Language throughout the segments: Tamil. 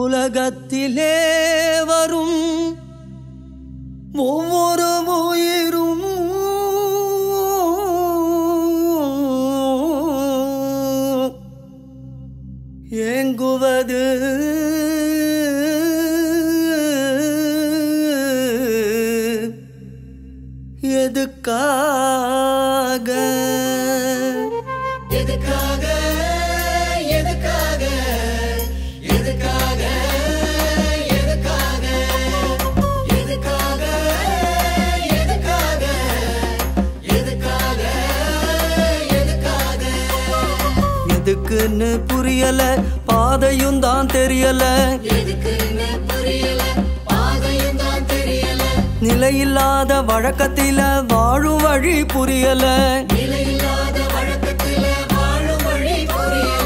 உலகத்திலே வரும் ஒவ்வொரு உயிரும் ஏங்குவது எதுக்காக எதுக்காக எதுக்காக எதுக்காக எதுக்காக எதுக்காக எதுக்காக எதுக்காக எதுக்காக எதுக்குன்னு புரியல பாதையும் தான் தெரியல எதுக்குன்னு புரியல பாதையும் தான் தெரியல நிலையில்லாத வழக்கத்தில வாழும் வழி புரியல நிலையில்லாத வழக்கத்துல வாழும் வழி புரியல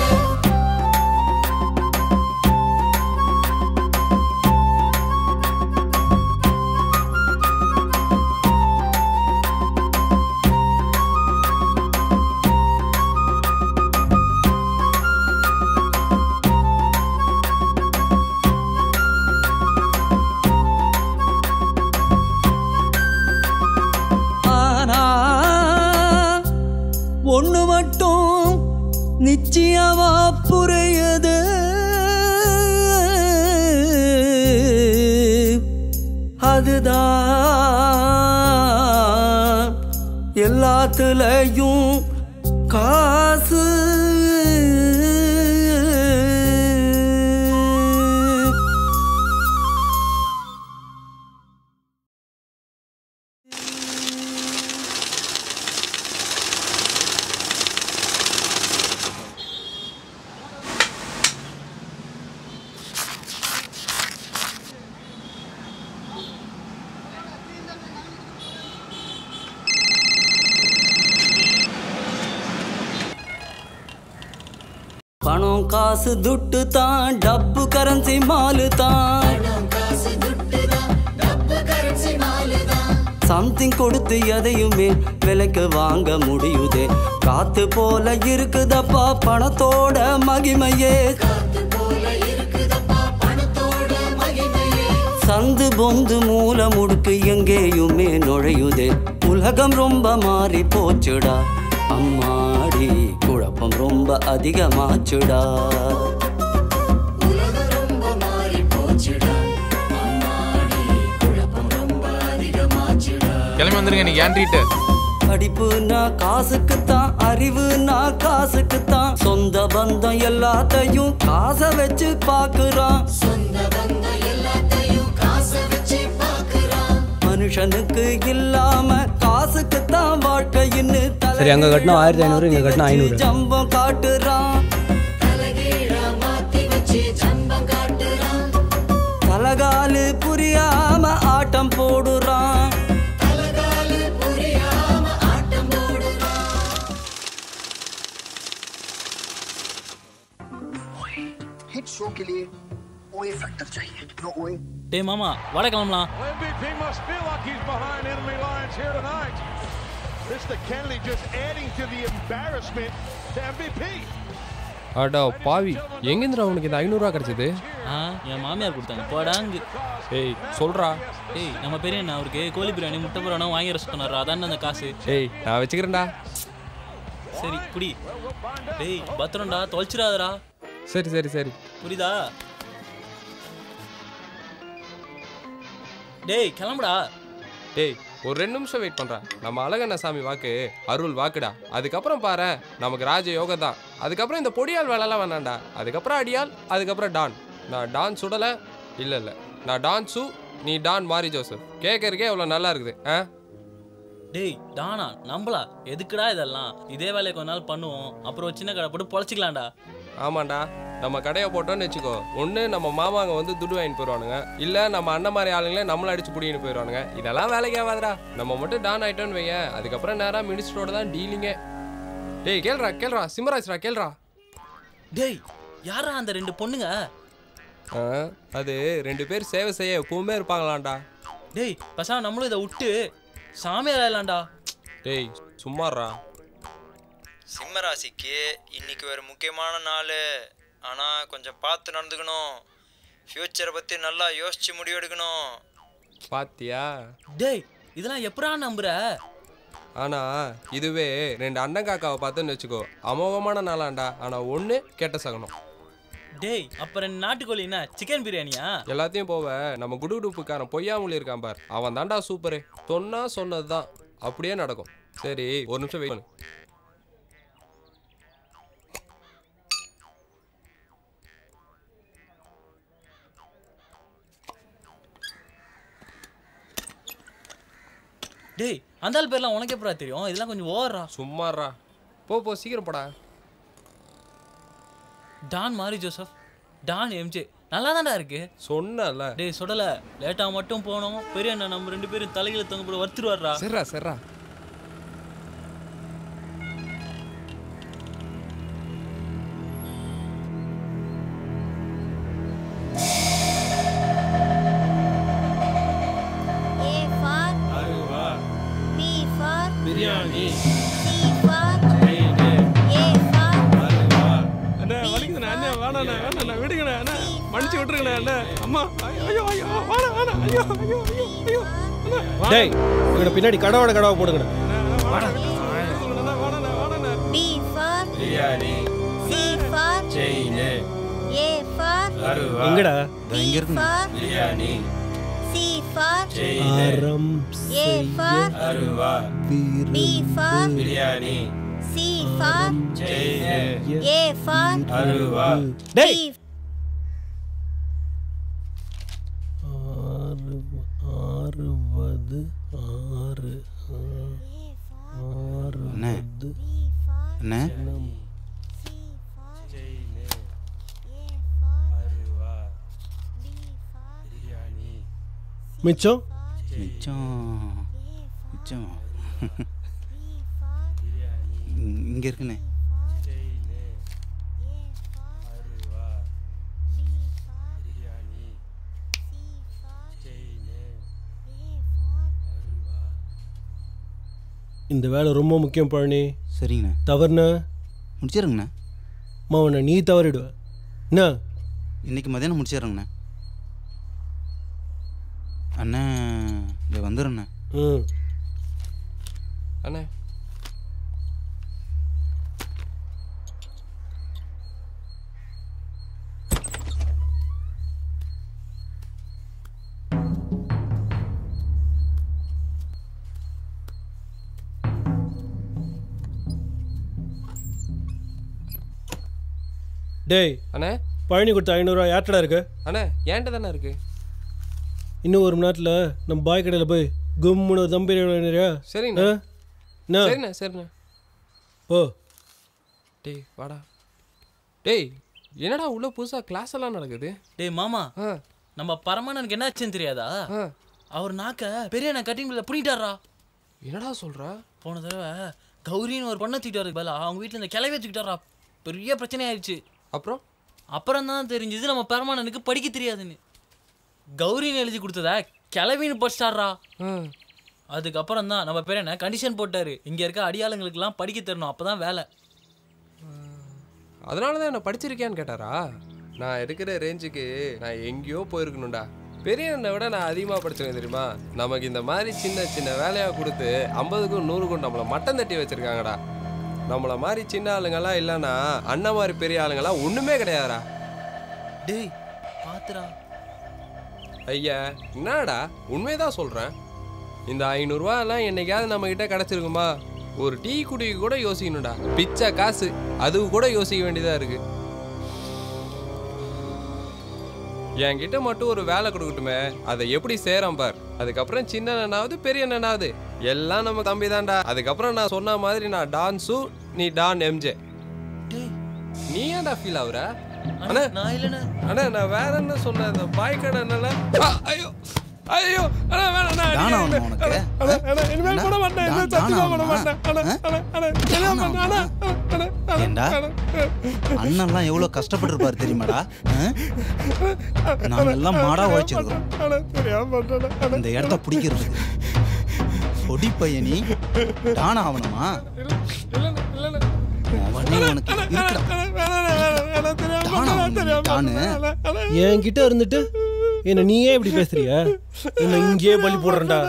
ஆனா ஒண்ணு மட்டும் நிச்சயமா புரியுது அதுதான் எல்லாத்துலயும் காசு பணம் காசு துட்டு தான் டப்பு கரன்சி மாலு தான் பணம் காசு துட்டு தான் டப்பு கரன்சி மாலு தான் சம்திங் கொடுத்து எதையுமே விலைக்கு வாங்க முடியுதே காத்து போல இருக்குதப்பா பணத்தோட மகிமையே காத்து போல இருக்குதப்பா பணத்தோட மகிமையே சந்து பொந்து மூல முடுக்கு எங்கேயுமே நுழையுதே உலகம் ரொம்ப மாறி போச்சுடா அம்மாடி குழப்பம் ரொம்ப அதிகமாச்சுடா உலகம் ரொம்ப மாறி போச்சுடா அம்மாடி குழப்பம் ரொம்ப அதிகமாச்சுடா கிளம்பி வந்துருங்க நீ ஏன்றிட்டு படிப்புனா காசுக்குத்தான் அறிவுனா காசுக்குத்தான் சொந்த பந்தம் எல்லாத்தையும் காசை வச்சு பாக்குறான் சொந்த பந்தம் எல்லாத்தையும் காசை வச்சு பாக்குறான் மனுஷனுக்கு இல்லாம காசுக்குத்தான் வாழ்க்கைன்னு சரி, அங்க கட்டினா 1500, இங்க கட்டினா 500. ஜம்பம் காட்டுறான் தலைகீழா மாத்தி வச்சு ஜம்பம் காட்டுறான் தலகாலு புரியாம ஆட்டம் போடுறான் தலகாலு புரியாம ஆட்டம் போடுறான் हिट शो के लिए ओए फैक्टर चाहिए नो ओए டேய் மாமா வாட கிளம்பலாம் MVP must feel like he's behind enemy lines here tonight. Mr. Kennedy just adding to the embarrassment to MVP. அடா பாவி எங்கேந்திரா உனக்கு இந்த ஐநூறுரூவா கிடைச்சது ஆ என் மாமியார் கொடுத்தாங்க போடாங்கு ஏய் சொல்றா டேய் நம்ம பெரிய அண்ணா அவருக்கு கோழி பிரியாணி முட்டை பிரியாணி வாங்கி ரசம் சொன்னார் அதான் அந்த காசு ஏய் நான் வச்சுக்கிறேன்டா சரி குடி டேய் பத்திரம்டா தொலைச்சிடாதடா சரி சரி சரி புரியுதா டேய் கிளம்புடா டேய் ஒரு ரெண்டு நிமிஷம் வெயிட் பண்றேன் நம்ம அழகண்ண சாமி வாக்கு அருள் வாக்குடா அதுக்கப்புறம் பாரு நமக்கு ராஜ யோகம் தான் அதுக்கப்புறம் இந்த பொடியால் வேலைலாம் வேணாம்டா அதுக்கப்புறம் அடியால் அதுக்கப்புறம் டான் நான் டான் சுடலை இல்லை இல்லை நான் டான் சு நீ டான் மாரி ஜோசப் கேட்கறக்கே எவ்வளோ நல்லா இருக்குது ஆ டேய் டானா நம்பலா எதுக்குடா இதெல்லாம் இதே வேலையை கொஞ்ச நாள் பண்ணுவோம் அப்புறம் ஒரு சின்ன கடை போட்டு பொழைச்சிக்கலாம்டா ஆமாண்டா நம்ம கடையை போட்டோம்னு வச்சுக்கோ ஒன்று நம்ம மாமாங்க வந்து துடு வாங்கிட்டு போயிடுவானுங்க இல்லை நம்ம அண்ணன் மாதிரி ஆளுங்களே நம்மளை அடிச்சு பிடிக்கிட்டு போயிடுவானுங்க இதெல்லாம் வேலைக்கு ஆகாதுடா நம்ம மட்டும் டான் ஆயிட்டோன்னு வையேன் அதுக்கப்புறம் நேராக மினிஸ்டரோட தான் டீலிங்கே டேய் கேள்றா கேள்றா சிம்மராஜ்ரா கேள்றா டேய் யாரா அந்த ரெண்டு பொண்ணுங்க ஆ, அது ரெண்டு பேர் சேவை செய்ய எப்பவுமே இருப்பாங்களாண்டா டேய் பசங்க நம்மளும் இதை விட்டு சாமியார் ஆயிடலாம்டா டேய் சும்மாறா சிம்ம ராசிக்கு இன்னைக்கு ஒரு முக்கியமான நாள் ஆனால் கொஞ்சம் பார்த்து நடந்துக்கணும் ஃப்யூச்சரை பற்றி நல்லா யோசிச்சு முடிவெடுக்கணும் பாத்தியா டேய் இதெல்லாம் எப்படா நம்புற ஆனா இதுவே ரெண்டு அண்ணன் காக்காவை பார்த்துன்னு வச்சுக்கோ அமோகமான நாளாண்டா ஆனா ஒண்ணு கெட்ட சகனம் டேய் அப்ப ரெண்டு நாட்டுக்கோழி என்ன சிக்கன் பிரியாணியா எல்லாத்தையும் போவ நம்ம குடுகுடுப்புக்காரன் பொய்யாமொழி இருக்கான் பார் அவன் தான்டா சூப்பரு சொன்னா சொன்னதுதான் அப்படியே நடக்கும் சரி ஒரு நிமிஷம் வெயிட் பண்ணு டேய் அந்த ஆள் பேர்லாம் உனக்கு எப்படா தெரியும் இதெல்லாம் கொஞ்சம் ஓவரா சும்மாறா போ போ சீக்கிரம் போடா டான் மாரி ஜோசப் டான் எம்ஜே நல்லா தான்டா இருக்கு சொன்னல டேய் சுடல லேட்டா மட்டும் போனோம் பெரிய அண்ணா நம்ம ரெண்டு பேரும் தலையில தொங்க போட வறுத்துருவாரா சரிடா சரிடா A for B for biryani C for A for அண்ணா வலிக்குதுண்ணே அண்ணே வேணாண்ணே வேணாண்ணே விடுங்கண்ணே அண்ணா மன்னிச்சு விட்டுருங்கண்ணே அண்ணே அம்மா ஐயோ ஐயோ வேணாம் வேணாம் ஐயோ ஐயோ ஐயோ ஐயோ அண்ணா டேய் இவனை பின்னாடி கடவோட கடவை போடுங்கண்ணே B for biryani C for chain A for அருவா எங்கடா B for biryani C for அறம் A for அருவா B for biryani C for chain A for அருவா B ஆறு ஆறுவது ஆறு அண்ணே அண்ணே மிச்சம் மிச்சம் மிச்சம் இங்க- இங்க இருக்குண்ணே இந்த வேலை ரொம்ப முக்கியம் பழனி சரிங்கண்ணே தவறுனா முடிச்சிடுங்கண்ணே மாவனை நீ தவறிடுவ என்ன இன்னைக்கு மதியானம் முடிச்சிடுறேங்கண்ணே அண்ணே இங்கே வந்துடுறேண்ணே ம் அண்ணே டேய் அண்ணே பழனி கொடுத்த ஐநூறுரூவா யார்ட்டடா இருக்கு அண்ணே ஏன்ட்ட தானே இருக்கு இன்னும் ஒரு மணி நேரத்தில் நம்ம பாய் கடையில் போய் கும்முன்னு ஒரு தம் பிரியாணி சரிண்ணே என்ன சரிண்ணே சரிண்ணே ஓ டேய் வாடா டேய் என்னடா உள்ள புதுசா கிளாஸ் எல்லாம் நடக்குது டேய் மாமா ஆ நம்ம பரமானனுக்கு என்ன ஆச்சுன்னு தெரியாதா ஆ அவர் நாக்க பெரிய அண்ணா கட்டிங் பிள்ளை பிடிட்டாரா என்னடா சொல்ற போன தடவை கௌரின்னு ஒரு பொண்ணை தூக்கிட்டு பதிலா அவங்க வீட்டில் இந்த கிளவி தூக்கிட்டாரா பெரிய பிரச்சனை ஆயிடுச்சு அப்புறம் அப்புறம் தான் தெரிஞ்சது நம்ம பரமானனுக்கு படிக்க தெரியாதுன்னு கௌரின்னு எழுதி கொடுத்ததா கிளவின்னு படிச்சிட்டாரா ஆ அதுக்கப்புறம் தான் நம்ம பேர் என்ன கண்டிஷன் போட்டாரு இங்க இருக்க அடியாளுங்களுக்கெல்லாம் படிக்க தரணும் அப்பதான் வேலை அதனால தான் என்ன படிச்சிருக்கியான்னு கேட்டாரா நான் இருக்கிற ரேஞ்சுக்கு நான் எங்கேயோ போயிருக்கணும்டா பெரிய அண்ணனை விட நான் அதிகமாக படிச்சேன் தெரியுமா நமக்கு இந்த மாதிரி சின்ன சின்ன வேலையாக கொடுத்து ஐம்பதுக்கும் நூறுக்கும் நம்மளை மட்டம் தட்டி வச்சிருக்காங்கடா நம்மள மாதிரி சின்ன ஆளுங்கெல்லாம் இல்லைன்னா அண்ணன் மாதிரி பெரிய ஆளுங்கெல்லாம் ஒன்றுமே கிடையாதுடா டேய் பாத்துடா ஐயா என்னடா உண்மைதான் சொல்கிறேன் இந்த ஐநூறுரூவா எல்லாம் என்னைக்காவது நம்ம கிட்ட கிடச்சிருக்குமா ஒரு டீ குடிக்கு கூட யோசிக்கணும்டா பிச்சை காசு அதுக்கு கூட யோசிக்க வேண்டியதாக இருக்கு என்கிட்ட மட்டும் ஒரு வேலை கொடுக்கட்டுமே அதை எப்படி சேரம் பார் அதுக்கப்புறம் சின்ன அண்ணனாவது பெரிய அண்ணனாவது எல்லாம் நம்ம தம்பி தான்டா அதுக்கப்புறம் நான் சொன்ன மாதிரி நான் டான்ஸு நீ டான் எம்ஜே டேய் நீ ஏன்டா ஃபீல் ஆகுற அண்ணா, அண்ணா நான் இல்லைண்ணே அண்ணா நான் வேற என்ன சொன்னேன் இந்த பாய் கடை என்னல ஐயோ ஐயோ அண்ணா வேணாம் அண்ணா, தானா அடிக்காதீங்க. அவன் உனக்கு அண்ணா, அண்ணா, இனிமேல் போட மாட்டேன் தானா இனிமேல் சத்தியமா போட அவனா? மாட்டேன் அண்ணா, ஆ? அண்ணா, அண்ணா, தெரியாம தானா பண்ணேன். அண்ணா, அண்ணா, அண்ணா, ஏண்டா அண்ணன்லாம் எவ்வளோ கஷ்டப்பட்டிருப்பாரு தெரியுமாடா ஆ? நாங்க எல்லாம் மாடா உழைச்சிருக்கோம் அண்ணா, தெரியாம பண்ணேன் அண்ணா. இந்த இடத்த பிடிக்கிறதுக்கு பொடி பையனி தானா ஆகணுமா இல்ல, இல்லண்ணா, இல்லண்ணா. அவனே உனக்கு இருக்குடா அண்ணா, வேணாம், வேணாம், வேணாம், டானா டானு என்கிட்ட இருந்துட்டு என்ன நீயே இப்படி பேசுறிய என்ன இங்கேயே பலி போடுறேன்டா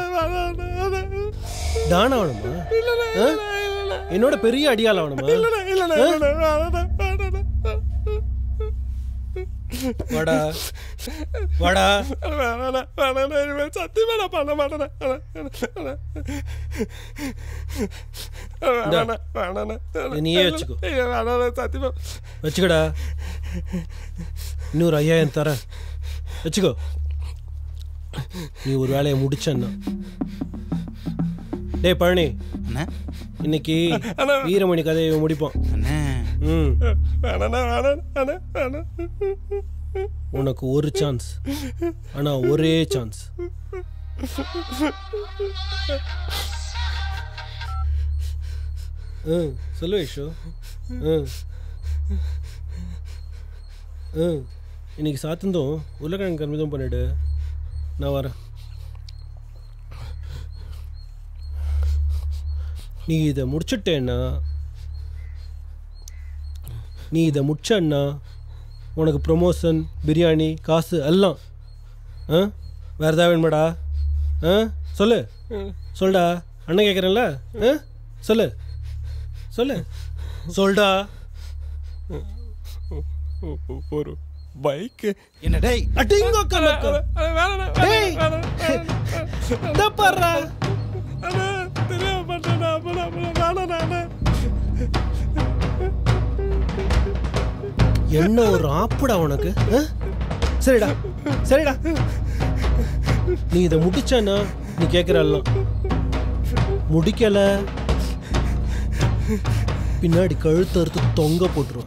டானா வேணுமா ஆ? என்னோட பெரிய அடியால வேணுமா ஆ? வாடா வாடா சத்தியமா நான் பண்ண மாட்டேன் இதை நீயே வச்சுக்கோ. சத்தியமா வச்சுக்கடா இன்னொரு ஐயாயிரம் தரேன் வச்சுக்கோ நீ ஒரு வேலையை முடிச்சன்னா டேய் பழனி அண்ணே இன்னைக்கு வீரமணி கதையை முடிப்போம் அண்ணே ம் வேணாண்ணா வேணாண்ணா வேணாம் உனக்கு ஒரு சான்ஸ் ஆனா ஒரே சான்ஸ் ம் சொல்லு ஐஷோ ம் ம் இன்னைக்கு சாத்தந்தும் உருளைக்கிழங்கு கன்விதம் பண்ணிடு நான் வரேன் நீ இதை முடிச்சிட்டேன்னா நீ இதை முடிச்சன்னா உனக்கு ப்ரொமோஷன் பிரியாணி காசு எல்லாம் ஆ வேறு ஏதாவது வேணுமாடா ஆ சொல்லு சொல்டா அண்ணன் கேட்குறேன்ல ஆ சொல்லு சொல்லு சொல்டா ஒரு பைக்கு என்ன டேய் அடிங்கோ கணக்கு டேய் இந்த பாருடா தெரியாம பண்ணா வேணாண்ணா என்ன ஒரு ஆப்புடா உனக்கு ஆ? சரிடா சரிடா நீ இதை முடிச்சேன்னா நீ கேட்குறல்லாம் முடிக்கல பின்னாடி கழுத்து அறுத்து தொங்க போட்டுரும்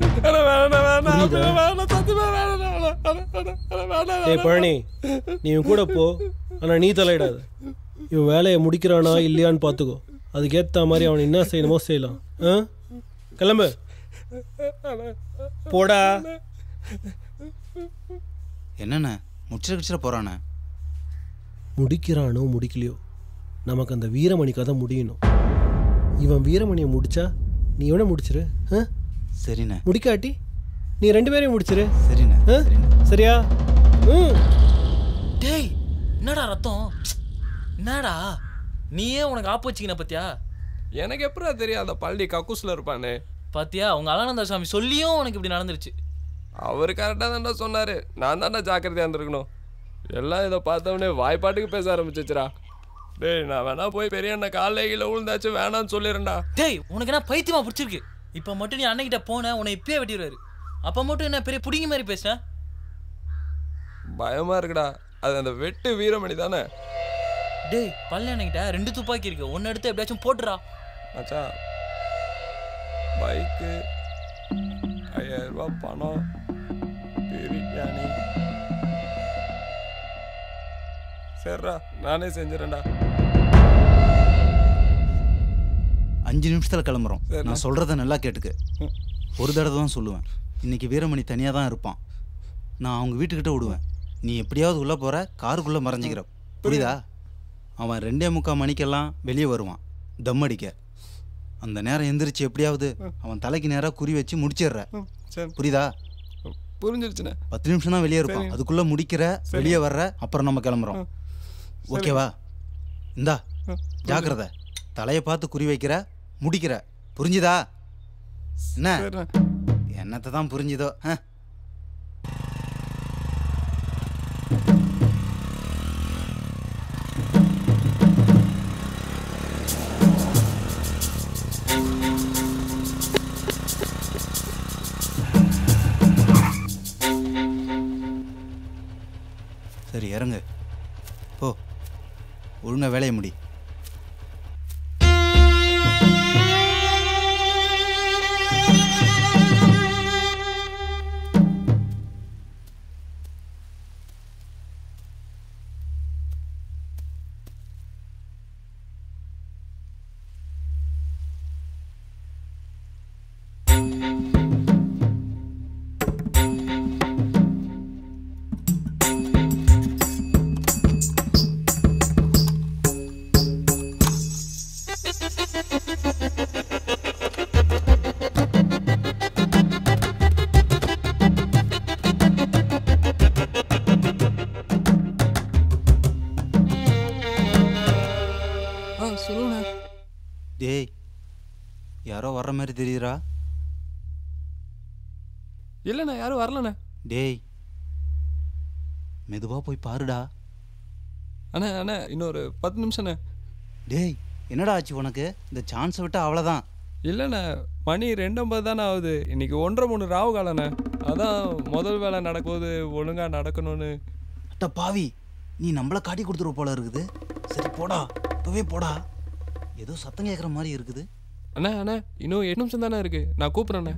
டேய் பழனி நீ இவன் கூட போ ஆனா நீ தலையிடாத இவன் வேலையை முடிக்கிறானா இல்லையான்னு பார்த்துக்கோ அதுக்கேற்ற மாதிரி அவன் என்ன செய்யணுமோ செய்யலாம் ஆ கிளம்பு போடா என்னண்ணே முடிச்சிட கிச்சிட போறானே முடிக்கிறானோ முடிக்கலையோ நமக்கு அந்த வீரமணி கதை முடியணும் இவன் வீரமணியை முடிச்சா நீ இவனை முடிச்சிரு ஆ? சரிண்ணே முடிக்காட்டி நீ ரெண்டு பேரையும் முடிச்சிரு சரிண்ணே ஆ? சரியா ம் டேய் என்னடா ரத்தம் என்னடா நீயே உனக்கு ஆப்பு வச்சுக்கின பத்தியா எனக்கு எப்படா தெரியும் அந்த பள்ளி கக்கூஸ்ல இருப்பானே பாத்தியா உங்க அலானந்த சாமி சொல்லியும் உனக்கு இப்படி நடந்துருச்சு அவர் கரெக்டாக தான்டா சொன்னாரு நான் தான்டா ஜாக்கிரதையாக இருந்திருக்கணும் எல்லாம் இதை பார்த்தவொடனே வாய்ப்பாட்டுக்கு பேச ஆரம்பிச்சிச்சுடா டேய் நான் வேணா போய் பெரிய அண்ணன் காலைல கீழே விழுந்தாச்சு வேணான்னு சொல்லிடுறேன்டா டேய் உனக்கு என்ன பைத்தியமா பிடிச்சிருக்கு இப்போ மட்டும் நீ அண்ணன்கிட்ட போன உன்னை இப்பயே வெட்டிடுவாரு அப்போ மட்டும் என்ன பெரிய புடிங்கி மாதிரி பேசுற பயமா இருக்குடா அது அந்த வெட்டு வீரமணி தானே டேய் பள்ளி அண்ணன்கிட்ட ரெண்டு துப்பாக்கி இருக்கு ஒன்னு எடுத்து எப்படியாச்சும் போட்டுறா மச்சா பைக்கு ஐயாயிரம் ரூபாய் பணம் பிரியாணி சரிடா நானே செஞ்சிடறேன்டா அஞ்சு நிமிஷத்துல கிளம்புறோம் சரிண்ணே. நான் சொல்றத நல்லா கேட்டுக்க ம். ஒரு தடவை தான் சொல்லுவேன் இன்னைக்கு வீரமணி தனியா தான் இருப்பான் நான் அவங்க வீட்டுக்கிட்ட விடுவேன் நீ எப்படியாவது உள்ள போற காருக்குள்ள மறைஞ்சிக்கிற புரியுதா அவன் ரெண்டே முக்கால் மணிக்கெல்லாம் வெளியே வருவான் தம் அடிக்க அந்த நேரம் எந்திரிச்சு எப்படியாவது அவன் தலைக்கு நேராக குறி வச்சு முடிச்சிடுற சரி புரியுதா புரிஞ்சிருச்சுண்ணே பத்து நிமிஷம் தான் வெளியே இருப்பான் சரி. அதுக்குள்ள முடிக்கிற சரி. வெளியே வர்ற அப்புறம் நம்ம கிளம்புறோம் சரி. ஓகேவா இந்தா ம், ஜாக்கிரதை தலையை பார்த்து குறி வைக்கிற முடிக்கிற புரிஞ்சுதா என்ன சரிண்ணே என்னத்தை தான் புரிஞ்சுதோ ஆ சரி இறங்கு போ ஒழுங்கா வேலையை முடி யாரோ வர்ற மாதிரி தெரியுதுடா இல்லைண்ணே யாரும் வரலண்ணே டேய் மெதுவா போய் பாருடா அண்ணா அண்ணா இன்னொரு பத்து நிமிஷண்ணே டேய் என்னடா ஆச்சு உனக்கு இந்த சான்ஸை விட்டு அவ்வளோதான் இல்லைண்ணே மணி ரெண்டம்பது தானே ஆகுது இன்னைக்கு ஒன்றரை மூணு ராவு காலண்ணே அதான் முதல் வேலை நடக்கும்போது ஒழுங்கா நடக்கணும்னு அட்ட பாவி நீ நம்மள காட்டி கொடுத்துருவ போல இருக்குது சரி போடா இப்பவே போடா ஏதோ சத்தம் கேட்குற மாதிரி இருக்குது அண்ணா அண்ணா இன்னும் எட்டு நிமிஷம் தானே இருக்கு நான் கூப்பிட்றேண்ணே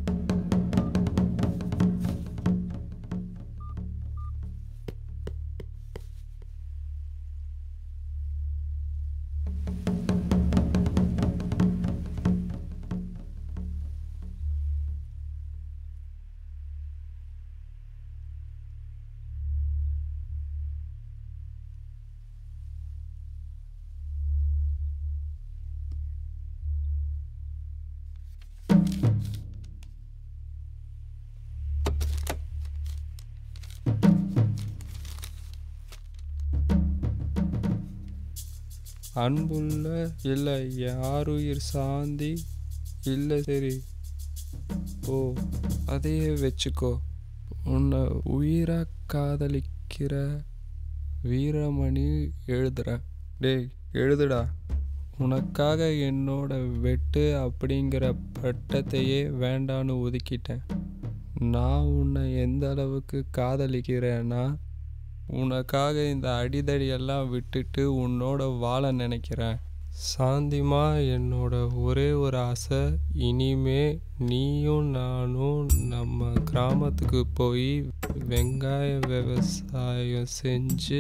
அன்புள்ள இல்லை யாருயிர் சாந்தி இல்லை சரி ஓ அதையே வச்சுக்கோ உன்னை உயிரா காதலிக்கிற வீரமணி எழுதுறேன் டேய் எழுதுடா உனக்காக என்னோட வெட்டு அப்படிங்கிற பட்டத்தையே வேண்டான்னு ஒதுக்கிட்டேன் நான் உன்னை எந்த அளவுக்கு காதலிக்கிறேன்னா உனக்காக இந்த அடிதடியெல்லாம் விட்டுட்டு உன்னோட வாழ நினைக்கிறேன் சாந்திமா என்னோட ஒரே ஒரு ஆசை இனிமே நீயும் நானும் நம்ம கிராமத்துக்கு போய் வெங்காய விவசாயம் செஞ்சு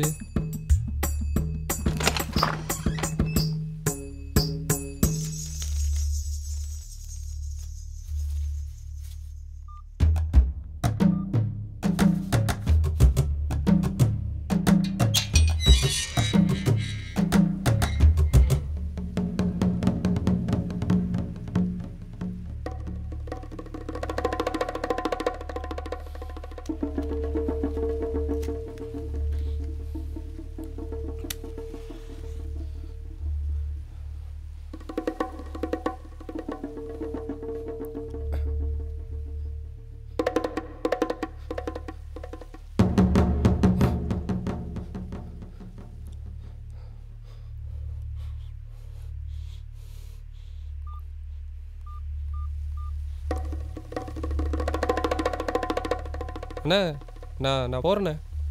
அண்ணே நான் நான் போகிறேண்ணே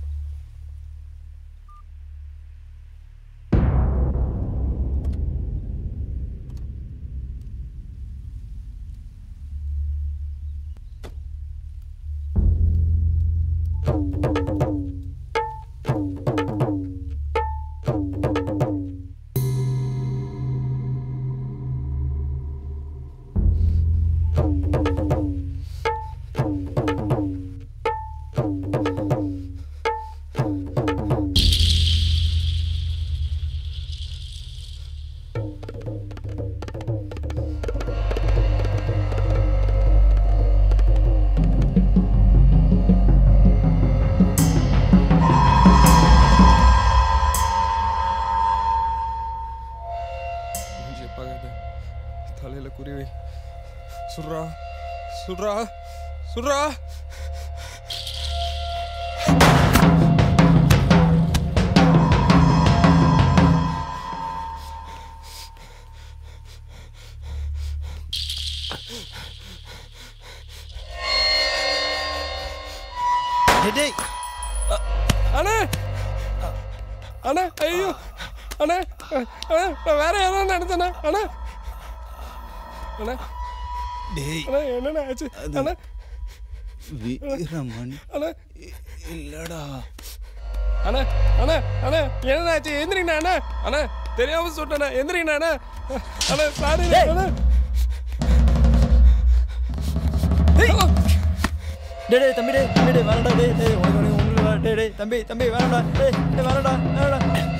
மூஞ்சிய பார்க்காத தலையில குருவி சுட்றா சுட்றா சுட்றா டேய் அண்ணே அண்ணே ஐயோ அண்ணே அண்ணே நான் வேற யாரோ நினைச்சேண்ணே அண்ணே அண்ணே டேய் அண்ணே என்னண்ணே ஆச்சு அண்ணே வீரமணி அண்ணே இல்லடா அண்ணே அண்ணே அண்ணே என்ன ஆச்சு எந்திரிங்கண்ணா அண்ணே அண்ணே தெரியாம சொல்லிட்டேண்ணே எந்திரிங்கண்ணா அண்ணே அண்ணே சாரி அண்ணே டேய் டேய் தம்பி டேய் தம்பி டேய் வரடா டேய் டேய் உனக்கு உனக்கு உங்களுக்கு வர டேய் டேய் தம்பி தம்பி வரடா டேய் டேய் வரடா வரடா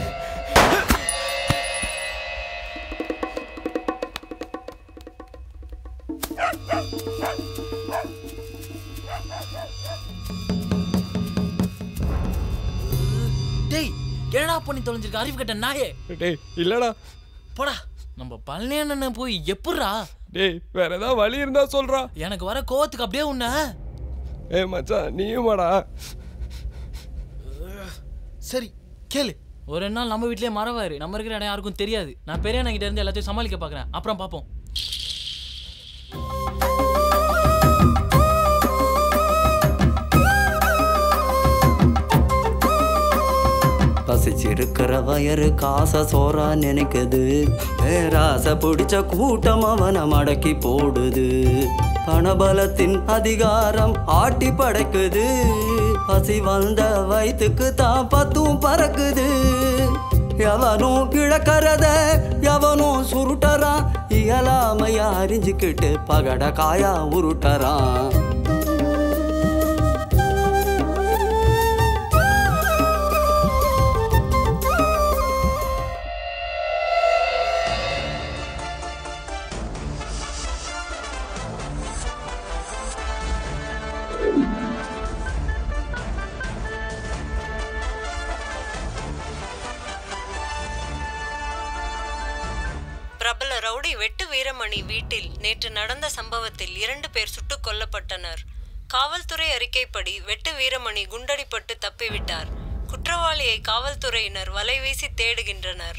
டேய் என்னடா பண்ணி தொலைஞ்சிருக்க அறிவு கட்ட நாயே டேய் இல்லடா போடா நம்ம பழனி அண்ணனை போய் எப்பட்றா டேய் வேற ஏதாவது வழி இருந்தா சொல்றா எனக்கு வர கோவத்துக்கு அப்படியே உன்ன ஏய் மச்சான் நீயுமாடா சரி கேளு ஒரு ரெண்டு நாள் நம்ம வீட்லயே மறவாரு நம்ம இருக்கிற இடம் யாருக்கும் தெரியாது நான் பெரிய கிட்ட இருந்து எல்லாத்தையும் சமாளிக்க பார்க்கறேன் அப்புறம் பார்ப்போம் பசிச்சிருக்கிற வயறு காசை சோறா நினைக்குது பேராசை பிடிச்ச கூட்டம் அவனை மடக்கி போடுது பணபலத்தின் அதிகாரம் ஆட்டி படைக்குது பசி வந்த வயிற்றுக்கு தான் பத்தும் பறக்குது எவனும் இழக்கிறத எவனும் சுருட்டறான் இயலாமையா அறிஞ்சுக்கிட்டு பகட காயா உருட்டறான் பிரபல ரவுடி வெட்டு வீரமணி வீட்டில் நேற்று நடந்த சம்பவத்தில் இரண்டு பேர் சுட்டுக் கொல்லப்பட்டனர் காவல்துறை அறிக்கைப்படி வெட்டு வீரமணி குண்டடிப்பட்டு தப்பிவிட்டார் குற்றவாளியை காவல்துறையினர் வலைவீசி தேடுகின்றனர்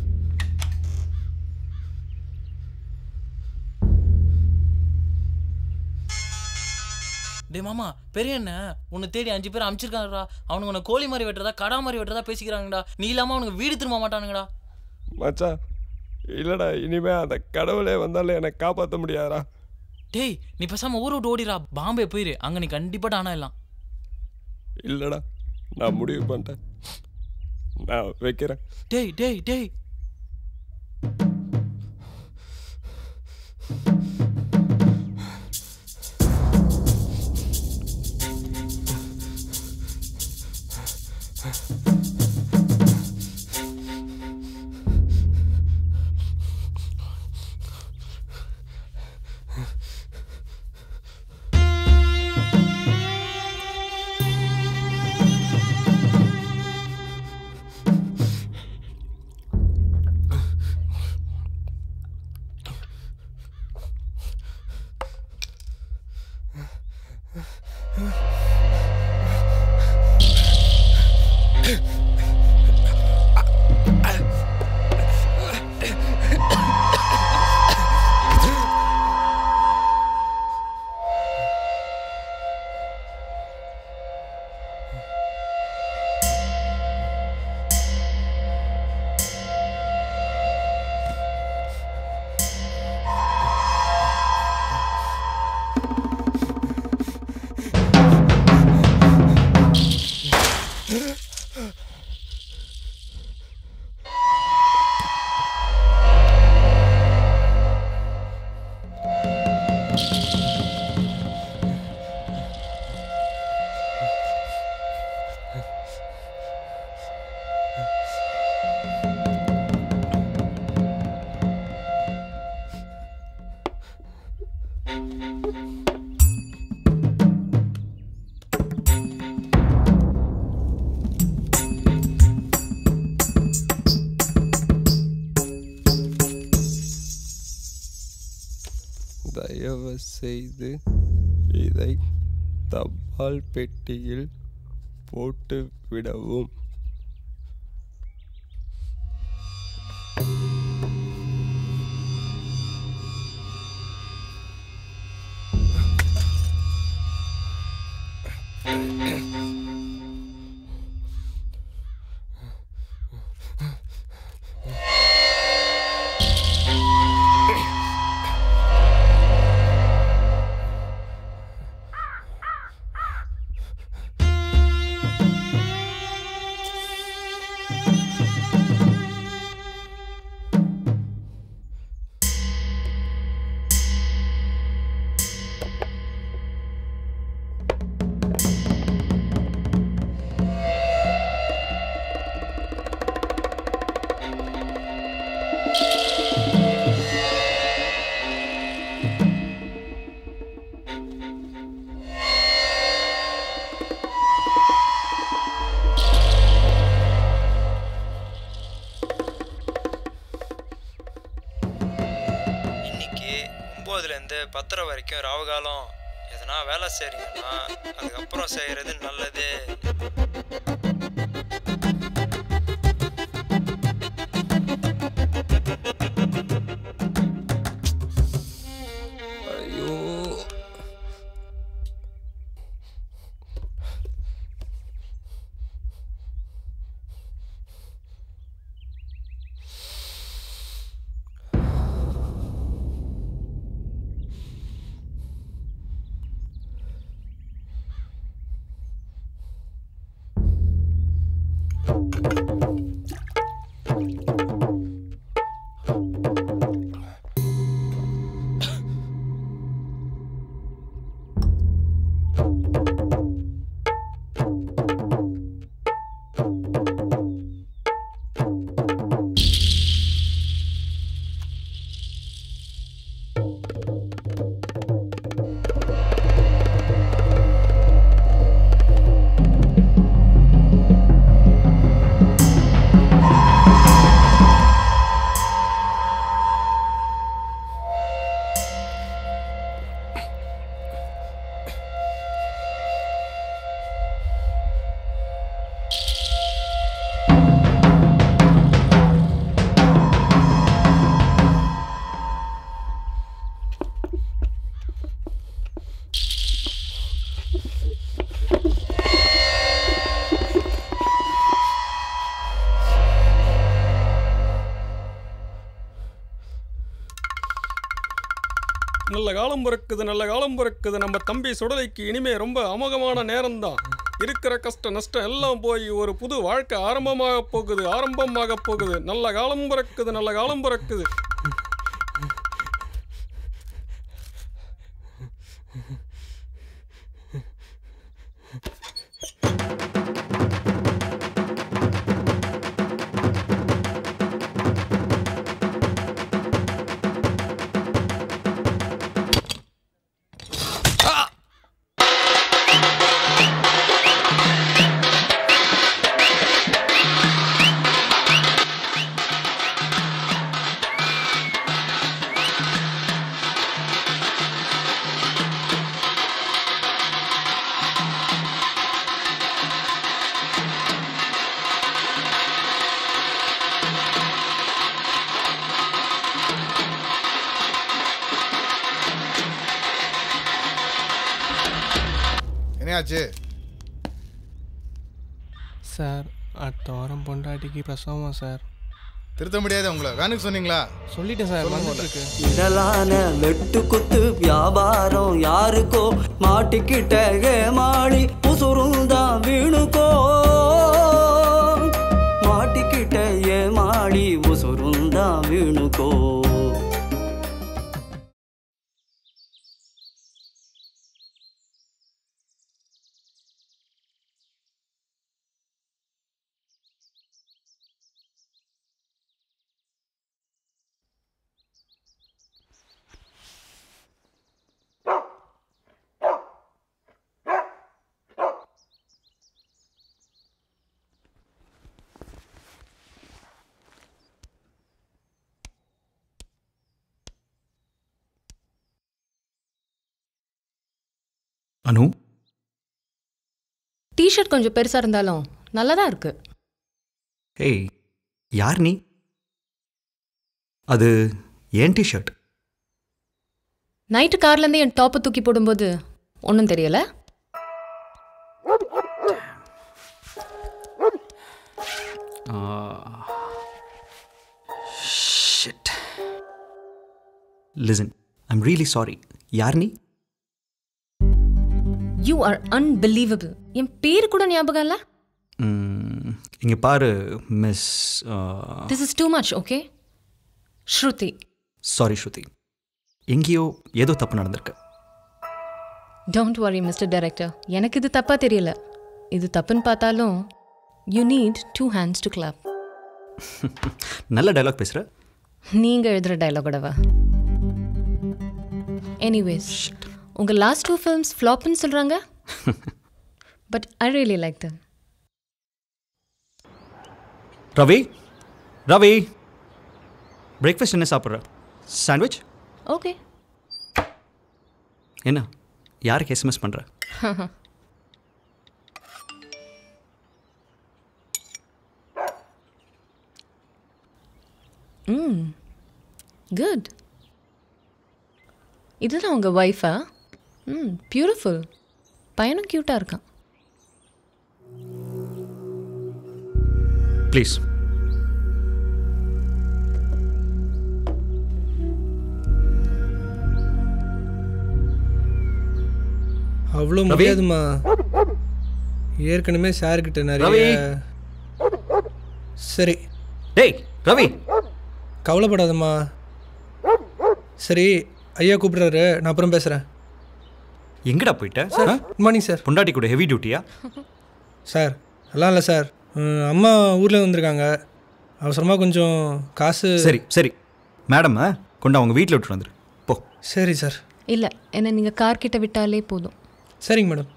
டேய் மாமா பெரிய என்ன உன்னை தேடி அஞ்சு பேர் அமிச்சிருக்காங்கடா அவனுங்க உன்னை கோழி மாதிரி வெட்டுறதா கடா மாதிரி வெட்டுறதா பேசிக்கிறாங்கடா நீ இல்லாம அவனுக்கு வீடு திரும்ப மாட்டானுங்கடா மச்சான் இல்லடா இனிமே அந்த கடவுளே வந்தாலும் என்னை காப்பாற்ற முடியாதா டேய் நீ பேசாம ஊரை விட்டு ஓடிடா பாம்பே போயிரு அங்க நீ கண்டிப்பா டானா எல்லாம் இல்லடா நான் முடிவு பண்ணிட்டேன் நான் வைக்கிறேன் டேய் டேய் டேய் தயவு செய்து இதை தபால் பெட்டியில் போட்டு விடவும் ஒம்போதுலேருந்து பத்தரை வரைக்கும் ராவு காலம் எதனா வேலை செய்றீங்கன்னா அதுக்கப்புறம் செய்கிறது நல்லது ஐயோ நல்ல காலம் பிறக்குது நல்ல காலம் பிறக்குது நம்ம தம்பி சுடலைக்கு இனிமே ரொம்ப அமோகமான நேரம்தான் இருக்கிற கஷ்ட நஷ்டம் எல்லாம் போய் ஒரு புது வாழ்க்கை ஆரம்பமாக போகுது ஆரம்பமாக போகுது நல்ல காலம் பிறக்குது நல்ல காலம் பிறக்குது என்னாச்சு சார் அடுத்த வாரம் பொண்டாட்டிக்கு பிரசவம் சார் திருத்த முடியாது உங்களை வேனுக்கு சொன்னீங்களா சொல்லிட்டேன் சார் சொல்லுங்க வந்துட்டு இருக்கு இடலான வெட்டு குத்து வியாபாரம் யாருக்கோ மாட்டிக்கிட்ட ஏமாளி உசுருந்தான் வீணுக்கோ மாட்டிக்கிட்ட ஏமாளி உசுருந்தான் வீணுக்கோ அனு டிஷர்ட் கொஞ்சம் பெருசாக இருந்தாலும் நல்லா தான் இருக்கு ஏய் யார் நீ அது ஏன் டிஷர்ட் நைட்டு கார்லேருந்து என் டாப்பை தூக்கி போடும்போது ஒன்றும் தெரியல shit listen I'm really sorry யார் நீ யூ ஆர் அன்பிலீவபிள் என் பேர் கூட ஞாபகம் இல்லை இங்கே பாரு miss this is too much okay Shruti sorry Shruti எங்கேயோ ஏதோ தப்பு நடந்திருக்கு டோன்ட் வரி மிஸ்டர் டைரக்டர் எனக்கு இது தப்பாக தெரியல இது தப்புன்னு பார்த்தாலும் you need two hands to clap நல்ல டைலாக் பேசுகிற நீங்கள் எழுதுகிற டைலாகோடவா எனிவேஸ் உங்கள் லாஸ்ட் டூ ஃபிலிம்ஸ் ஃப்ளாப்னு சொல்கிறாங்க but I really like them Ravi Ravi breakfast என்ன சாப்பிட்ற சாண்ட்விச் ஓகே என்ன யாருக்கு எஸ்எம்எஸ் பண்ணுற ம் குட் இதுதான் உங்கள் ஒய்ஃபா ம் பியூட்டிஃபுல் பையனும் க்யூட்டாக இருக்கான் ப்ளீஸ் அவ்வளோ ரவி? முடியாதுமா ஏற்கனவே சார்கிட்ட நிறைய ரவி? சரி டேய் ரவி கவலைப்படாதம்மா சரி ஐயா கூப்பிடுறாரு நான் அப்புறம் பேசுகிறேன் எங்கடா போயிட்ட சார் குட் மார்னிங் சார் பொண்டாட்டி கூட ஹெவி டியூட்டியா சார் நல்லா இல்லை சார் ம், அம்மா ஊரில் வந்திருக்காங்க அவசரமாக கொஞ்சம் காசு சரி சரி மேடம் கொண்டு அவங்க வீட்டில் விட்டு வந்துரு போ சரி சார் இல்லை என்னை நீங்கள் கார் கிட்ட விட்டாலே போதும் சரிங்க மேடம்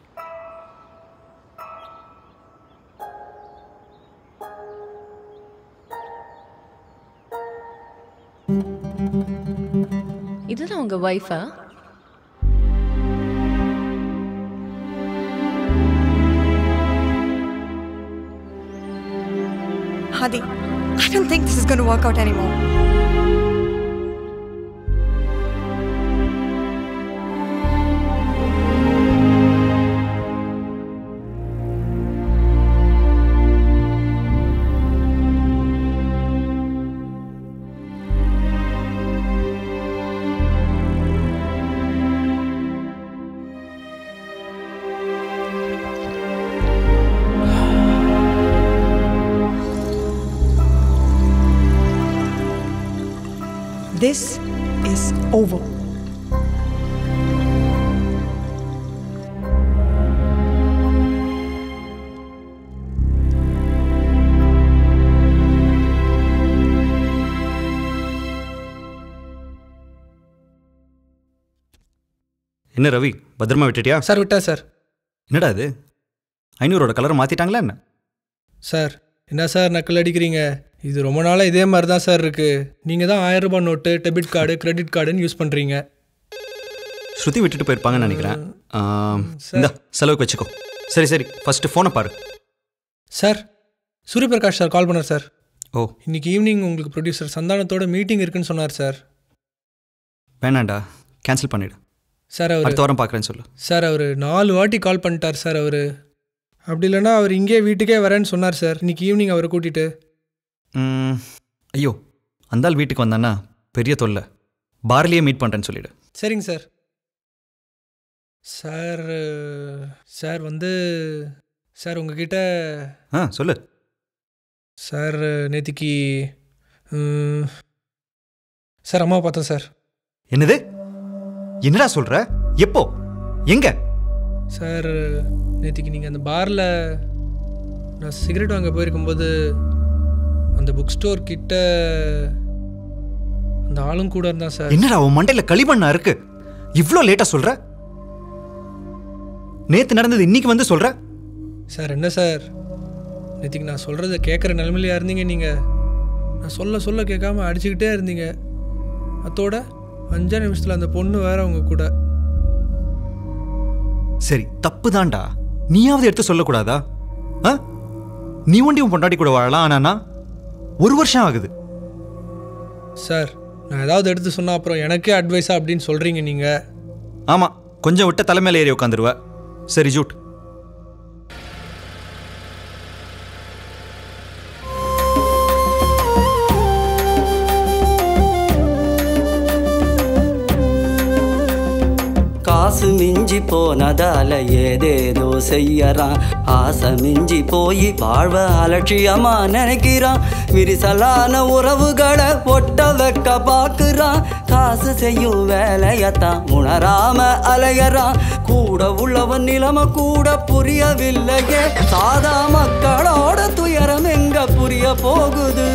இதுதான் உங்கள் ஒய்ஃபா Hadi, I don't think this is going to work out anymore. This is over. என்ன ரவி பத்திரமா விட்டுட்டியா சார் விட்டா சார் என்னடா இது ஐநூறோட கலரை மாற்றிட்டாங்களா என்ன சார் என்ன சார் நக்கல் அடிக்கிறீங்க இது ரொம்ப நாளாக இதே மாதிரி தான் சார் இருக்குது நீங்கள் தான் ஆயிரம் ரூபாய் நோட்டு டெபிட் கார்டு கிரெடிட் கார்டுன்னு யூஸ் பண்ணுறீங்க ஸ்ருதி விட்டுட்டு போயிருப்பாங்கன்னு நினைக்கிறேன் ஆம், இந்தா செலவுக்கு வச்சுக்கோ சரி சரி ஃபஸ்ட்டு ஃபோனை பாரு சார் சூரியபிரகாஷ் சார் கால் பண்ணார் சார் ஓ இன்னைக்கு ஈவினிங் உங்களுக்கு ப்ரொடியூசர் சந்தானத்தோட மீட்டிங் இருக்குன்னு சொன்னார் சார் வேணாண்டா கேன்சல் பண்ணிடு சார் அவர் அடுத்த வாரம் பார்க்குறேன்னு சொல்லு சார் அவர் நாலு வாட்டி கால் பண்ணிட்டார் சார் அவர் அப்படி இல்லைன்னா அவர் இங்கே வீட்டுக்கே வரேன்னு சொன்னார் சார் இன்னைக்கு ஈவினிங் அவரை கூட்டிகிட்டு ம், ஐயோ அந்தாள் வீட்டுக்கு வந்தான்னா பெரிய தொல்லை பார்லேயே மீட் பண்ணுறேன்னு சொல்லிடு சரிங்க சார் சார் சார் வந்து சார் உங்ககிட்ட ஆ சொல்லு சார் நேத்திக்கு ம், சார் அம்மா பார்த்தேன் சார் என்னது என்னடா சொல்ற எப்போ எங்க சார் நேத்திக்கு நீங்கள் அந்த பாரில் நான் சிகரெட் வாங்க போயிருக்கும்போது அந்த புக் ஸ்டோர் கிட்ட அந்த ஆளும் கூட இருந்தான் சார் என்னடா உன் மண்டையில களிமண்ணா இருக்கு இவ்ளோ லேட்டா சொல்ற நேத்து நடந்தது இன்னைக்கு வந்து சொல்ற சார் என்ன சார் நேத்திக்கு நான் சொல்கிறத கேட்குற நிலமையிலையா இருந்தீங்க நீங்கள் நான் சொல்ல சொல்ல கேட்காம அடிச்சுக்கிட்டே இருந்தீங்க அத்தோட அஞ்சா நிமிஷத்தில் அந்த பொண்ணு வேற உங்க கூட சரி தப்பு தான்டா நீயாவது எடுத்து சொல்லக்கூடாதா ஆ நீ ஒண்டி உன் பொண்டாட்டி கூட வாழலாம் ஆனா நான் ஒரு வருஷம் ஆகுது சார் நான் ஏதாவது எடுத்து சொன்னால் அப்புறம் எனக்கே அட்வைஸா அப்படின்னு சொல்கிறீங்க நீங்கள் ஆமா கொஞ்சம் விட்ட தலைமையில ஏறி உட்காந்துருவ சரி ஜூட் காசு மிஞ்சி போனதால ஏதேதோ செய்யறான் ஆசை மிஞ்சி போய் வாழ்வ அலட்சியமா நினைக்கிறான் விரிசலான உறவுகளை ஒட்ட வைக்க பாக்குறான் காசு செய்யும் வேலையத்தான் உணராம அலையறான் கூட உள்ளவன் நிலைமை கூட புரியவில்லையே சாதா மக்களோட துயரம் எங்க புரிய போகுது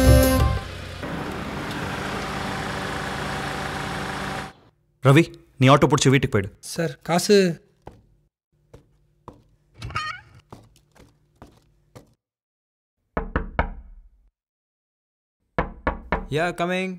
ரவி நீ ஆட்டோ பிடிச்சி வீட்டுக்கு போயிடு சார் காசு யா கமிங்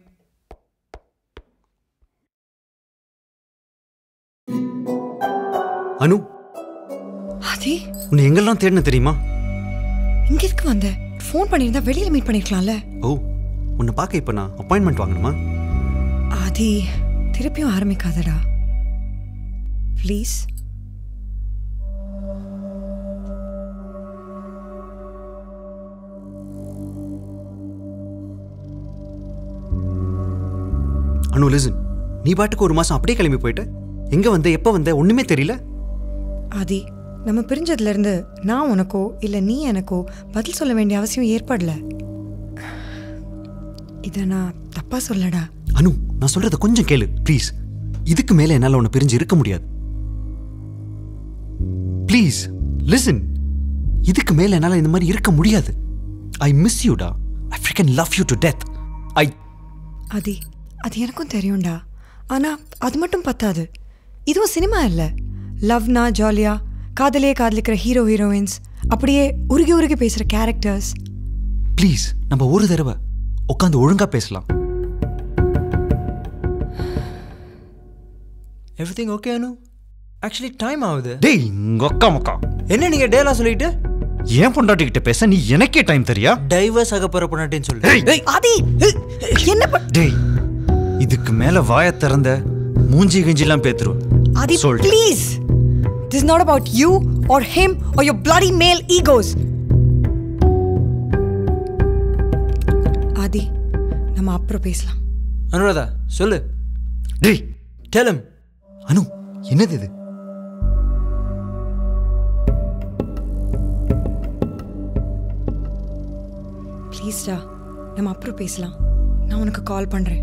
அனு ஆதி உன்னை எங்கெல்லாம் தேடின தெரியுமா இங்க எதுக்கு வந்த ஃபோன் பண்ணியிருந்தா வெளியில மீட் பண்ணிருக்கலாம்ல ஓ உன்னை பார்க்க இப்போ நான் அப்பாயின்மெண்ட் வாங்கணுமா ஆதி திருப்பியும் ஆரம்பிக்காதடா ப்ளீஸ் அனு லிசன் நீ பாட்டுக்கு ஒரு மாசம் அப்படியே கிளம்பி போயிட்ட எங்க வந்த எப்போ வந்த ஒண்ணுமே தெரியல ஆதி நம்ம பிரிஞ்சதுல இருந்து நான் உனக்கோ இல்ல நீ எனக்கோ பதில் சொல்ல வேண்டிய அவசியம் ஏற்படல இத நான் தப்பா சொல்லடா அனு நான் சொல்றத கொஞ்சம் கேளு ப்ளீஸ் இதுக்கு மேல என்னால உன்னை பிரிஞ்சு இருக்க முடியாது ப்ளீஸ் லிசன் இதுக்கு மேல என்னால இந்த மாதிரி இருக்க முடியாது ஐ மிஸ் யூடா I freaking love you to death I Aadhi அது எனக்கும் தெரியும்டா ஆனா அது மட்டும் பத்தாது இதுவும் சினிமா இல்ல லவ்னா ஜாலியா காதலே காதலிக்கிற ஹீரோ ஹீரோயின்ஸ் அப்படியே உருகி உருகி பேசுற கேரக்டர்ஸ் ப்ளீஸ் நம்ம ஒரு தடவை உட்காந்து ஒழுங்கா பேசலாம் everything okay Anu actually time ஆகுது டேய் உங்க அக்கா மக்கா என்ன நீங்க டேலாம் சொல்லிட்டு ஏன் பொண்டாட்டிக்கிட்ட பேச நீ எனக்கே டைம் தெரியா டைவர்ஸ் ஆக போற பொண்ணாட்டின்னு சொல்லு ஆதி என்ன டேய் இதுக்கு மேல வாய திறந்த மூஞ்சி கிஞ்சிலாம் பேத்துருவேன் ஆதி சொல்லிட்டேன். Please this not about you or him or your bloody male egos Aadhi நம்ம அப்புறம் பேசலாம் அனுராதா சொல்லு டேய் டெலம் அனு என்னது இது ப்ளீஸ்டா நம்ம அப்புறம் பேசலாம் நான் உனக்கு கால் பண்றேன்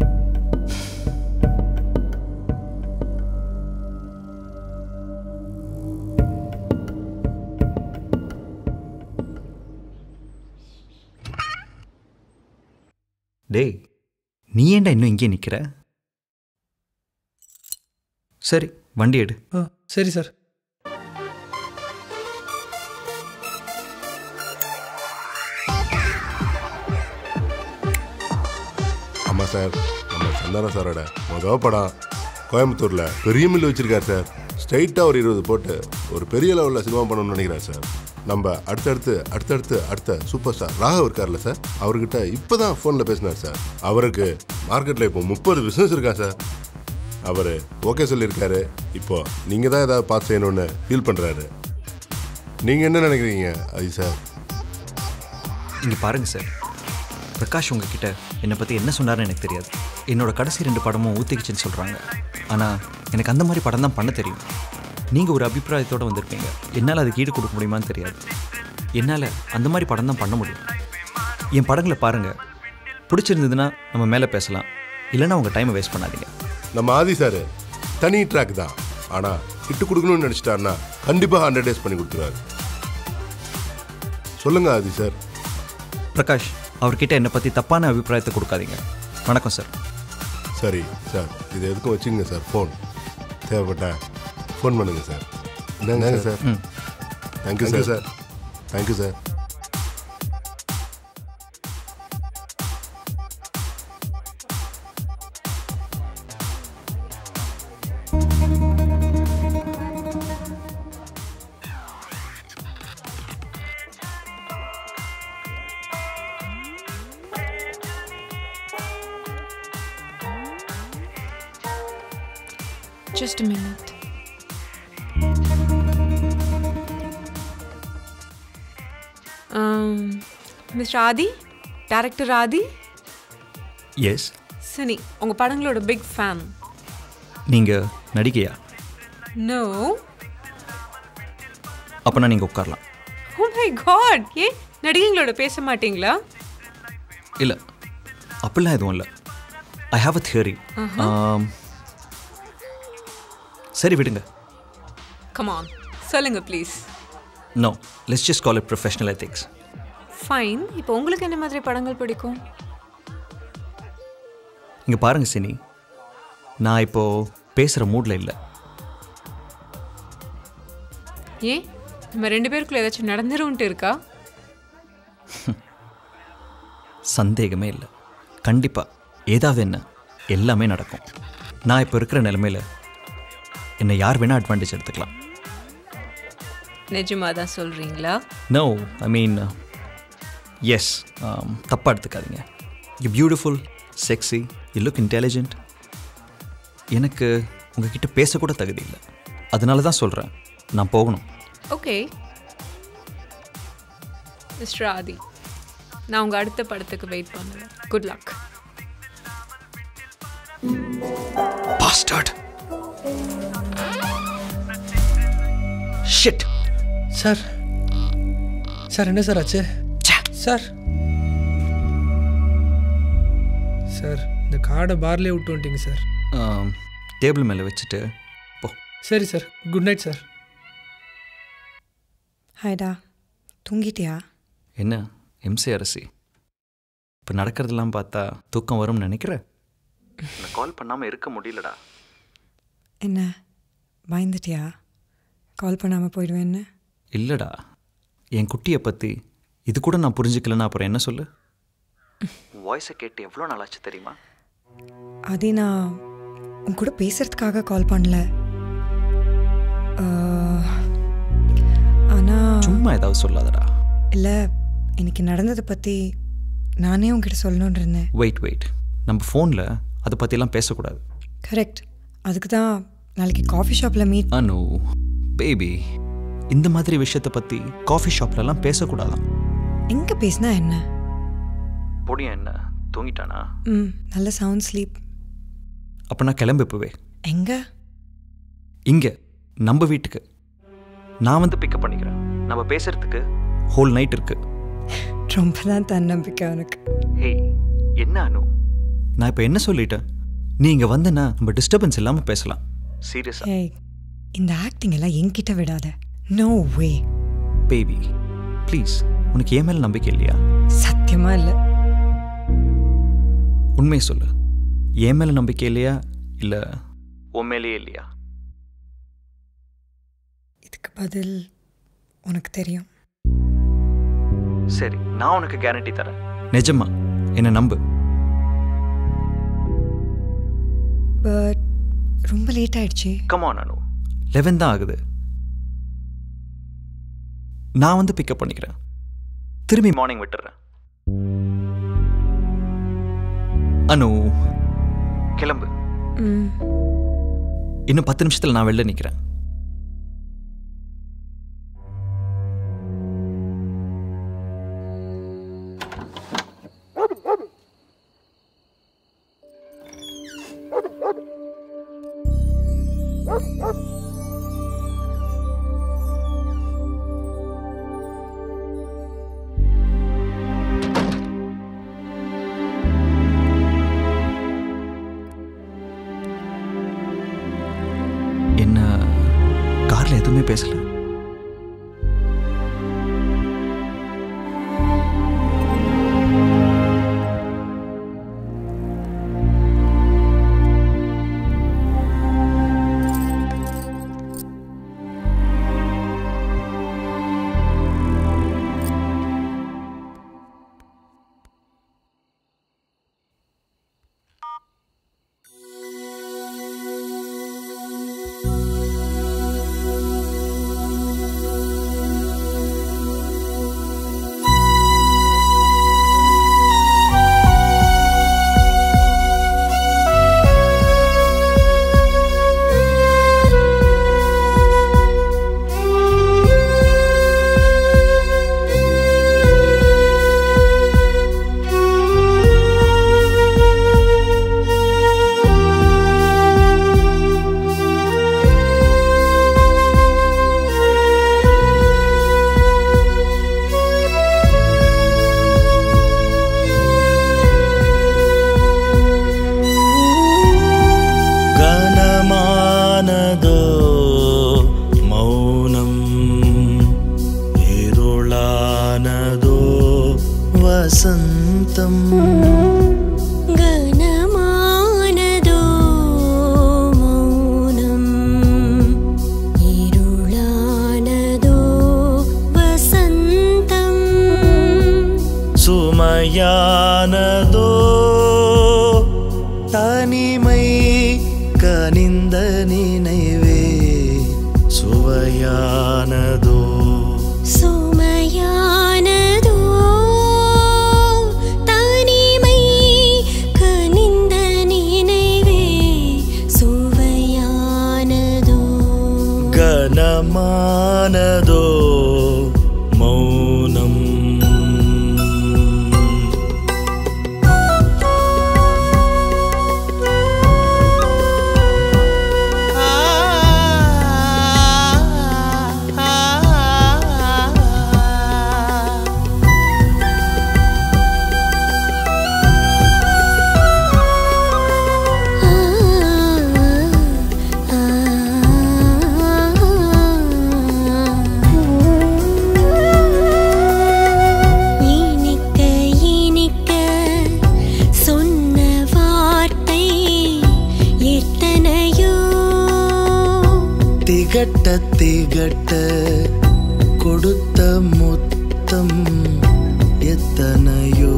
டேய் நீ ஏன்டா இன்னும் இங்கே நிக்கிற சரி வண்டி எடு ஆ சரி சார் ஆமாம் சார் நம்ம சந்தான சாரோட மொதல் படம் கோயம்புத்தூரில் பெரிய மில் வச்சிருக்காரு சார் ஸ்ட்ரைட்டாக ஒரு இருபது போட்டு ஒரு பெரிய லெவலில் சினிமா பண்ணணும்னு நினைக்கிறார் சார் நம்ம அடுத்தடுத்து அடுத்தடுத்து அடுத்த சூப்பர் ஸ்டார் ராகவ் இருக்கார்ல சார் அவர்கிட்ட இப்போ தான் ஃபோனில் பேசினார் சார் அவருக்கு மார்க்கெட்டில் இப்போ முப்பது பிஸ்னஸ் இருக்கா சார் அவர் ஓகே சொல்லியிருக்காரு இப்போ நீங்கள் தான் ஏதாவது பார்த்து செய்யணும்னு ஃபீல் பண்ணுறாரு நீங்கள் என்ன நினைக்கிறீங்க அது சார் இங்கே பாருங்க சார் பிரகாஷ் உங்ககிட்ட என்னை பற்றி என்ன சொன்னார்னு எனக்கு தெரியாது என்னோட கடைசி ரெண்டு படமும் ஊத்திக்கிச்சுன்னு சொல்கிறாங்க ஆனால் எனக்கு அந்த மாதிரி படம் தான் பண்ண தெரியும் நீங்கள் ஒரு அபிப்பிராயத்தோடு வந்திருப்பீங்க என்னால் அதுக்கு ஈடு கொடுக்க முடியுமான்னு தெரியாது என்னால் அந்த மாதிரி படம் தான் பண்ண முடியும் என் படங்களை பாருங்கள் பிடிச்சிருந்ததுன்னா நம்ம மேலே பேசலாம் இல்லைன்னா உங்கள் டைமை வேஸ்ட் பண்ணாதீங்க நம்ம ஆதி சார் தனி ட்ராக் தான் ஆனால் ஹிட்டு கொடுக்கணும்னு நினச்சிட்டாருன்னா கண்டிப்பாக ஹண்ட்ரட் டேஸ் பண்ணி கொடுத்துருவாரு சொல்லுங்க ஆதி சார் பிரகாஷ் அவர்கிட்ட என்னை பற்றி தப்பான அபிப்பிராயத்தை கொடுக்காதீங்க வணக்கம் சார் சரி சார் இது எதுக்கும் வச்சுங்க சார் ஃபோன் தேவைப்பட்டா ஃபோன் பண்ணுங்க சார் என்னங்க சார் ம். Thank you Thank you, sir thank you sir Just a minute. Mister Aadhi director Aadhi yes சனி உங்கள் படங்களோட பிக் ஃபேன் நீங்கள் நடிகையா நோ அப்போனா நீங்கள் உட்காரலாம் ஓ மை காட் ஏன் நடிகைங்களோட பேச மாட்டீங்களா இல்லை அப்படிலாம் எதுவும் இல்லை I have a theory Uh-huh. சரி விடுங்க கமான் சொல்லுங்க please no let's just call it professional ethics fine இப்போ உங்களுக்கு என்ன மாதிரி படங்கள் பிடிக்கும் இங்கே பாருங்க சினி நான் இப்போது பேசுகிற மூடில் இல்லை ஏன் நம்ம ரெண்டு பேருக்குள்ள ஏதாச்சும் நடந்துரும்ட்டு இருக்கா சந்தேகமே இல்லை கண்டிப்பாக ஏதாவது என்ன எல்லாமே நடக்கும் நான் இப்போ இருக்கிற நிலமையில என்னை யார் வேணால் அட்வான்டேஜ் எடுத்துக்கலாம் நிஜமாக தான் சொல்கிறீங்களா நோ ஐ மீன் எஸ் தப்பாக எடுத்துக்காதீங்க you beautiful sexy you look intelligent எனக்கு உங்ககிட்ட பேசக்கூட தகுதி இல்லை அதனால தான் சொல்கிறேன் நான் போகணும் ஓகே மிஸ்டர் ஆதி நான் உங்கள் அடுத்த படத்துக்கு வெயிட் பண்ணுவேன் good luck Bastard. Shit sir sir என்ன சார் ஆச்சு சார் சார் இந்த கார்டை பார்லேயே விட்டு வந்துட்டீங்க சார் டேபிள் மேலே வச்சுட்டு போ சரி சார் குட் நைட் சார் ஹாய்டா தூங்கிட்டியா என்ன எம்சி அரசி இப்போ நடக்கிறதெல்லாம் பார்த்தா தூக்கம் வரும்னு நினைக்கிற கால் பண்ணாமல் இருக்க முடியலடா என்ன பயந்துட்டியா கால் பண்ணாமல் போயிடுவேன்னு இல்லைடா என் குட்டியை பற்றி இது கூட நான் புரிஞ்சுக்கலன்னா அப்புறம் என்ன சொல்லு வாய்ஸை கேட்டு எவ்வளோ நாளாச்சு தெரியுமா அதே நான் உன் கூட பேசுறதுக்காக கால் பண்ணல ஆனால் சும்மா ஏதாவது சொல்லாதடா இல்லை இன்னைக்கு நடந்ததை பற்றி நானே உங்ககிட்ட சொல்லணும்னு இருந்தேன் வெயிட் வெயிட் நம்ம ஃபோனில் அதை பற்றிலாம் பேசக்கூடாது கரெக்ட் அதுக்கு தான் நாளைக்கு காஃபி ஷாப்பில் மீட் அனு பேபி இந்த மாதிரி விஷயத்தை பற்றி காஃபி ஷாப்லலாம் பேசக்கூடாதான் எங்கே பேசினா என்ன பொடியா என்ன தூங்கிட்டானா ம் நல்ல சவுண்ட் ஸ்லீப் அப்போ நான் கிளம்பு இப்போவே எங்கே இங்கே நம்ம வீட்டுக்கு நான் வந்து பிக்கப் பண்ணிக்கிறேன் நம்ம பேசுறதுக்கு ஹோல் நைட் இருக்கு ரொம்ப தான் தன்னம்பிக்கை உனக்கு ஹேய் என்ன அனு நான் இப்போ என்ன சொல்லிட்டேன் நீ இங்கே வந்தனா நம்ம டிஸ்டர்பன்ஸ் இல்லாமல் பேசலாம் சீரியஸா ஏய் இந்த ஆக்டிங் எல்லாம் என்கிட்ட விடாத நோ வே பேபி ப்ளீஸ் உனக்கு ஏன் மேலே நம்பிக்கை இல்லையா சத்தியமா இல்லை உண்மையை சொல்லு என் மேலே நம்பிக்கை இல்லையா இல்லை உன் மேலேயே இல்லையா இதுக்கு பதில் உனக்கு தெரியும் சரி நான் உனக்கு கேரண்டி தரேன் நிஜமா என்னை நம்பு பட் ரொம்ப லேட் ஆயிடுச்சு கமான் அனு லெவன் தான் ஆகுது நான் வந்து பிக்கப் பண்ணிக்கிறேன் திரும்பி மார்னிங் விட்டுறேன் அனு கிளம்பு ம் இன்னும் பத்து நிமிஷத்தில் நான் வெளில நிற்கிறேன் என்ன கார்ல எதுவுமே பேசல நிஜமானதோ மௌனம் இனிக்க இனிக்க சொன்ன வார்த்தை எத்தனையோ திகட்ட திகட்ட கொடுத்த முத்தம் எத்தனையோ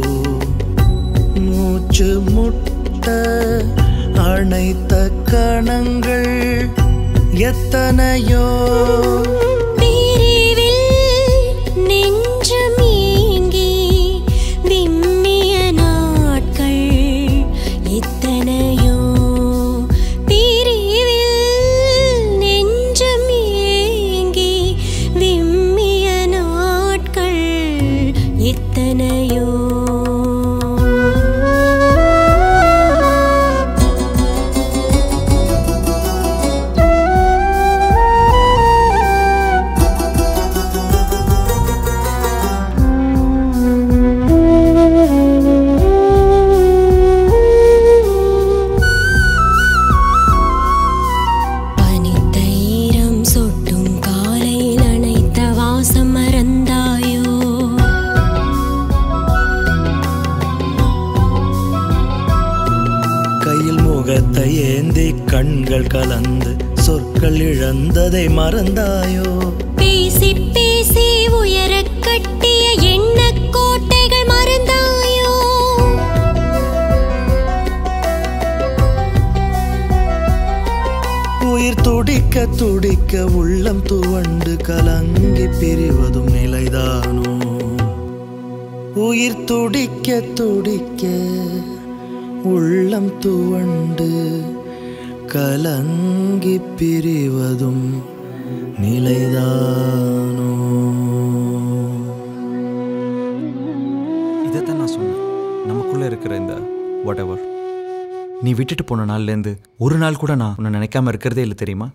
மூச்சு முட்ட அணைத்த கணங்கள் எத்தனையோ பிரிவில் நெஞ்சம் ஏங்கி விம்மிய நாட்கள் எத்தனையோ பிரிவில் நெஞ்சம் ஏங்கி விம்மிய நாட்கள் எத்தனையோ பனித்தயிரம் சொட்டும் காலையில் அணைத்த வாசம் மறந்தாயோ கையில் முகத்தை ஏந்தி கண்கள் கலந்து சொற்கள் இழந்ததை மறந்தாயோ பேசி பேசி உயரக் கட்டிய எண்ணக் கோட்டைகள் மறந்தாயோ உயிர் துடிக்க துடிக்க உள்ளம் துவண்டு கலங்கி பிரிவதும் நிலைதானோ உயிர் துடிக்க துடிக்க உள்ளம் துவண்டு கலங்கி பிரிவதும் நிலைதானோ இதைத்தான் நான் சொன்னேன் நமக்குள்ளே இருக்கிற இந்த வாட் எவர் நீ விட்டுட்டு போன நாள்லேருந்து ஒரு நாள் கூட நான் உன்னை நினைக்காம இருக்கிறதே இல்லை தெரியுமா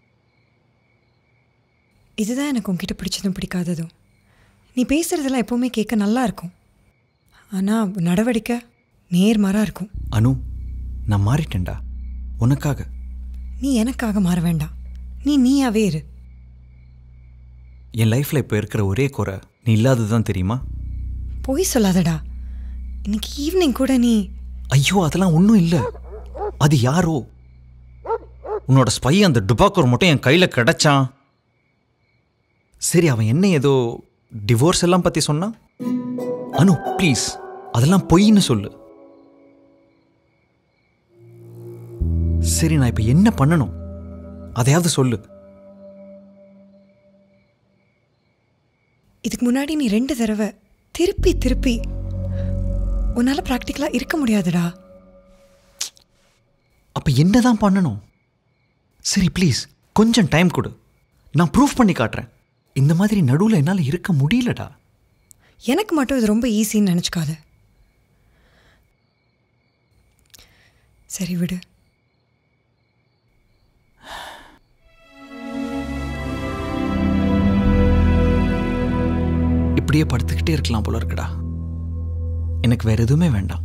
இதுதான் எனக்கு உன்கிட்ட பிடிச்சதும் பிடிக்காததும் நீ பேசுகிறதெல்லாம் எப்போவுமே கேட்க நல்லா இருக்கும் ஆனால் நடவடிக்கை நேர்மாறாக இருக்கும் அனு நான் மாறிட்டேன்டா உனக்காக நீ எனக்காக மாற வேண்டாம் நீ நீயாவே இரு என் லைஃப்பில் இப்போ இருக்கிற ஒரே குறை நீ இல்லாதது தான் தெரியுமா பொய் சொல்லாதடா இன்னைக்கு ஈவினிங் கூட நீ ஐயோ அதெல்லாம் ஒன்றும் இல்லை அது யாரோ உன்னோட ஸ்பை அந்த டுபாக்கூர் மட்டும் என் கையில் கிடைச்சான் சரி அவன் என்ன ஏதோ டிவோர்ஸ் எல்லாம் பற்றி சொன்னான் அனு ப்ளீஸ் அதெல்லாம் பொய்ன்னு சொல்லு சரி நான் இப்போ என்ன பண்ணணும் அதையாவது சொல்லு இதுக்கு முன்னாடி நீ ரெண்டு தடவை திருப்பி திருப்பி உன்னால் ப்ராக்டிக்கலாக இருக்க முடியாதுடா அப்போ என்ன தான் பண்ணணும் சரி ப்ளீஸ் கொஞ்சம் டைம் கொடு நான் ப்ரூஃப் பண்ணி காட்டுறேன் இந்த மாதிரி நடுவில் என்னால் இருக்க முடியலடா எனக்கு மட்டும் இது ரொம்ப ஈஸின்னு நினச்சிக்காத சரி விடு இப்படியே படுத்துக்கிட்டே இருக்கலாம் போல இருக்குடா எனக்கு வேற எதுவுமே வேண்டாம்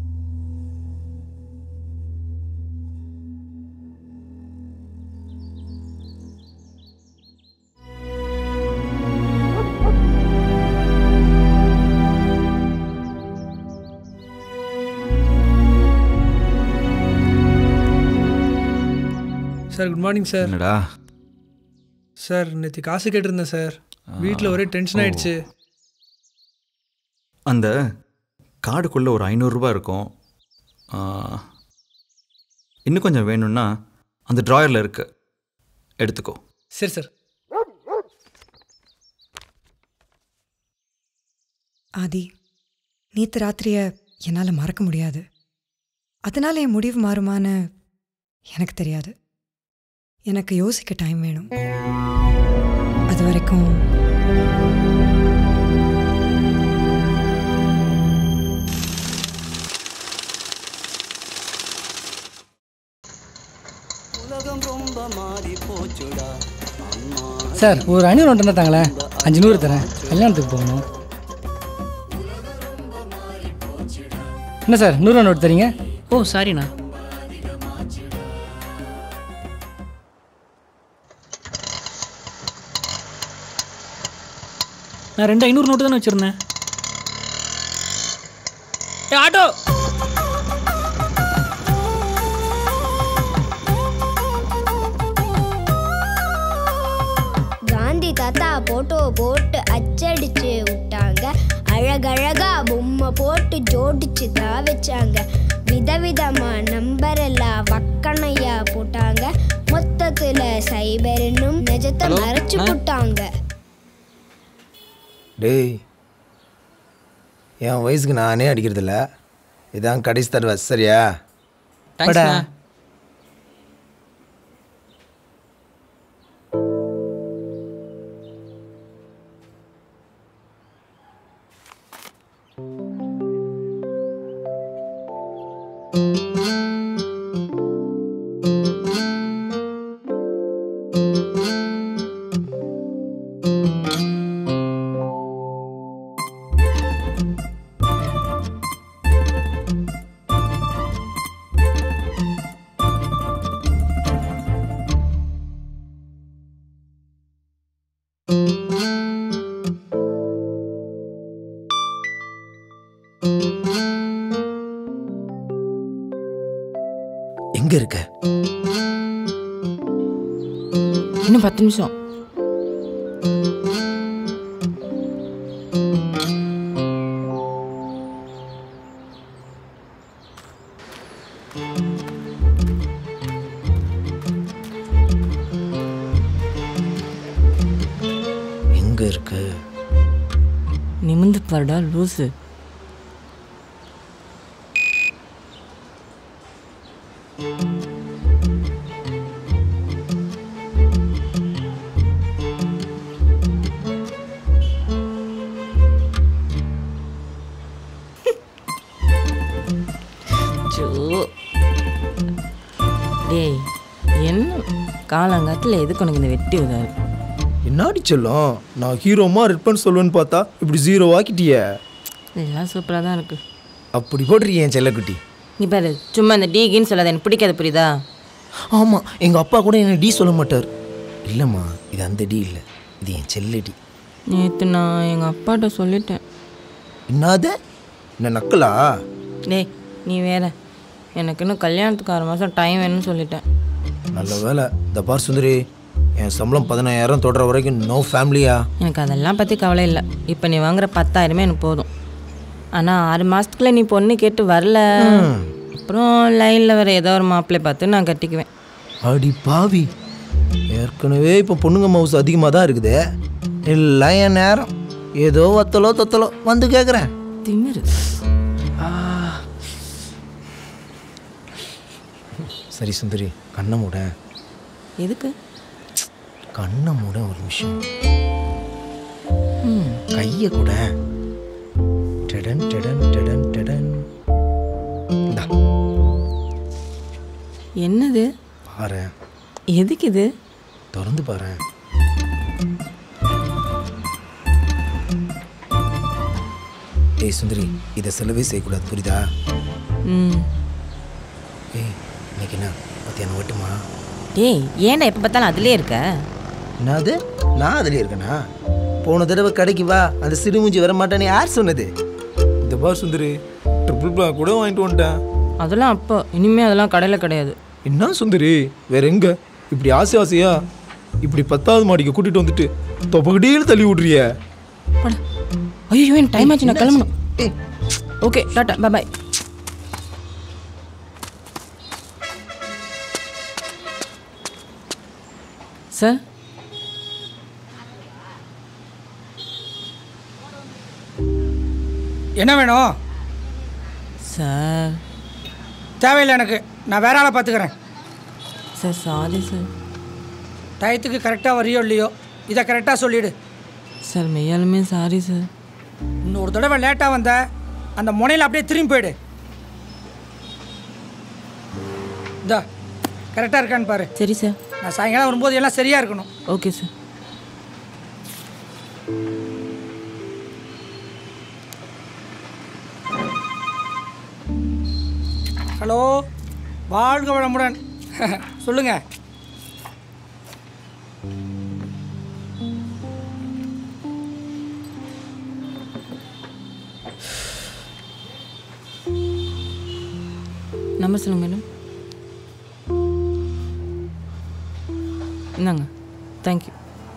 சார் குட் மார்னிங் சார் என்னடா சார் நேற்று காசு கேட்டிருந்தேன் சார் வீட்டில் ஒரே டென்ஷன் ஓ. ஆயிடுச்சு அந்த கார்டுக்குள்ளே ஒரு ஐநூறுரூபா இருக்கும் ஆ, இன்னும் கொஞ்சம் வேணும்னா அந்த ட்ராயரில் இருக்கு எடுத்துக்கோ சரி சார் ஆதி நேற்று ராத்திரிய என்னால் மறக்க முடியாது அதனால் என் முடிவு மாறுமான்னு எனக்கு தெரியாது எனக்கு யோசிக்க டைம் வேணும் வரைக்கும் உலகம் ரொம்ப மாறி போச்சுடா அம்மா சார் ஒரு ஐநூறு நோட்டு இருந்தால் தாங்களேன் அஞ்சு நூறு தரேன் கல்யாணத்துக்கு போகணும் என்ன சார் நூறுரூவா நோட்டு தரீங்க ஓ சாரிண்ணா நான் ரெண்டு ஐநூறு நோட்டு தானே வச்சுருந்தேன் ஏ ஆட்டோ காந்தி தாத்தா போட்டோ போட்டு அச்சடிச்சு விட்டாங்க அழகழகா பொம்மை போட்டு ஜோடிச்சு தான் வச்சாங்க விதவிதமா நம்பர் எல்லாம் வக்கணையா போட்டாங்க மொத்தத்துல சைபர்னும் நிஜத்தை ஹலோ? மறைச்சு ஆ? போட்டாங்க டேய் என் வயசுக்கு நானே அடிக்கிறதில்ல இதான் கடைசி தடவை சரியா தேங்க்ஸ்ண்ணா எங்க இருக்க இன்னும் பத்து நிமிஷம் எங்க இருக்க நிமிந்து பாருடா லூசு சோ. டேய் என்ன காலங்காத்தில் எதுக்கு உனக்கு இந்த வெட்டி உதாரு என்னாடி செல்லம் நான் ஹீரோமா ரிப்பன் சொல்லுவேன்னு பார்த்தா இப்படி ஜீரோ ஆக்கிட்டியே இதெல்லாம் சூப்பராக தான் இருக்கு அப்படி போட்டிருக்கீங்க என் செல்லக்குட்டி நீ பாரு சும்மா இந்த டீகின்னு சொல்லாத எனக்கு பிடிக்காது புரியுதா ஆமாம் எங்கள் அப்பா கூட என்ன டி சொல்ல மாட்டார் இல்லைம்மா இது அந்த டி இல்லை இது என் செல்லடி நேற்று நான் எங்கள் அப்பாட்ட சொல்லிட்டேன் என்னது என்ன நக்கலா டேய் நீ வேற எனக்கு இன்னும் கல்யாணத்துக்கு ஆறு மாதம் டைம் வேணும்னு சொல்லிட்டேன் நல்ல வேலை இந்த பார் சுந்தரி என் சம்பளம் பதினாயிரம் தொடர வரைக்கும் நோ ஃபேமிலியா எனக்கு அதெல்லாம் பற்றி கவலை இல்லை இப்போ நீ வாங்குற பத்தாயிரமே எனக்கு போதும் ஆனால் ஆறு மாதத்துக்குள்ள நீ பொண்ணு கேட்டு வரல அப்புறம் லைனில் வேறு ஏதோ ஒரு மாப்பிள்ளை பார்த்து நான் கட்டிக்குவேன் அடி பாவி ஏற்கனவே இப்போ பொண்ணுங்க மவுஸ் அதிகமாக தான் இருக்குது எல்லாம் என் நேரம் ஏதோ ஒத்தலோ தொத்தலோ வந்து கேட்குறேன் திமிரு சரி சுந்தரி கண்ணை மூட எதுக்கு கண்ணை மூட ஒரு நிமிஷம் ம் கையை கூட டெடன் டெடன் டெடன் டெடன் இந்தா என்னது பாரு எதுக்கு இது திறந்து பாரு ஏய் சுந்தரி இதை செலவே செய்யக்கூடாது புரியுதா ம் ஏய் இன்னைக்கு என்ன மத்தியானம் ஓட்டுமா டேய் ஏன்டா எப்போ பார்த்தாலும் அதிலே இருக்க என்னது நான் அதுலேயே இருக்கேனா போன தடவை கடைக்கு வா அந்த சிறுமூஞ்சி வர மாட்டானே யார் சொன்னது இந்த பார் சுந்தரி ட்ரிபிள் பிளாக் கூட வாங்கிட்டு வந்துட்டேன் அதெல்லாம் அப்போ இனிமே அதெல்லாம் கடையில் கிடையாது என்ன சுந்தரி வேற எங்க இப்படி ஆசை ஆசையா இப்படி பத்தாவது மாடிக்கு கூட்டிட்டு வந்துட்டு தொப்பகடியில் தள்ளி விட்றிய ஐயோ எனக்கு டைம் ஆச்சு நான் கிளம்பணும் ஓகே டாட்டா பாய் சார் என்ன வேணும் சார் தேவையில்லை எனக்கு நான் வேற ஆளை பார்த்துக்கிறேன் சார் சாரி சார் டயத்துக்கு கரெக்டாக வரியோ இல்லையோ இதை கரெக்டாக சொல்லிடு சார் மெய்யாலுமே சாரி சார் இன்னொரு தடவை லேட்டாக வந்த அந்த முனையில் அப்படியே திரும்பி போயிடு இந்தா கரெக்டாக இருக்கான்னு பாரு சரி சார் நான் சாயங்காலம் வரும்போது எல்லாம் சரியாக இருக்கணும் ஓகே சார் ஹலோ வாழ்க வளமுடன் சொல்லுங்க நம்பர் சொல்லுங்க மேடம் இந்தாங்க தேங்க்யூ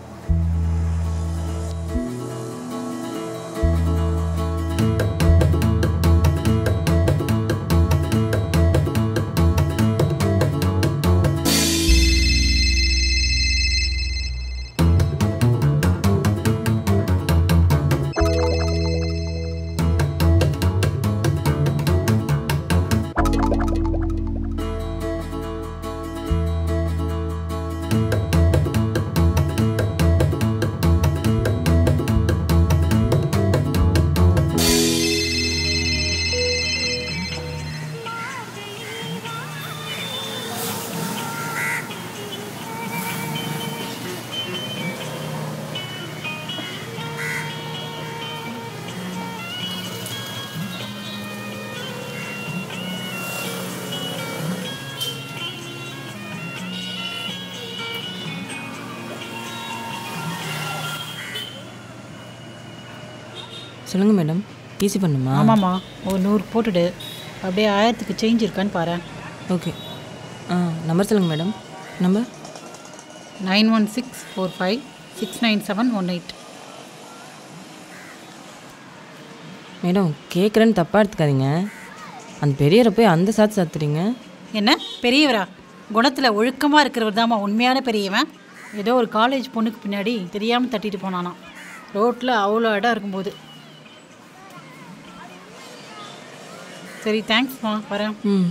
சொல்லுங்க மேடம் பிசி பண்ணுமா ஆமாம்மா ஒரு நூறு போட்டுடு அப்படியே ஆயிரத்துக்கு சேஞ்ச் இருக்கான்னு பாரு ஓகே ஆ நம்பர் சொல்லுங்க madam number nine one six four five six nine seven one eight madam கேட்குறேன்னு தப்பாக எடுத்துக்காதீங்க அந்த பெரியரை போய் அந்த சாத்து சாத்துறீங்க என்ன பெரியவரா குணத்தில் ஒழுக்கமாக இருக்கிறவர் தாம்மா உண்மையான பெரியவன் ஏதோ ஒரு காலேஜ் பொண்ணுக்கு பின்னாடி தெரியாமல் தட்டிட்டு போனானா ரோட்டில் அவ்வளோ இடம் இருக்கும்போது சரி தேங்க்ஸ்மா வரேன் ம்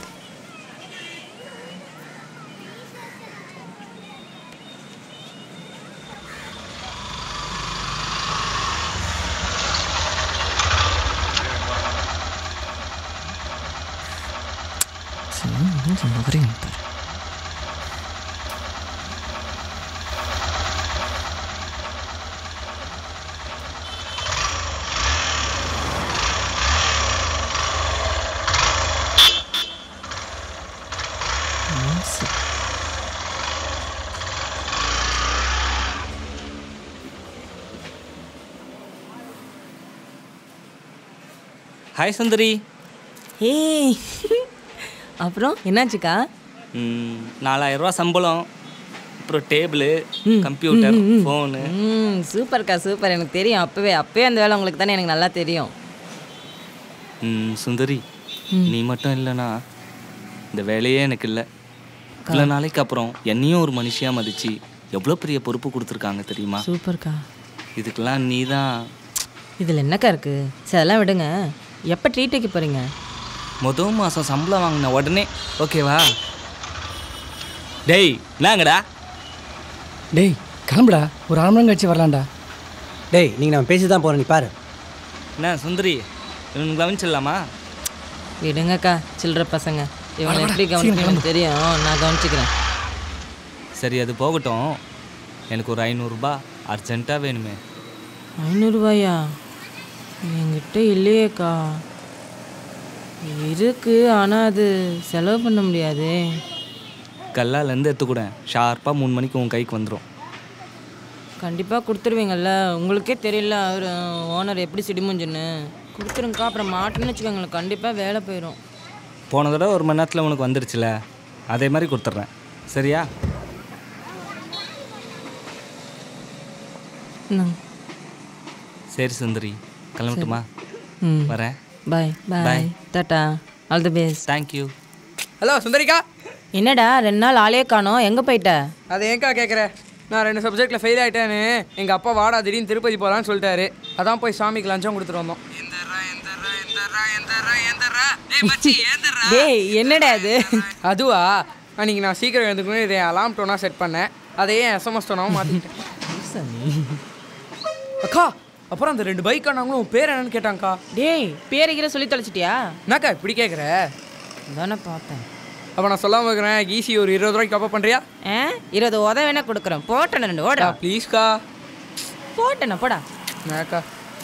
மகரேன் ஹாய் சுந்தரி ஏய் அப்புறம் என்னாச்சுக்கா ம், நாலாயிரம் ரூபா சம்பளம் அப்புறம் டேபிளு கம்ப்யூட்டர் ஃபோனு ம் சூப்பர்க்கா சூப்பர் எனக்கு தெரியும் அப்போவே அப்போவே அந்த வேலை உங்களுக்கு தானே எனக்கு நல்லா தெரியும் ம், சுந்தரி நீ மட்டும் இல்லைனா இந்த வேலையே எனக்கு இல்லை இவ்வளோ நாளைக்கு அப்புறம் என்னையும் ஒரு மனுஷியாக மதிச்சு எவ்வளோ பெரிய பொறுப்பு கொடுத்துருக்காங்க தெரியுமா சூப்பர்க்கா இதுக்கெல்லாம் நீ தான் இதில் என்னக்கா இருக்குது சரி அதெல்லாம் விடுங்க எப்போ ட்ரீட் வைக்க போகிறீங்க மொதல் மாதம் சம்பளம் வாங்கின உடனே ஓகேவா டேய் என்னங்கடா டேய் கிளம்புடா ஒரு அரை மணி நேரம் கழிச்சு வரலாம்டா டேய் நீங்கள் நம்ம பேசி தான் போகிறோம் நீ பாரு என்ன சுந்தரி இவனுக்கு கவனிச்சிடலாமா விடுங்கக்கா சில்லற பசங்க இவனை வாடா, எப்படி வாடா, கவனிக்கணும்னு சீக்கிரம் தெரியும் நான் கவனிச்சுக்கிறேன் சரி அது போகட்டும் எனக்கு ஒரு ஐநூறுரூபா அர்ஜென்ட்டாக வேணுமே ஐநூறுரூவாயா என்கிட்ட இல்லையேக்கா இருக்கு ஆனால் அது செலவு பண்ண முடியாதே கல்லாலேருந்து எடுத்துக்கூடேன் ஷார்ப்பாக மூணு மணிக்கு உன் கைக்கு வந்துடும் கண்டிப்பாக கொடுத்துருவீங்கல்ல உங்களுக்கே தெரியல அவர் ஓனர் எப்படி சிடிமுஞ்சுன்னு கொடுத்துருங்கக்கா அப்புறம் மாட்டேன்னு வச்சுக்கோங்களேன் கண்டிப்பாக வேலை போயிடும் போன தடவை ஒரு மணி நேரத்தில் உனக்கு வந்துருச்சுல அதே மாதிரி கொடுத்துட்றேன் சரியா இந்தாங்க. சரி சுந்தரி கிளம்பட்டுமா ம் வரேன் bye Bye. Bye tata all the best thank you hello சுந்தரிக்கா என்னடா ரெண்டு நாள் ஆளே காணோம் எங்கே போயிட்ட அதை ஏன்க்கா கேட்குற நான் ரெண்டு சப்ஜெக்டில் ஃபெயில் ஆகிட்டேன்னு எங்கள் அப்பா வாடா திடீர்னு திருப்பதி போகலான்னு சொல்லிட்டாரு அதான் போய் சாமிக்கு லஞ்சம் கொடுத்துட்டு வந்தோம் டேய் என்னடா அது அதுவா அன்றைக்கி நான் சீக்கிரம் எழுந்துக்கணும் இதை அலாம் டோனாக செட் பண்ணேன் அதையே எஸ்எம்எஸ் டோனாகவும் மாற்றிக்கிட்டேன் சாமி அக்கா அப்புறம் அந்த ரெண்டு பைக் ஆனவங்களும் உன் பேர் என்னன்னு கேட்டாங்கக்கா டேய் பேரை கீரை சொல்லி தொலைச்சிட்டியா என்னக்கா இப்படி கேட்குற தானே பார்த்தேன் அப்போ நான் சொல்லாம இருக்கிறேன் ஈஸி ஒரு இருபது ரூபாய்க்கு கப்ப பண்ணுறியா ஆ இருபது உதவி வேணா கொடுக்குறேன் போட்டேன் ரெண்டு ஓடா ப்ளீஸ்க்கா போட்டேண்ணா போடா அக்கா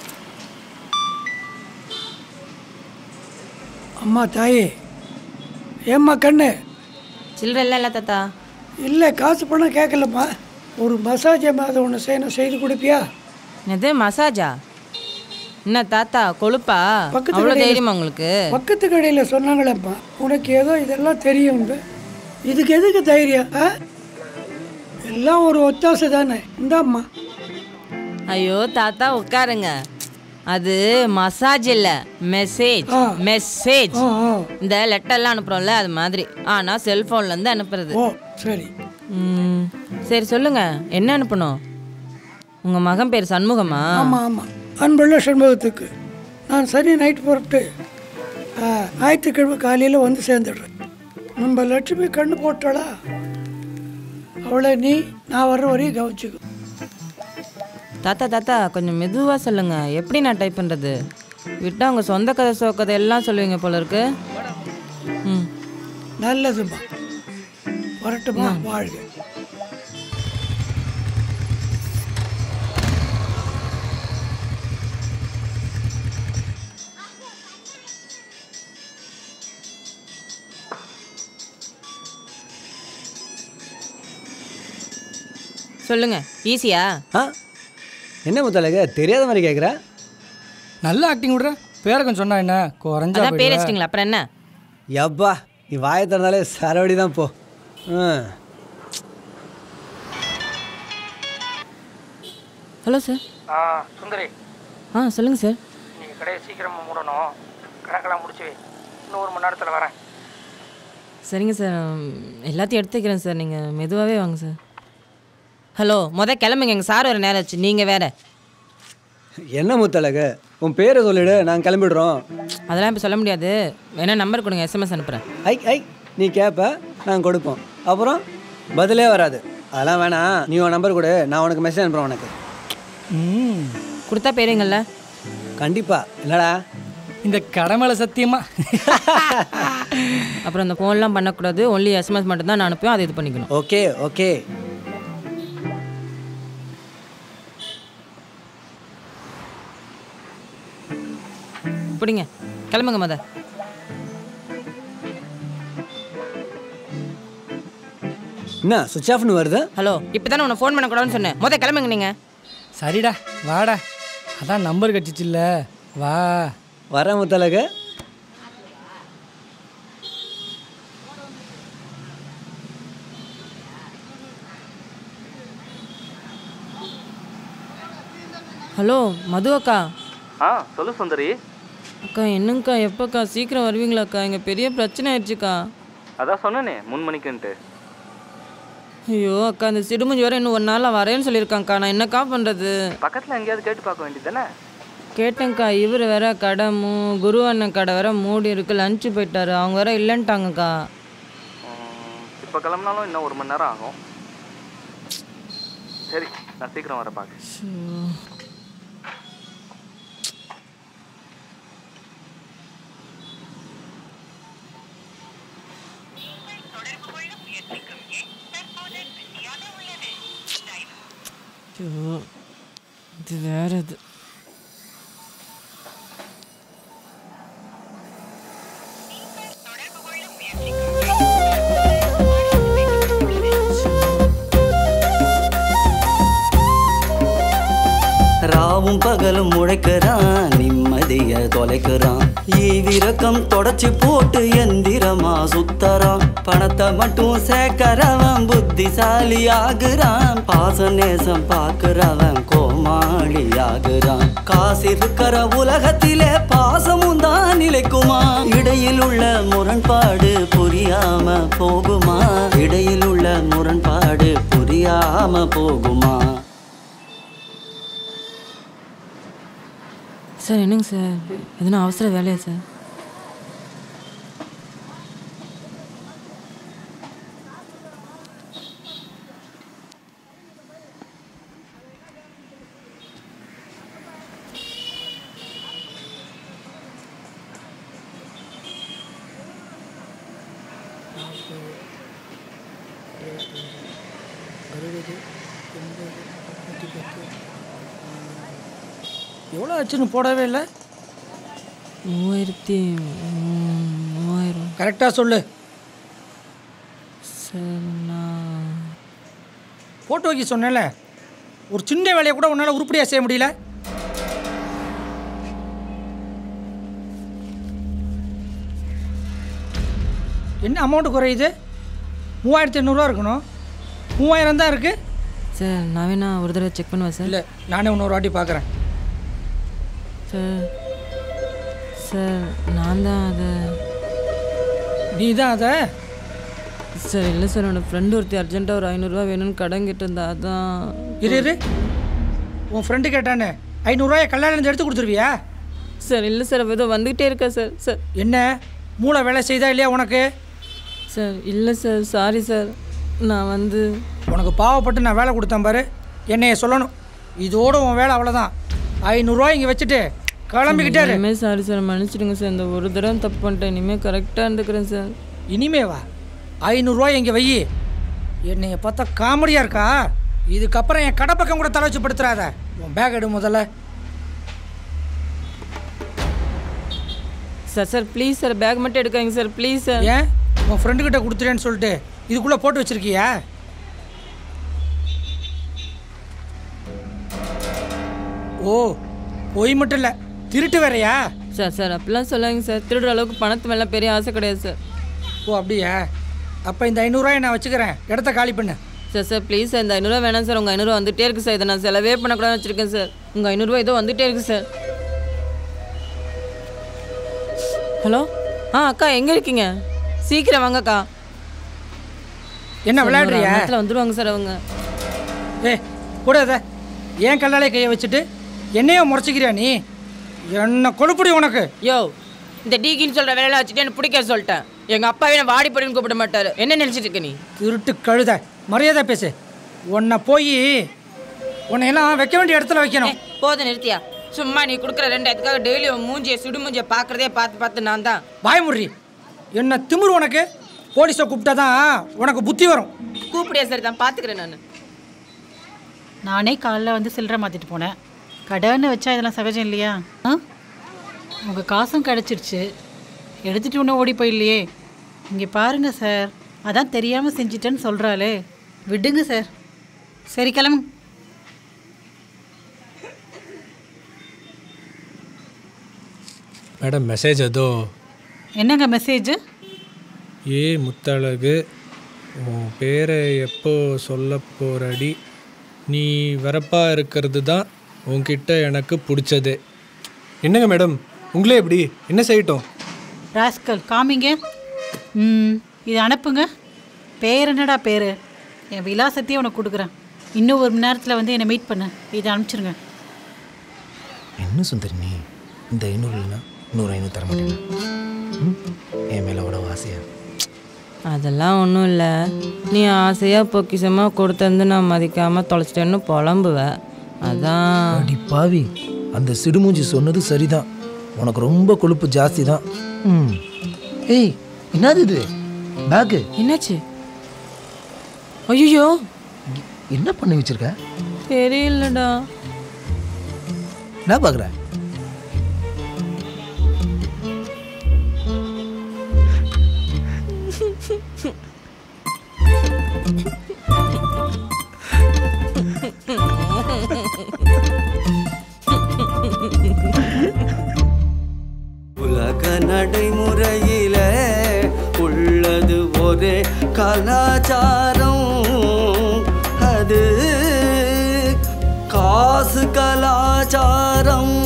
அம்மா தாயே ஏம்மா கண்ணு சில்லற இல்லை இல்லை தாத்தா இல்லை காசு பணம் கேட்கலம்மா ஒரு மசாஜ் அதை ஒன்று செய்யணும் செய்து கொடுப்பியா என்னது மசாஜா என்ன தாத்தா கொழுப்பா பக்கத்து அவ்வளோ கடையில- தைரியமா உங்களுக்கு பக்கத்து கடையில் சொன்னாங்களேம்மா உனக்கு ஏதோ இதெல்லாம் தெரியும் இதுக்கு எதுக்கு தைரியம் ஆ எல்லாம் ஒரு ஒத்தாசை தானே இந்தாம்மா ஐயோ தாத்தா உட்காருங்க அது மசாஜ் இல்ல மெசேஜ் மெசேஜ் இந்த லெட்டர்லாம் அனுப்புறோம்ல அது மாதிரி ஆனா செல்போன்ல இருந்து அனுப்புறது ஓ சரி ம், சரி சொல்லுங்க என்ன அனுப்பணும் உங்க மகன் பேர் சண்முகமா ஆமாம் ஆமாம் அன்புள்ள சண்முகத்துக்கு நான் சரி நைட் புறப்பட்டு ஆ, ஞாயிற்றுக்கிழமை காலையில் வந்து சேர்ந்துடுறேன் நம்ம லட்சுமி கண்ணு போட்டாளா அவளை நீ நான் வர்ற வரையும் கவனிச்சுக்கோ தாத்தா தாத்தா கொஞ்சம் மெதுவா சொல்லுங்க எப்படி நான் டைப் பண்றது விட்டா உங்க சொந்த கதை சோக்கதை எல்லாம் சொல்லுவீங்க போல இருக்கு ம் நல்லதும்மா வரட்டுமா வாழ்க சொல்லுங்க ஈஸியா ஆ என்ன முத்தலக தெரியாத மாதிரி கேட்குற நல்ல ஆக்டிங் விடுற பேரை கொஞ்சம் சொன்னா என்ன குறைஞ்சா அதான் பேர் போயிடுவ. வச்சிட்டிங்களா அப்புறம் என்ன யப்பா நீ வாயை திறந்தாலே சரவடி தான் போ ஆ ஹலோ சார் ஆ சுந்தரி ஆ சொல்லுங்க சார் நீங்கள் கடையை சீக்கிரமாக மூடணும் கணக்கெல்லாம் முடிச்சு இன்னும் ஒரு மணி நேரத்தில் வரேன் சரிங்க சார் ம், எல்லாத்தையும் எடுத்து வைக்கிறேன் சார் நீங்கள் மெதுவாகவே வாங்க சார் ஹலோ முத கிளம்புங்க எங்கள் சார் ஒரு நேரம் ஆச்சு நீங்கள் வேற என்ன முத்தலகு உன் பேரை சொல்லிடு நாங்கள் கிளம்பிடுறோம் அதெல்லாம் இப்போ சொல்ல முடியாது வேணா நம்பர் கொடுங்க எஸ்எம்எஸ் அனுப்புகிறேன் ஐ ஐ நீ கேட்ப நாங்கள் கொடுப்போம் அப்புறம் பதிலே வராது அதெல்லாம் வேணாம் நீ உன் நம்பர் கொடு நான் உனக்கு மெசேஜ் அனுப்புகிறேன் உனக்கு ம் கொடுத்தா போயிருங்கல்ல கண்டிப்பா என்னடா இந்த கடை மேலே சத்தியமா அப்புறம் இந்த ஃபோன்லாம் பண்ணக்கூடாது ஒன்லி எஸ்எம்எஸ் மட்டும் தான் நான் அனுப்புவேன் அதை இது பண்ணிக்கணும் ஓகே ஓகே பிடிங்க கிளம்புங்க மொத என்ன சுவிச் ஆஃப்னு வருது ஹலோ இப்போ தானே உன்னை ஃபோன் பண்ணக்கூடாதுன்னு சொன்னேன் முத கிளம்புங்க நீங்கள் சரிடா வாடா அதான் நம்பர் கட்சிச்சுல்ல வா வரேன் முத்தலகு ஹலோ மது அக்கா ஆ சொல்லு சுந்தரி அக்கா என்னங்கக்கா எப்போக்கா சீக்கிரம் வருவீங்களாக்கா இங்கே பெரிய பிரச்சனை ஆயிடுச்சுக்கா அதான் சொன்னனே மூணு மணிக்குன்ட்டு ஐயோ அக்கா இந்த சிடுமுஞ்சி வர இன்னும் ஒரு நாளில் வரேன்னு சொல்லியிருக்காங்க்கா நான் என்னக்கா பண்ணுறது பக்கத்தில் எங்கேயாவது கேட்டு பார்க்க வேண்டியது தானே கேட்டேங்க்கா இவர் வேற கடை மூ குரு அண்ணன் கடை வேற மூடி இருக்கு லஞ்சு போயிட்டாரு அவங்க வேற இல்லைன்ட்டாங்கக்கா இப்போ கிளம்புனாலும் இன்னும் ஒரு மணி நேரம் ஆகும் சரி நான் சீக்கிரம் வர பார்க்க ஐயோ இது வேற இது ராவும் பகலும் உழைக்கிறான் நிம்மதிய தொலைக்கிறான் ஈவிரக்கம் தொடச்சு போட்டு எந்திரமா சுத்தறான் பணத்தை மட்டும் சேர்க்கறவன் புத்திசாலி ஆகுறான் பாச நேசம் பார்க்கறவன் கோமாளி ஆகுறான் காசு இருக்கிற உலகத்திலே பாசமும் தான் நிலைக்குமா இடையில் உள்ள முரண்பாடு புரியாம போகுமா இடையில் உள்ள முரண்பாடு புரியாம போகுமா சார் என்னங்க சார் எதுனா அவசர வேலையா சார் அறுபது எண்பது நூற்றி பத்து எவ்வளோ ஆச்சுன்னு போடவே இல்லை மூவாயிரத்தி மூ- மூவாயிரம் கரெக்டாக சொல்லு சார் நான் போட்டு வைக்க சொன்னேன்ல ஒரு சின்ன வேலையை கூட உன்னால் உருப்படியாக செய்ய முடியல என்ன அமௌண்ட் குறையுது மூவாயிரத்தி எண்ணூறுவா இருக்கணும் மூவாயிரம் தான் இருக்குது சார் நான் வேணா ஒரு தடவை செக் பண்ணுவேன் சார் இல்லை நானே இன்னொரு வாட்டி பார்க்குறேன் சார் சார் நான் தான் அதை நீ தான் அதை சார் இல்லை சார் என்னோட ஃப்ரெண்டு ஒருத்தி அர்ஜென்ட்டாக ஒரு ஐநூறுரூவா வேணும்னு கடன் கேட்டிருந்தா அதான் இரு இரு உன் ஃப்ரெண்டு கேட்டானே ஐநூறுரூவாயை கல்யாணம் எடுத்து கொடுத்துருவியா சார் இல்லை சார் அவ ஏதோ வந்துக்கிட்டே இருக்கா சார் சார் என்ன மூளை வேலை செய்தா இல்லையா உனக்கு சார் இல்லை சார் சாரி சார் நான் வந்து உனக்கு பாவப்பட்டு நான் வேலை கொடுத்தேன் பாரு என்னைய சொல்லணும் இதோட உன் வேலை அவ்வளோதான் ஐநூறுரூவா இங்கே வச்சுட்டு கிளம்பிக்கிட்டே இரு. இனிமேல் சாரி சார் மன்னிச்சிடுங்க சார் இந்த ஒரு தடவை தப்பு பண்ணிட்டேன் இனிமேல் கரெக்டாக இருந்துக்கிறேன் சார் இனிமே வா ஐநூறுரூவா இங்கே வை என்னைய பார்த்தா காமெடியாக இருக்கா இதுக்கப்புறம் என் கடை பக்கம் கூட தலை வச்சு படுத்துறாத உன் பேக் எடு முதல்ல sir sir please sir bag மட்டும் எடுக்காதீங்க சார் ப்ளீஸ் சார் ஏன் உன் ஃப்ரெண்டுக்கிட்ட கொடுத்துட்டேன்னு சொல்லிட்டு இதுக்குள்ளே போட்டு வச்சிருக்கியா ஓ பொய் மட்டும் இல்லை திருட்டு வேறயா சார் சார் அப்படிலாம் சொல்லாங்க சார் திருடுற அளவுக்கு பணத்து மேலே பெரிய ஆசை கிடையாது சார் ஓ அப்படியா அப்போ இந்த ஐநூறுரூவாயை நான் வச்சுக்கிறேன் இடத்த காலி பண்ணு சார் சார் ப்ளீஸ் சார் இந்த ஐநூறுரூவா வேணாம் சார் உங்கள் ஐநூறுரூவா வந்துட்டே இருக்கு சார் இதை நான் செலவே பண்ணக்கூடாதுன்னு வச்சுருக்கேன் சார் உங்கள் ஐநூறுரூவா ஏதோ வந்துட்டே இருக்கு சார் ஹலோ ஆ அக்கா எங்கே இருக்கீங்க சீக்கிரம் வாங்கக்கா என்ன சார், விளையாடுறியா? ஒரு அரை நேரத்துல வந்துருவாங்க சார் அவங்க ஏ கூட இதை ஏன் கல்லாலே கையை வச்சுட்டு என்னையோ முறைச்சிக்கிறியா நீ என்ன கொழுப்புடி உனக்கு யோ இந்த டீக்கின்னு சொல்கிற வேலையெல்லாம் வச்சுட்டு எனக்கு பிடிக்க சொல்லிட்டேன் எங்கள் அப்பாவே என்ன வாடி போடின்னு கூப்பிட மாட்டாரு என்ன நினச்சிட்டு இருக்க நீ திருட்டு கழுத மரியாதை பேசு உன்னை போய் உன்னை எல்லாம் வைக்க வேண்டிய இடத்துல வைக்கணும் போதும் நிறுத்தியா சும்மா நீ கொடுக்குற ரெண்டு அதுக்காக டெய்லி உன் மூஞ்சியை சுடு மூஞ்சியை பார்க்குறதே பார்த்து பார்த்து நான் தான் பயமுறி என்ன திமிரு உனக்கு போலீஸை கூப்பிட்டா தான் உனக்கு புத்தி வரும் கூப்பிடியா சார் தான் பார்த்துக்கிறேன் நான் நானே காலைல வந்து சில்லறை மாற்றிட்டு போனேன் கடைன்னு வச்சா இதெல்லாம் சகஜம் இல்லையா ஆ உங்கள் காசும் கிடச்சிருச்சு எடுத்துட்டு ஒன்றும் ஓடி போயில்லையே இங்கே பாருங்க சார் அதான் தெரியாமல் செஞ்சிட்டேன்னு சொல்கிறாளே விடுங்க சார் சரி கிளம்பு மேடம் மெசேஜ் அதோ என்னங்க மெசேஜ் ஏ முத்தழகு உன் பேரை எப்போ சொல்ல போறடி நீ வரப்பா இருக்கிறது தான் உன்கிட்ட எனக்கு பிடிச்சது என்னங்க மேடம் உங்களே எப்படி என்ன செய்யட்டும் ராஸ்கல் காமிங்க ம் இது அனுப்புங்க பேர் என்னடா பேர் என் விலாசத்தையும் உனக்கு கொடுக்குறேன் இன்னும் ஒரு மணி நேரத்தில் வந்து என்னை மீட் பண்ணு இதை அனுப்பிச்சிருங்க என்ன சுந்தரி நீ இந்த ஐநூறு இல்லைன்னா இன்னொரு ஐநூறு தர மாட்டேங்க ம்? என் மேலே அவ்வளோ ஆசையா அதெல்லாம் ஒன்றும் இல்லை நீ ஆசையாக பொக்கிஷமாக கொடுத்தந்து நான் மதிக்காமல் தொலைச்சிட்டேன்னு புலம்புவேன் அதான் அடி பாவி அந்த சிடுமூஞ்சி சொன்னது சரிதான் உனக்கு ரொம்ப கொழுப்பு ஜாஸ்தி தான் ம் ஏய் என்னது இது பேக்கு என்னாச்சு ஐயோ என்ன பண்ணி வச்சிருக்க தெரியலடா என்ன பார்க்குற உலக நடைமுறையில உள்ளது ஒரே கலாச்சாரம் அது காசு கலாச்சாரம்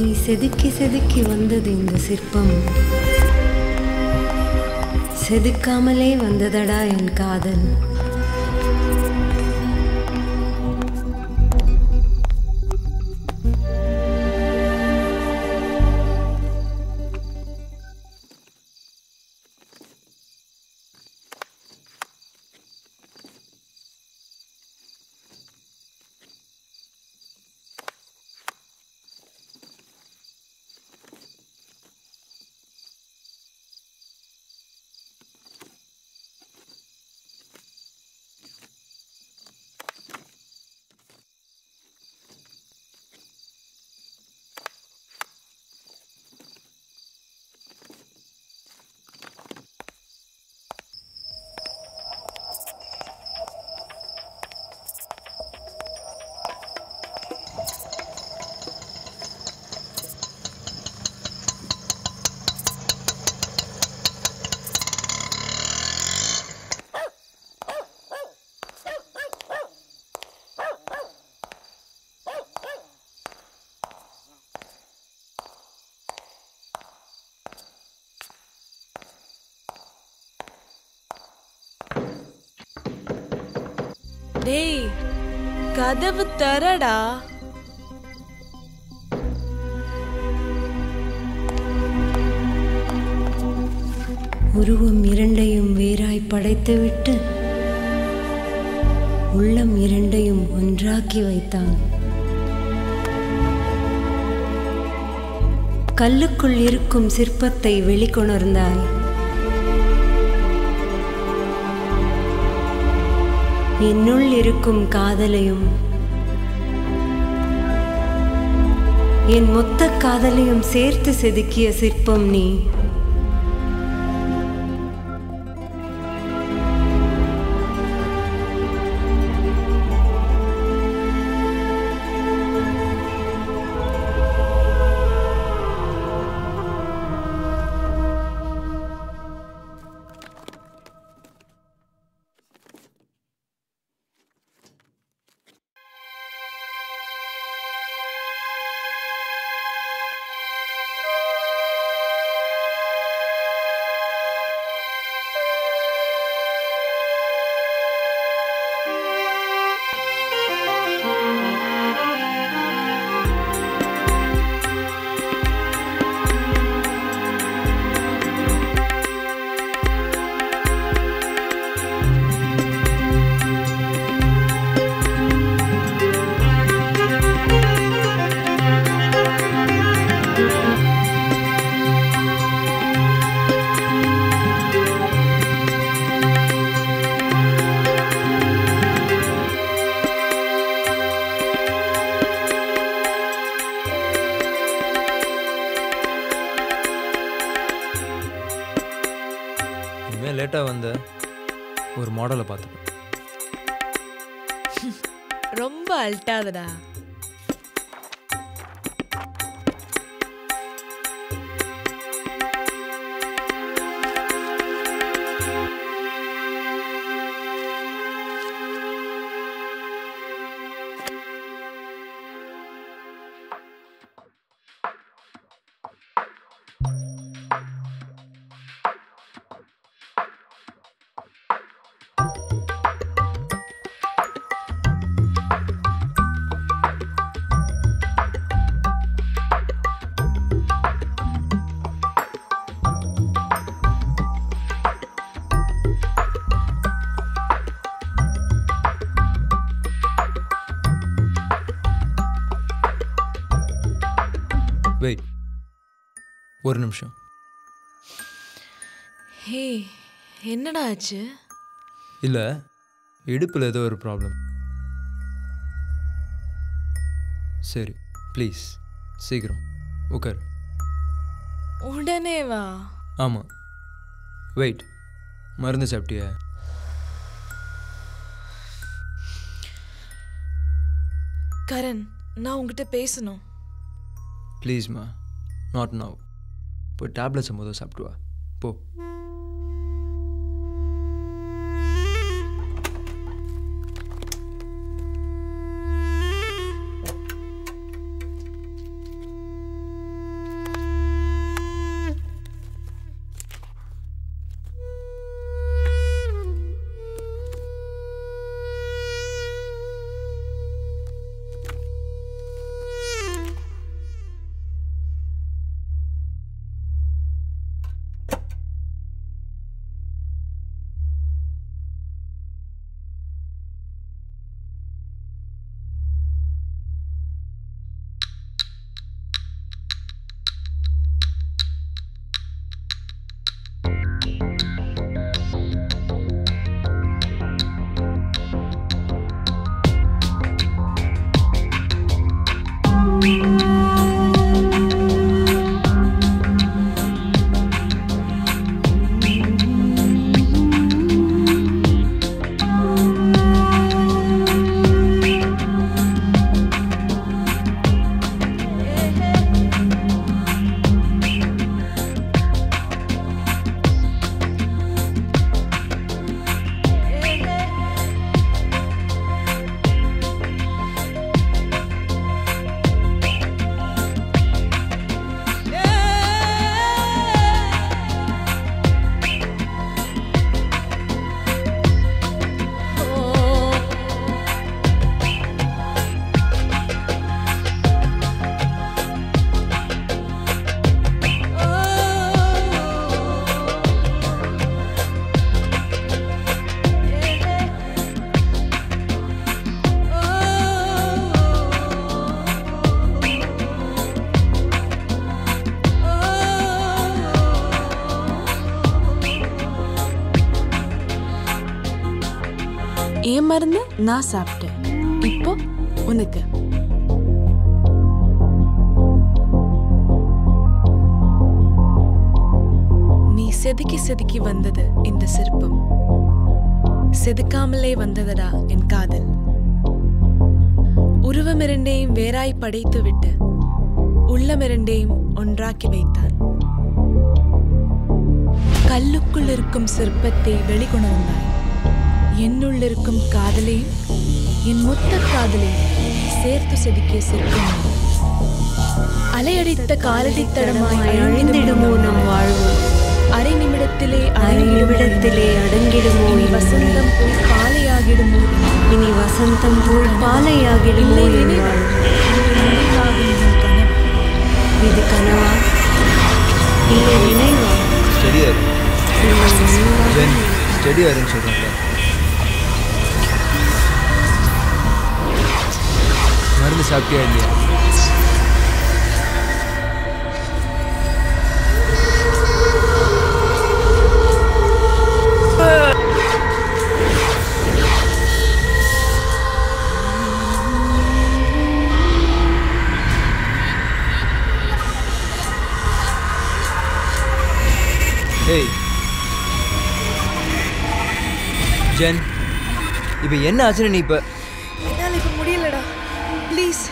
நீ செதுக்கி செதுக்கி வந்தது இந்த சிற்பம் செதுக்காமலே வந்ததடா என் காதல் டேய் கதவு தரடா உருவம் இரண்டையும் வேறாய் படைத்துவிட்டு உள்ளம் இரண்டையும் ஒன்றாக்கி வைத்தான் கல்லுக்குள் இருக்கும் சிற்பத்தை வெளிக்கொணர்ந்தாய் என்னுள் இருக்கும் காதலையும் என் மொத்த காதலையும் சேர்த்து செதுக்கிய சிற்பம் நீ இனிமேல் லேட்டாக வந்த ஒரு மாடலை பார்த்துப்பேன் ரொம்ப அல்ட்டாதடா வெயிட் ஒரு நிமிஷம் ஹே என்னடா ஆச்சு இல்லை இடுப்பில் ஏதோ ஒரு ப்ராப்ளம் சரி ப்ளீஸ் சீக்கிரம் உட்கார் உடனே வா ஆமாம் வெயிட் மருந்து சாப்பிட்டியா கரண் நான் உங்ககிட்ட பேசணும் ப்ளீஸ்மா நாட் நவ் போய் டேப்லெட்ஸை முதல் சாப்பிட்டு வா போ என் மருந்து நான் சாப்பிட்டேன் இப்போ உனக்கு நீ செதுக்கி செதுக்கி வந்தது இந்த சிற்பம் செதுக்காமலே வந்ததடா என் காதல் உருவமிரண்டையும் வேறாய் படைத்து விட்டு உள்ளமிரண்டையும் ஒன்றாக்கி வைத்தான் கல்லுக்குள் இருக்கும் சிற்பத்தை வெளிக்கொணர்ந்தாய் என்னுள் இருக்கும் காதலையும் என் மொத்த காதலையும் சேர்த்து செதுக்கிய சிற்பம் நீ. அலையடித்த காலடி தடமாய் அழிந்திடுமோ நம் வாழ்வு அரை நிமிடத்திலே அரை நிமிடத்திலே அடங்கிடுமோ இனி என் வசந்தம் போய் பாலையாகிடுமோ இனி வசந்தம் போல் பாலையாகிடுமோ என் வாழ்வு இது கனவா இல்லை நினைவா ஸ்டெடியா இரு இல்லை நினைவா ஜென் ஸ்டெடியா இருன்னு சொல்கிறேன்ல மருந்து சாப்பிட்டியா இல்லையா ஏய் ஜென் இப்போ என்ன ஆச்சுன்னு நீ இப்போ என்னால் இப்போ முடியலடா ப்ளீஸ்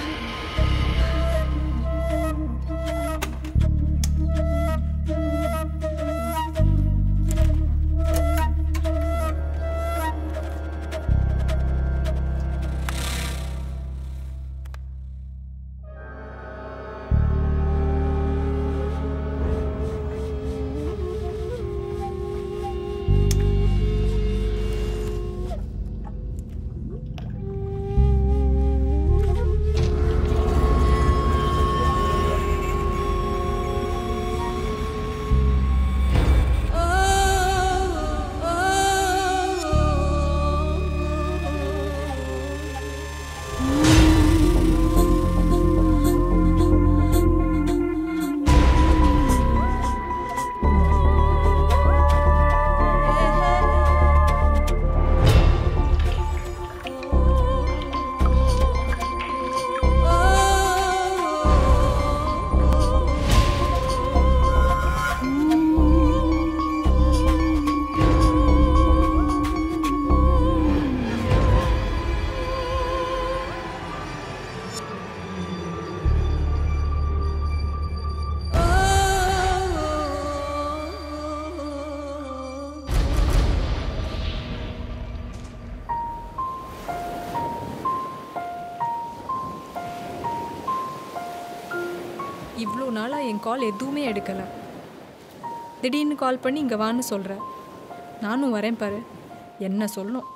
இவ்வளோ நாளாக என் கால் எதுவுமே எடுக்கலை திடீர்னு கால் பண்ணி இங்கே வான்னு சொல்கிற நானும் வரேன் பாரு என்ன சொல்லணும்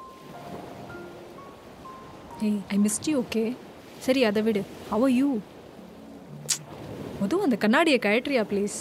ஏய் ஐ மிஸ்ட் யூ ஓகே சரி அதை விடு ஹவ் யூ அதுவும் அந்த கண்ணாடியை கழட்டுறியா ப்ளீஸ்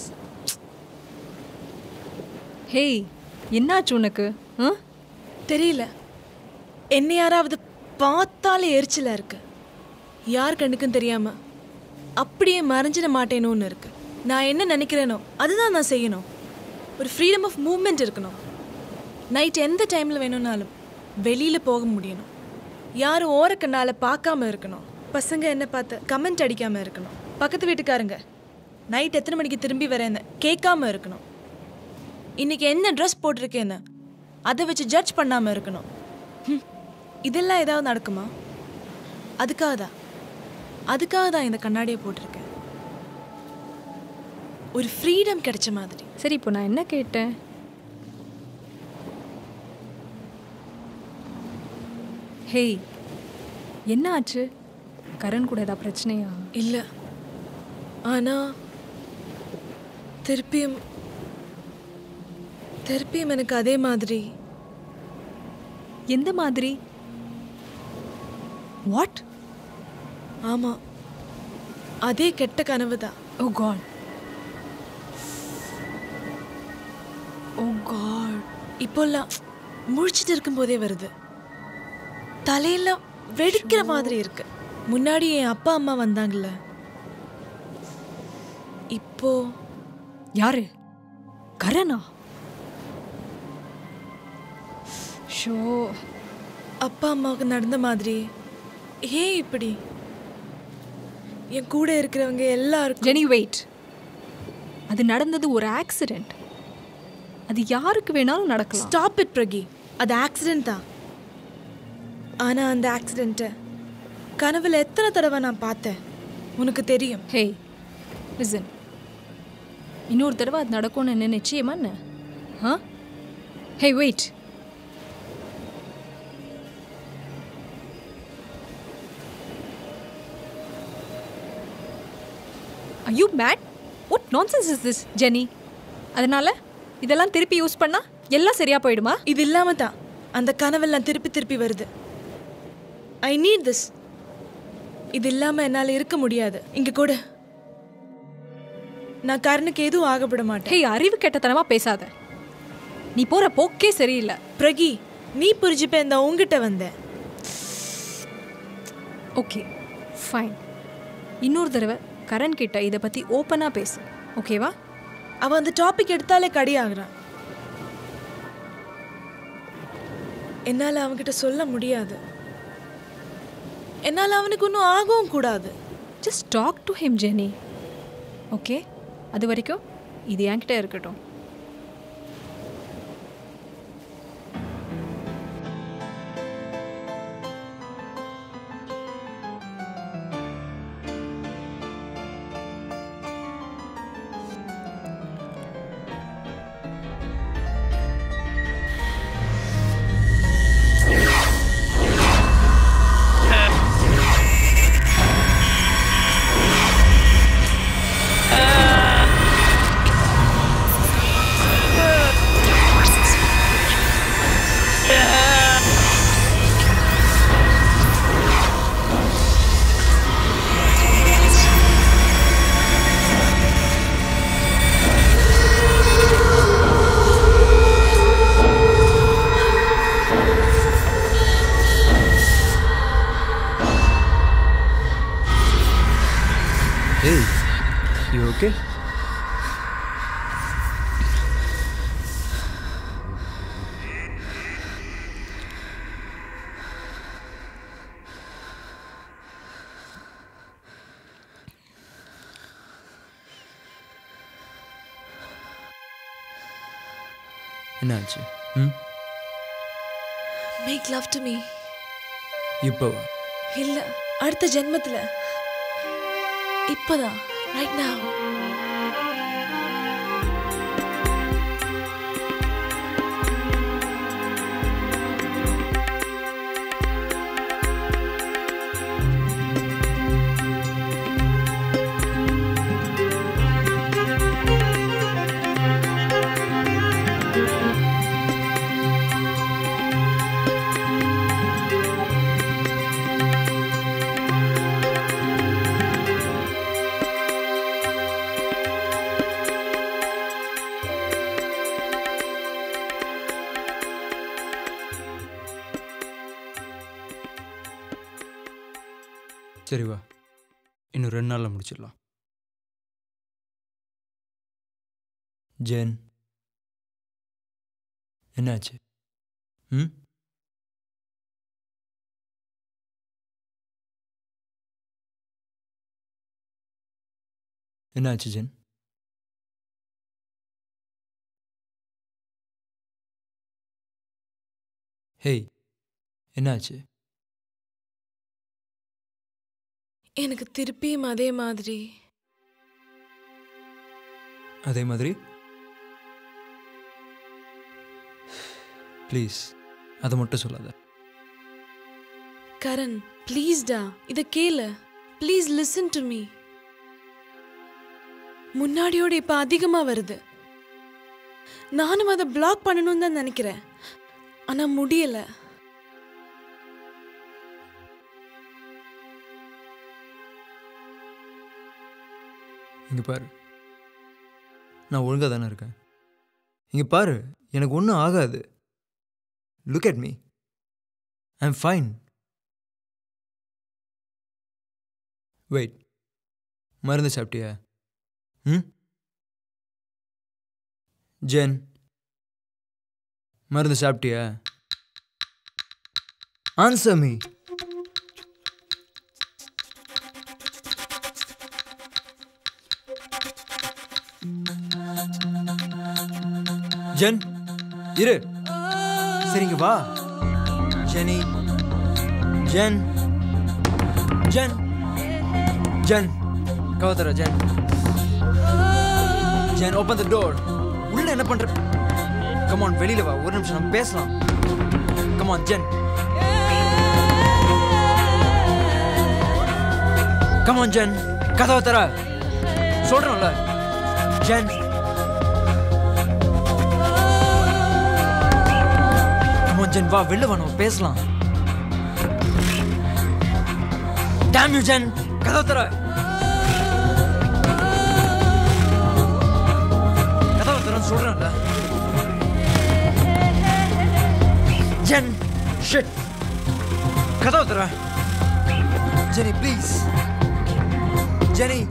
ஹேய் என்னாச்சு உனக்கு ஆ தெரியல என்ன யாராவது பார்த்தாலே எரிச்சலா இருக்கு யார் கண்ணுக்கும் தெரியாம அப்படியே மறைஞ்சிட மாட்டேனோன்னு இருக்கு நான் என்ன நினைக்கிறேனோ அதுதான் நான் செய்யணும் ஒரு ஃப்ரீடம் ஆஃப் மூவ்மெண்ட் இருக்கணும் நைட் எந்த டைமில் வேணும்னாலும் வெளியில் போக முடியணும் யாரும் ஓரக்கண்ணால பார்க்காம இருக்கணும் பசங்க என்ன பார்த்து கமெண்ட் அடிக்காம இருக்கணும் பக்கத்து வீட்டுக்காரங்க நைட் எத்தனை மணிக்கு திரும்பி வரேன்னு கேட்காம இருக்கணும் இன்னைக்கு என்ன ட்ரெஸ் போட்டிருக்கேன்னு அதை வச்சு ஜட்ஜ் பண்ணாம இருக்கணும் ஹம், இதெல்லாம் ஏதாவது நடக்குமா அதுக்காக தான் அதுக்காக தான் இந்த கண்ணாடியை போட்டிருக்கேன் ஒரு ஃப்ரீடம் கிடைச்ச மாதிரி சரி இப்போ நான் என்ன கேட்டேன் ஹேய் என்ன ஆச்சு கரண் கூட ஏதாவது பிரச்சனையா இல்லை ஆனா திருப்பியும் திருப்பியும் எனக்கு அதே மாதிரி எந்த மாதிரி வாட் ஆமா அதே கெட்ட கனவு தான் ஓ காட் ஓ காட் இப்போல்லாம் முழிச்சிட்டு இருக்கும்போதே வருது தலையெல்லாம் வெடிக்கிற மாதிரி இருக்கு முன்னாடி என் அப்பா அம்மா வந்தாங்கல்ல இப்போ யாரு கரணா ஷோ அப்பா அம்மாவுக்கு நடந்த மாதிரி ஏன் இப்படி என் கூட இருக்கிறவங்க எல்லாருக்கும் ஜெனி வெயிட் அது நடந்தது ஒரு ஆக்சிடெண்ட் அது யாருக்கு வேணாலும் நடக்கலாம் ஸ்டாப் இட் பிரகி அது ஆக்சிடென்ட் தான் ஆனா அந்த ஆக்சிடென்ட்டை கனவுல எத்தனை தடவை நான் பார்த்தேன் உனக்கு தெரியும் ஹே லிசன் இன்னொரு தடவை அது நடக்கும்னு என்ன நிச்சயமா என்ன ஆ hey wait I you mad what nonsense is this Jenny அதனால இதெல்லாம் திருப்பி யூஸ் பண்ணா எல்லாம் சரியா போயிடுமா இது இல்லாம தான் அந்த கனவெல்லாம் திருப்பி திருப்பி வருது ஐ நீட் திஸ் இது இல்லாம என்னால இருக்க முடியாது இங்க கூட நான் கரனுக்கு எதுவும் ஆகப்பட மாட்டேன் ஹே அறிவு கெட்டத்தனமா பேசாத நீ போற போக்கே சரியில்லை பிரகி நீ புரிஞ்சுப்ப இந்த உங்ககிட்ட வந்தேன் ஓகே ஃபைன் இன்னொரு தடவை கரண் கிட்ட இதை பற்றி ஓப்பனாக பேசு ஓகேவா அவன் அந்த டாபிக் எடுத்தாலே கடியாகிறான் என்னால் அவன்கிட்ட சொல்ல முடியாது என்னால் அவனுக்கு ஒன்றும் ஆகவும் கூடாது just talk to him Jenny okay அது வரைக்கும் இது என்கிட்ட இருக்கட்டும் Hey, you okay? என்னாச்சு ம் மேக் லவ் டு மீ இப்போவா இல்ல அடுத்த ஜென்மத்துல இப்பதான் ரைட் now சரி வா இன்னும் ரெண்டு நாளில் முடிச்சிடலாம் ஜென் என்னாச்சு ம் என்னாச்சு ஜென் ஹேய் என்னாச்சு எனக்கு திருப்பியும் அதே மாதிரி அதே மாதிரி ப்ளீஸ் அதை மட்டும் சொல்லாத கரண் ப்ளீஸ்டா இத கேளு ப்ளீஸ் லிசன் டு மீ முன்னாடியோட இப்ப அதிகமா வருது நானும் அதை பிளாக் பண்ணணும்னு தான் நினைக்கிறேன் ஆனா முடியல இங்கே பாரு நான் ஒழுங்காக தானே இருக்கேன் இங்கே பாரு எனக்கு ஒன்றும் ஆகாது look at me I am fine wait மருந்து சாப்பிட்டியா ம் ஜென் மருந்து சாப்பிட்டியா ஆன்சர் மீ ஜென் இரு சரிங்க வா ஜெனி ஜென் ஜென் ஜென் கவத்தர Jen Jen open the door உள்ள என்ன பண்ற கமான் வெளியில வா ஒரு நிமிஷம் நம்ம பேசலாம் கமான் ஜென் கமான் ஜென் கதவை தர சொல்றோம்ல ஜென் கமான் ஜென் வா வெளில வா நம்ம பேசலாம் டேம் யூ ஜென் கதவை தர கதவை தரேன்னு சொல்றேன்ல ஜென் ஷிட் கதவை தர Jenny please Jenny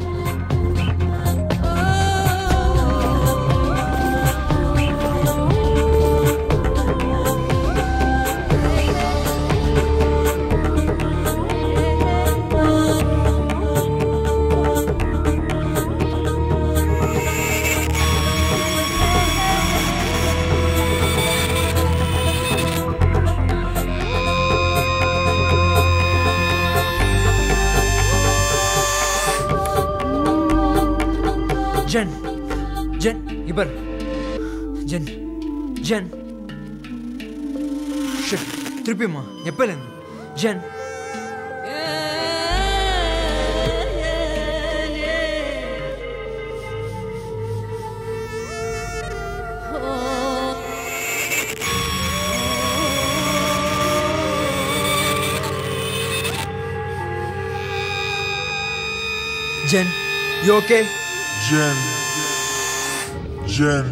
Jen Jen இவர் ஜென் ஜென் ஷிட் திருப்பியுமா எப்போலேருந்து Jen Jen, you okay? Jen. Jen.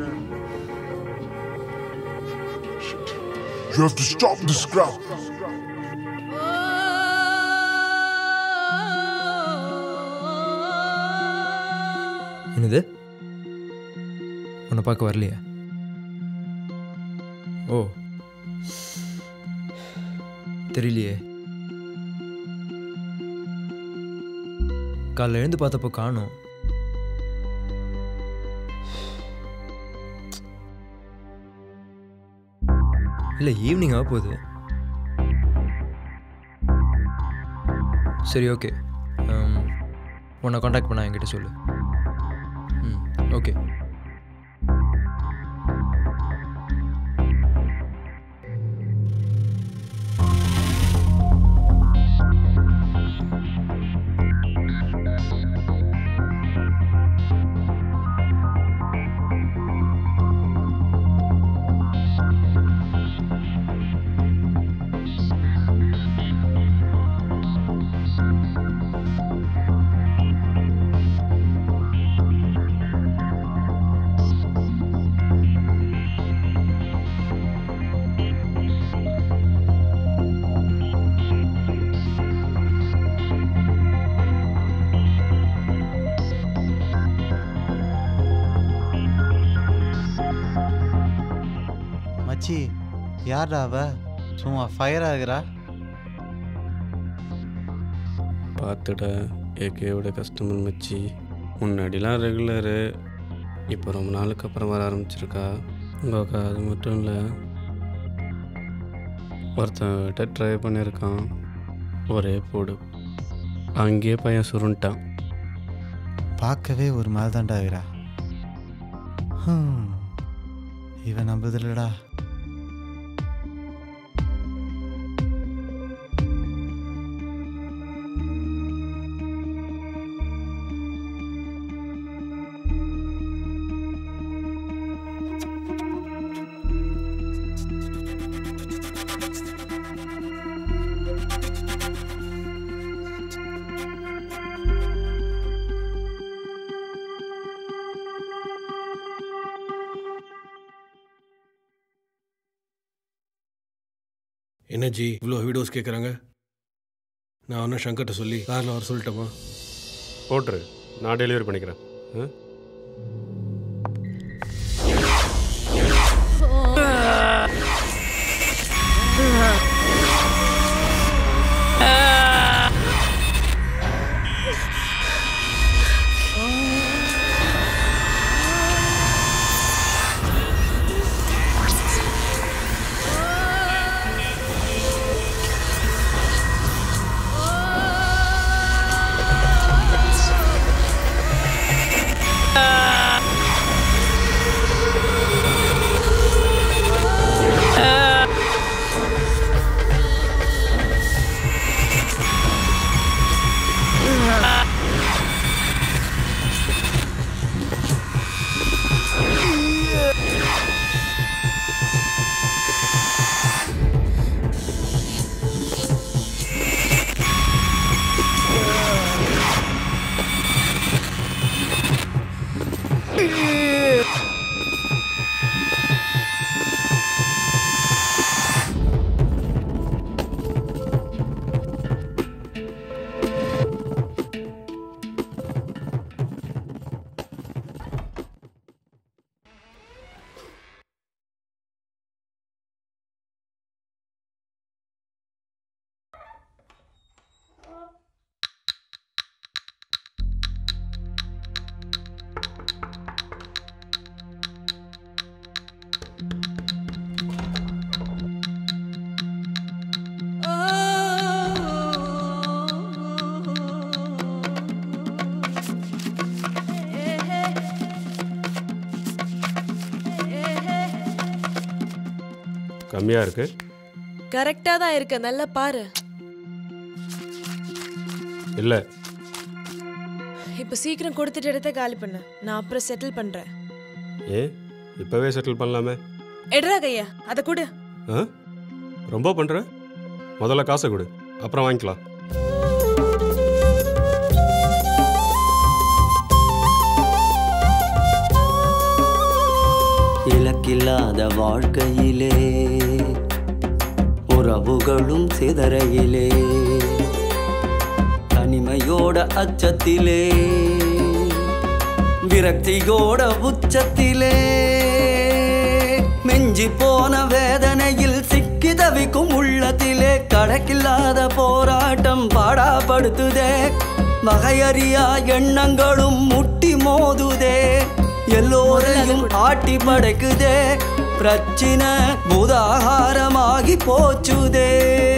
You have to stop this crap. என்னது உன்னை பார்க்க வரலையா ஓ தெரியலையே காலைல எழுந்து பார்த்தப்போ காணோம் இல்லை ஈவினிங் ஆக போகுது சரி ஓகே உன்னை காண்டாக்ட் பண்ண என்கிட்ட சொல்லு ம் ஓகே மச்சி யார்டா அவ சும்மா ஃபயர் ஆகுறா பார்த்துட ஏகேவோட கஸ்டமர் மச்சி முன்னாடிலாம் ரெகுலரு இப்போ ரொம்ப நாளுக்கு அப்புறம் வர ஆரம்பிச்சிருக்கா உங்கள் அது மட்டும் இல்லை ஒருத்தன்கிட்ட ட்ரை பண்ணியிருக்கான் ஒரே போடு அங்கேயே பையன் சுருண்டான் பார்க்கவே ஒரு மாதிரி தான்டா ஆகுறா ஹம். இவன் நம்புதில்லடா என்ன ஜி இவ்வளோ வீடியோஸ் கேட்குறாங்க நான் ஒன்றும் சங்கர்கிட்ட சொல்லி காரில் வர சொல்லட்டோமா போட்டுரு நான் டெலிவரி பண்ணிக்கிறேன் ஆ? ஆ கம்மியாக இருக்கு கரெக்டாக தான் இருக்க நல்லா பாரு இல்லை இப்போ சீக்கிரம் கொடுத்துட்டு இடத்த காலி பண்ணு நான் அப்புறம் செட்டில் பண்ணுறேன் ஏன் இப்போவே செட்டில் பண்ணலாமே எடுறா கையா அதை கொடு ஆ ரொம்ப பண்ணுற முதல்ல காசை கொடு அப்புறம் வாங்கிக்கலாம் இலக்கில்லாத வாழ்க்கையிலே உறவுகளும் சிதறையிலே தனிமையோட அச்சத்திலே விரக்தியோட உச்சத்திலே மிஞ்சி போன வேதனையில் சிக்கி தவிக்கும் உள்ளத்திலே கணக்கில்லாத போராட்டம் பாடாப்படுத்துதே வகையறியா எண்ணங்களும் முட்டி மோதுதே எல்லோரையும் ஆட்டி படைக்குதே பிரச்சினை பூதாகாரமாகி போச்சுதே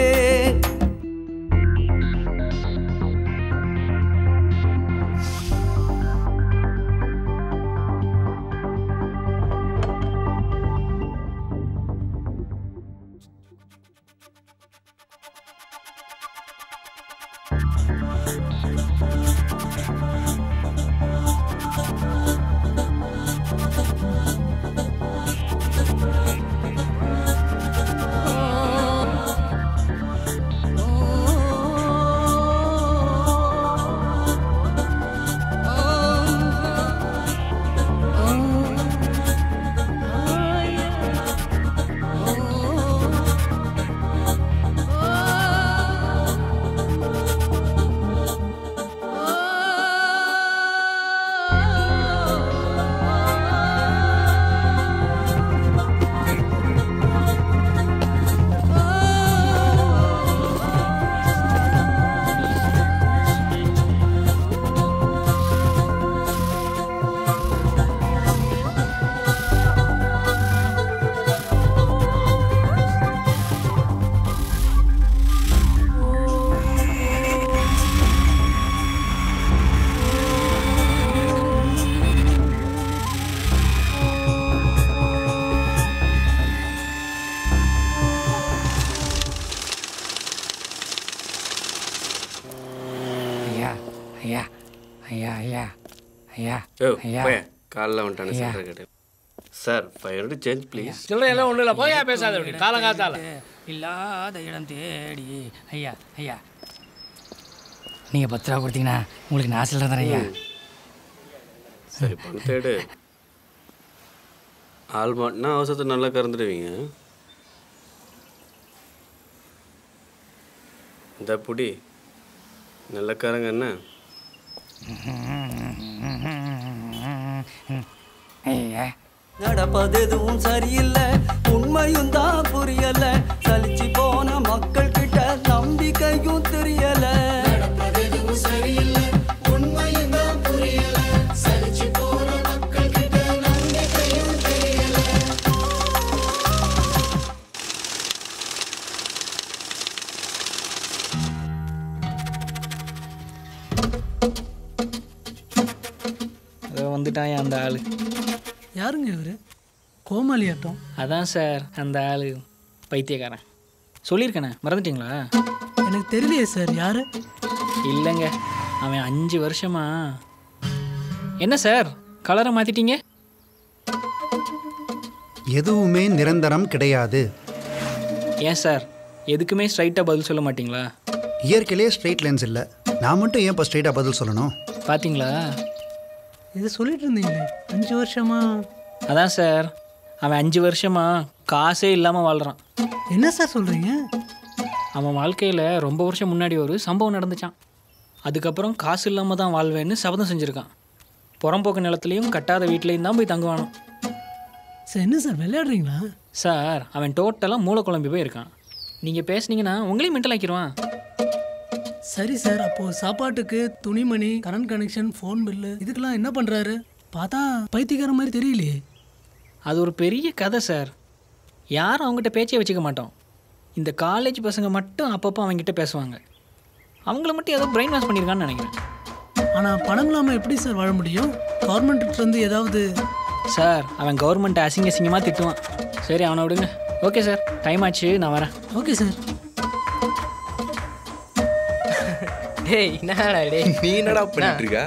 ஐயா ஐயா ஐயா ஐயா ஐயா ஓ ஐயா போய் காலைல வந்துட்டானே ஐயா. சார் கேட்டு sir five hundred change please சில்லறை எல்லாம் ஒன்றும் இல்லை போயா பேசாத அப்படி காலங்காத்தால இல்லாத இடம் தேடி ஐயா ஐயா நீங்கள் பத்து ரூபா கொடுத்தீங்கன்னா உங்களுக்கு நான் சில்லறை தரேன் ஐயா சரி பணத்தை எடு ஆள் மாட்டினா அவசரத்தை நல்லா கறந்துடுவீங்க இந்த புடி நல்ல கறங்க என்ன ஐயா நடப்பதெதுவும் சரியில்லை உண்மையும் தான் புரியல சலிச்சு போன மக்கள் கிட்ட நம்பிக்கையும் தெரியல சரியில்லை உண்மையும் தான் புரியல சலிச்சு போன மக்கள் கிட்ட நம்பிக்கையும் தெரியல அதை வந்துட்டான் அந்த ஆள் யாருங்க இவர் கோமாளியாட்டம் அதான் சார் அந்த ஆள் பைத்தியக்காரன் சொல்லியிருக்கேனே மறந்துட்டீங்களா எனக்கு தெரியலையே சார் யாரு இல்லைங்க அவன் அஞ்சு வருஷமா என்ன சார் கலரை மாற்றிட்டீங்க எதுவுமே நிரந்தரம் கிடையாது ஏன் சார் எதுக்குமே ஸ்ட்ரைட்டாக பதில் சொல்ல மாட்டீங்களா இயற்கையிலே ஸ்ட்ரெயிட் லைன்ஸ் இல்லை நான் மட்டும் ஏன் இப்போ ஸ்ட்ரெயிட்டாக பதில் சொல்லணும் பார்த்தீங்களா இதை சொல்லிட்டு இருந்தீங்களே அஞ்சு வருஷமா அதான் சார் அவன் அஞ்சு வருஷமா காசே இல்லாமல் வாழ்கிறான் என்ன சார் சொல்கிறீங்க அவன் வாழ்க்கையில் ரொம்ப வருஷம் முன்னாடி ஒரு சம்பவம் நடந்துச்சான் அதுக்கப்புறம் காசு இல்லாமல் தான் வாழ்வேன்னு சபதம் செஞ்சுருக்கான் புறம்போக்கு நிலத்துலையும் கட்டாத வீட்லேயும் தான் போய் தங்குவானாம் சார் என்ன சார் விளையாடுறீங்களா சார் அவன் டோட்டலாக மூளை குழம்பி போய் இருக்கான் நீங்கள் பேசுனீங்கன்னா உங்களையும் மென்டல் ஆக்கிடுவான் சரி சார் அப்போது சாப்பாட்டுக்கு துணிமணி கரண்ட் கனெக்ஷன் ஃபோன் பில்லு இதுக்கெல்லாம் என்ன பண்ணுறாரு பார்த்தா பைத்தியக்கார மாதிரி தெரியலையே அது ஒரு பெரிய கதை சார் யாரும் அவங்ககிட்ட பேச்சே வச்சுக்க மாட்டோம் இந்த காலேஜ் பசங்க மட்டும் அப்பப்போ அவங்ககிட்ட பேசுவாங்க அவங்கள மட்டும் ஏதோ பிரெயின் வாஷ் பண்ணியிருக்கான்னு நினைக்கிறேன் ஆனால் பணம் இல்லாமல் எப்படி சார் வாழ முடியும் கவர்மெண்ட்லேருந்து ஏதாவது சார் அவன் கவர்மெண்ட் அசிங்க அசிங்கமாக திட்டுவான் சரி அவனை விடுங்க ஓகே சார் டைம் ஆச்சு நான் வரேன் ஓகே சார் டேய் என்னடா டேய் நீ என்னடா பண்ணிட்டு இருக்க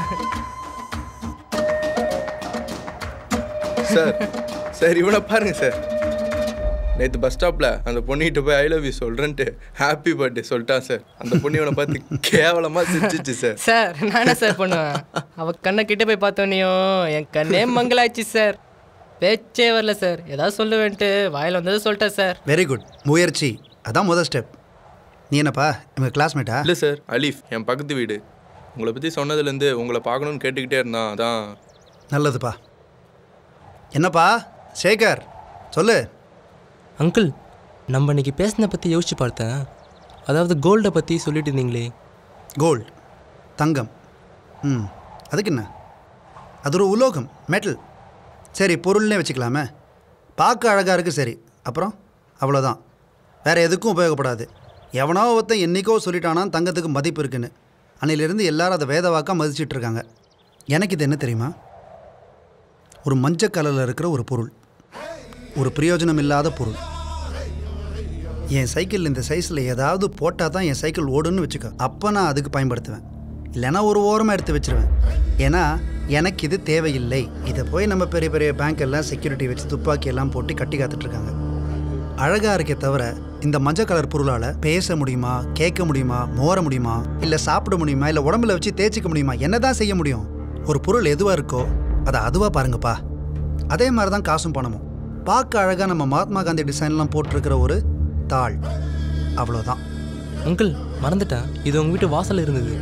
சார் சார் இவனை பாருங்க சார் நேற்று பஸ் ஸ்டாப்பில் அந்த பொண்ணுகிட்ட போய் ஐ லவ் யூ சொல்கிறேன்ட்டு ஹாப்பி பர்த்டே சொல்லிட்டான் சார் அந்த பொண்ணு இவனை பார்த்து கேவலமாக சிரிச்சிச்சு சார் சார் நான் என்ன சார் பண்ணுவேன் அவ கண்ணை கிட்ட போய் பார்த்தோன்னையும் என் கண்ணே மங்களாச்சு சார் பேச்சே வரல சார் ஏதாவது சொல்லுவேன்ட்டு வாயில் வந்தது சொல்லிட்டேன் சார் வெரி குட் முயற்சி அதான் முதல் ஸ்டெப் நீ என்னப்பா இவங்க கிளாஸ்மேட்டா இல்லை சார் அலீஃப் என் பக்கத்து வீடு உங்களை பற்றி சொன்னதுலேருந்து உங்களை பார்க்கணுன்னு கேட்டுக்கிட்டே இருந்தான் அதான் நல்லதுப்பா என்னப்பா சேகர் சொல்லு அங்கிள் நம்ம இன்னைக்கு பேசின பற்றி யோசிச்சு பார்த்தேன் அதாவது கோல்டை பற்றி சொல்லிட்டு இருந்தீங்களே கோல்டு தங்கம் ம் அதுக்கு என்ன அது ஒரு உலோகம் மெட்டல் சரி பொருள்னே வச்சுக்கலாமே பார்க்க அழகாக இருக்குது சரி அப்புறம் அவ்வளோதான் வேறு எதுக்கும் உபயோகப்படாது எவனோ ஒருத்தன் என்றைக்கோ சொல்லிட்டானா தங்கத்துக்கு மதிப்பு இருக்குன்னு அன்னையிலிருந்து எல்லாரும் அதை வேத வாக்காக மதிச்சிட்டு இருக்காங்க எனக்கு இது என்ன தெரியுமா ஒரு மஞ்சள் கலரில் இருக்கிற ஒரு பொருள் ஒரு பிரயோஜனம் இல்லாத பொருள் என் சைக்கிள் இந்த சைஸில் ஏதாவது போட்டால் தான் என் சைக்கிள் ஓடுன்னு வச்சுக்கோ அப்போ நான் அதுக்கு பயன்படுத்துவேன் இல்லைன்னா ஒரு ஓரமாக எடுத்து வச்சிருவேன் ஏன்னா எனக்கு இது தேவையில்லை இதை போய் நம்ம பெரிய பெரிய பேங்க் எல்லாம் செக்யூரிட்டி வச்சு துப்பாக்கி எல்லாம் போட்டு கட்டி காத்துட்ருக்காங்க அழகாக இருக்கே தவிர இந்த மஞ்சள் கலர் பொருளால் பேச முடியுமா கேட்க முடியுமா மோர முடியுமா இல்லை சாப்பிட முடியுமா இல்லை உடம்புல வச்சு தேய்ச்சிக்க முடியுமா என்ன தான் செய்ய முடியும் ஒரு பொருள் எதுவாக இருக்கோ அதை அதுவாக பாருங்கப்பா அதே மாதிரி தான் காசும் பணமும் பார்க்க அழகாக நம்ம மகாத்மா காந்தி டிசைன்லாம் போட்டிருக்கிற ஒரு தாள் அவ்வளோதான் அங்கிள் மறந்துட்டேன் இது உங்கள் வீட்டு வாசல்ல இருந்தது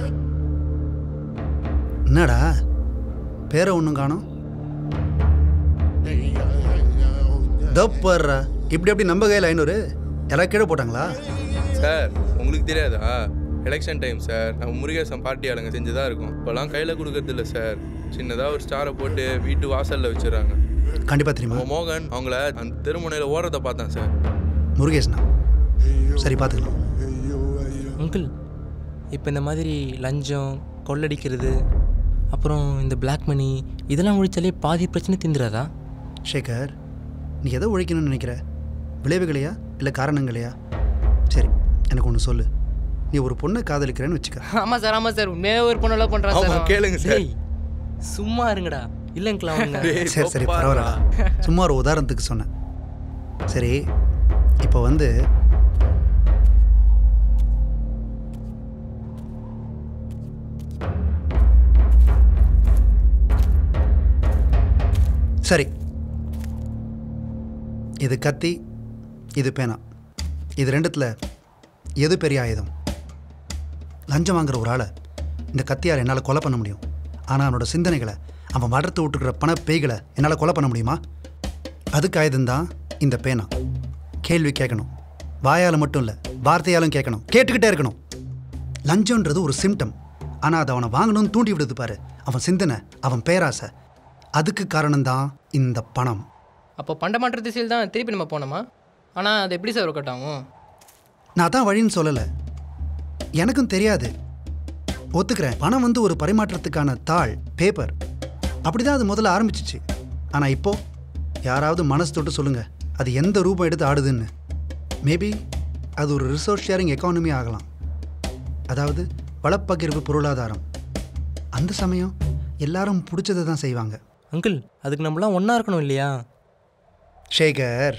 என்னடா பேரை ஒன்றும் காணோம் தப்பர்றா இப்படி அப்படி நம்ம கையில் ஐநூறு யாராவது கீழே போட்டாங்களா சார் உங்களுக்கு தெரியாதா எலெக்ஷன் டைம் சார் நம்ம முருகேசன் பார்ட்டி ஆளுங்க செஞ்சுதான் இருக்கும் இப்போலாம் கையில் கொடுக்கறது இல்லை சார் சின்னதாக ஒரு ஸ்டாரை போட்டு வீட்டு வாசலில் வச்சிடறாங்க கண்டிப்பாக தெரியுமா நம்ம மோகன் அவங்கள அந்த தெருமுனையில் ஓடுறத பார்த்தேன் சார் முருகேசனா சரி பார்த்துக்கலாம் அங்கிள் இப்போ இந்த மாதிரி லஞ்சம் கொள்ளடிக்கிறது அப்புறம் இந்த பிளாக் மணி இதெல்லாம் ஒழிச்சாலே பாதி பிரச்சனை தீந்துராதா சேகர் நீ எதை ஒழிக்கணும்னு நினைக்கிற விளைவுகளையா இல்லை காரணங்களையா சரி எனக்கு ஒன்று சொல்லு நீ ஒரு பொண்ணை காதலிக்கிறேன்னு வச்சுக்க ஆமாம் சார் ஆமாம் சார் உண்மையாக ஒரு பொண்ணு லவ் பண்ணுறான் ஆமா, சார் கேளுங்க சார். டேய், சும்மா இருங்கடா இல்லைங்களா அவங்க சரி சரி பரவாயில்லடா சும்மா ஒரு உதாரணத்துக்கு சொன்னேன் சரி இப்போ வந்து சரி இது கத்தி இது பேனா இது ரெண்டுத்தில் எது பெரிய ஆயுதம் லஞ்சம் வாங்குற ஒரு ஆளை இந்த கத்தியால் என்னால் கொலை பண்ண முடியும் ஆனால் அவனோட சிந்தனைகளை அவன் வளர்த்து விட்டுக்கிற பண பேய்களை என்னால் கொலை பண்ண முடியுமா அதுக்கு ஆயுதம்தான் இந்த பேனா கேள்வி கேட்கணும் வாயால் மட்டும் இல்லை வார்த்தையாலும் கேட்கணும் கேட்டுக்கிட்டே இருக்கணும் லஞ்சம்ன்றது ஒரு சிம்டம் ஆனால் அதை அவனை வாங்கணும்னு தூண்டி விடுது பாரு அவன் சிந்தனை அவன் பேராசை அதுக்கு காரணம்தான் இந்த பணம் அப்போ பண்டமாற்ற திசையில் தான் திருப்பி நம்ம போனோமா ஆனால் அது எப்படி சார் ஒர்க் அவுட் ஆகும் நான் அதான் வழின்னு சொல்லலை எனக்கும் தெரியாது ஒத்துக்கிறேன் பணம் வந்து ஒரு பரிமாற்றத்துக்கான தாள் பேப்பர் அப்படிதான் அது முதல்ல ஆரம்பிச்சிச்சு ஆனால் இப்போ யாராவது மனசு தொட்டு சொல்லுங்க அது எந்த ரூபம் எடுத்து ஆடுதுன்னு மேபி அது ஒரு ரிசோர்ஸ் ஷேரிங் எக்கானமி ஆகலாம் அதாவது வளப்பகிர்வு பொருளாதாரம் அந்த சமயம் எல்லாரும் பிடிச்சதை தான் செய்வாங்க அங்கிள் அதுக்கு நம்மளாம் ஒன்றா இருக்கணும் இல்லையா ஷேகர்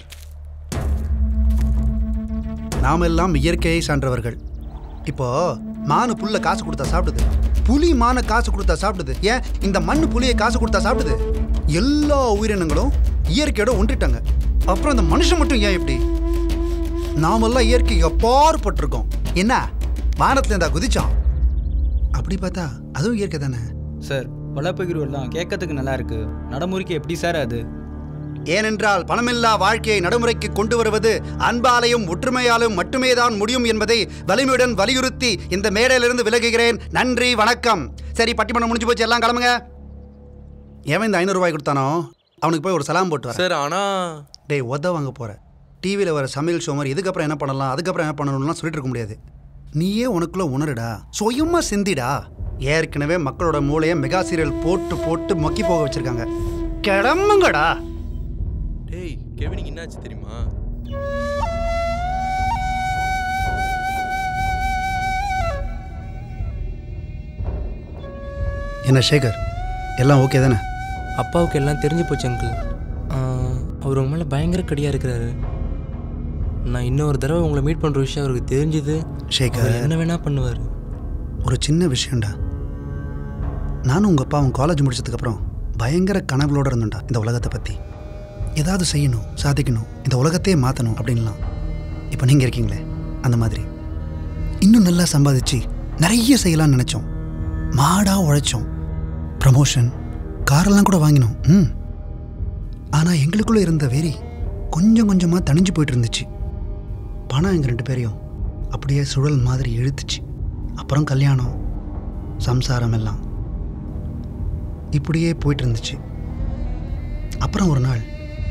நாம் எல்லாம் இயற்கையை சான்றவர்கள் இப்போ மானு புல்ல காசு கொடுத்தா சாப்பிடுது புலி மானை காசு கொடுத்தா சாப்பிடுது ஏன் இந்த மண்ணு புலியை காசு கொடுத்தா சாப்பிடுது எல்லா உயிரினங்களும் இயற்கையோட ஒன்றிட்டாங்க அப்புறம் அந்த மனுஷன் மட்டும் ஏன் இப்படி நாமெல்லாம் இயற்கைக்கு அப்பாற்பட்டிருக்கோம் என்ன வானத்துல இருந்தா குதிச்சோம் அப்படி பார்த்தா அதுவும் இயற்கை தானே சார் வளப்பகிர்வெல்லாம் கேட்கறதுக்கு நல்லா இருக்கு நடைமுறைக்கு எப்படி சார் அது ஏனென்றால் பணமில்லா வாழ்க்கையை நடைமுறைக்கு கொண்டு வருவது அன்பாலையும் ஒற்றுமையாலும் மட்டுமே தான் முடியும் என்பதை வலிமையுடன் வலியுறுத்தி இந்த மேடையிலிருந்து விலகுகிறேன் நன்றி வணக்கம் சரி பட்டிமன்றம் முடிஞ்சு போச்சு எல்லாம் கிளம்புங்க எவன் இந்த ஐநூறு ரூபாய் கொடுத்தானோ அவனுக்கு போய் ஒரு சலாம் போட்டு வர சார் ஆனால் டேய் உத வாங்க போற டிவியில் வர சமையல் ஷோ மாதிரி இதுக்கப்புறம் என்ன பண்ணலாம் அதுக்கப்புறம் என்ன பண்ணணும்லாம் சொல்லிட்டு இருக்க முடியாது நீயே உனக்குள்ள உணருடா சுயமா சிந்திடா ஏற்கனவே மக்களோட மூளையை மெகா சீரியல் போட்டு போட்டு மக்கி போக வச்சிருக்காங்க கிளம்புங்கடா டேய் கெவினிக்கு என்னாச்சு தெரியுமா என்ன சேகர் எல்லாம் ஓகே தானே அப்பாவுக்கு எல்லாம் தெரிஞ்சு போச்சு அங்கிள் அவர் உங்க மேலே பயங்கர கடியாக இருக்கிறாரு நான் இன்னொரு தடவை உங்களை மீட் பண்ணுற விஷயம் அவருக்கு தெரிஞ்சுது சேகர். அவர் என்ன வேணால் பண்ணுவார் ஒரு சின்ன விஷயம்டா நானும் உங்கள் அப்பாவும் காலேஜ் முடிச்சதுக்கப்புறம் பயங்கர கனவுகளோடு இருந்தோம்டா இந்த உலகத்தை பற்றி ஏதாவது செய்யணும் சாதிக்கணும் இந்த உலகத்தையே மாற்றணும் அப்படின்லாம் இப்போ நீங்கள் இருக்கீங்களே அந்த மாதிரி இன்னும் நல்லா சம்பாதிச்சு நிறைய செய்யலாம்னு நினச்சோம் மாடாக உழைச்சோம் ப்ரமோஷன் காரெல்லாம் கூட வாங்கினோம் ம் ஆனால் எங்களுக்குள்ளே இருந்த வெறி கொஞ்சம் கொஞ்சமாக தணிஞ்சு போயிட்டு இருந்துச்சு பணம் எங்கள் ரெண்டு பேரையும் அப்படியே சுழல் மாதிரி இழுத்துச்சு அப்புறம் கல்யாணம் சம்சாரம் எல்லாம் இப்படியே போயிட்டு இருந்துச்சு அப்புறம் ஒரு நாள்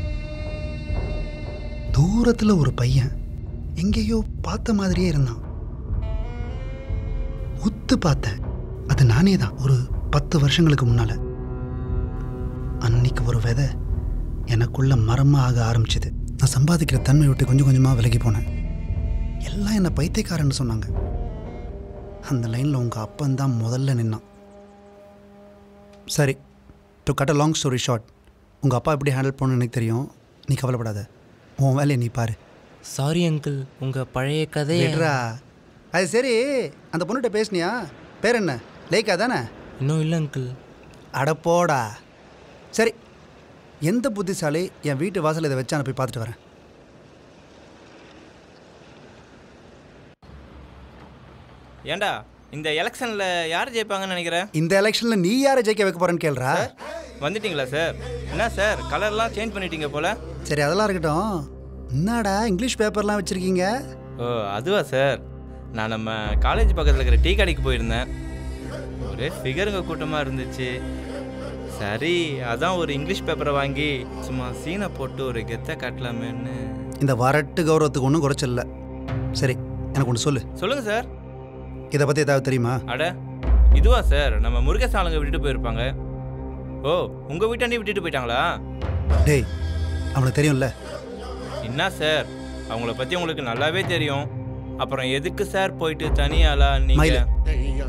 தூரத்தில் ஒரு பையன் எங்கேயோ பார்த்த மாதிரியே இருந்தான் உத்து பார்த்தேன் அது நானே தான் ஒரு பத்து வருஷங்களுக்கு முன்னால அன்னைக்கு ஒரு விதை எனக்குள்ள மரமா ஆக ஆரம்பிச்சது நான் சம்பாதிக்கிற தன்மை விட்டு கொஞ்சம் கொஞ்சமாக விலகி போனேன் எல்லாம் என்னை பைத்தியக்காரன்னு சொன்னாங்க அந்த லைனில் உங்கள் அப்பன் தான் முதல்ல நின்னான் சரி to cut a long story short உங்கள் அப்பா எப்படி ஹேண்டில் பண்ணணும்னு எனக்கு தெரியும் நீ கவலைப்படாத உன் வேலையை நீ பாரு சாரி அங்கிள் உங்கள் பழைய கதையை விட்றா அது சரி அந்த பொண்ணுகிட்ட பேசுனியா பேர் என்ன லேக்கா தானே இன்னும் இல்லை அங்கிள் அட போடா சரி எந்த புத்திசாலி என் வீட்டு வாசல் இதை வச்சு நான் போய் பார்த்துட்டு வரேன் ஏண்டா இந்த எலெக்ஷனில் யார் ஜெயிப்பாங்கன்னு நினைக்கிறேன் இந்த எலெக்ஷனில் நீ யாரை ஜெயிக்க வைக்க போறேன்னு கேள்றா வந்துட்டீங்களா சார் என்ன சார் கலர்லாம் சேஞ்ச் பண்ணிட்டீங்க போல சரி அதெல்லாம் இருக்கட்டும் என்னடா இங்கிலீஷ் பேப்பர்லாம் வச்சுருக்கீங்க ஓ அதுவா சார் நான் நம்ம காலேஜ் பக்கத்தில் இருக்கிற டீ கடைக்கு போயிருந்தேன் ஒரே ஃபிகருங்க கூட்டமாக இருந்துச்சு சரி அதான் ஒரு இங்கிலீஷ் பேப்பரை வாங்கி சும்மா சீனை போட்டு ஒரு கெத்தை காட்டலாமேன்னு இந்த வரட்டு கௌரவத்துக்கு ஒன்றும் குறைச்சல சரி எனக்கு ஒன்று சொல்லு சொல்லுங்கள் சார் இதை பற்றி ஏதாவது தெரியுமா அட இதுவா சார் நம்ம முருகேசன் ஆளுங்க விட்டுட்டு போயிருப்பாங்க ஓ உங்கள் வீட்டாண்டி விட்டுட்டு போயிட்டாங்களா டேய் அவனுக்கு தெரியும்ல என்ன சார் அவங்கள பற்றி உங்களுக்கு நல்லாவே தெரியும் அப்புறம் எதுக்கு சார் போயிட்டு தனியாளா மயிலு. நீங்கள்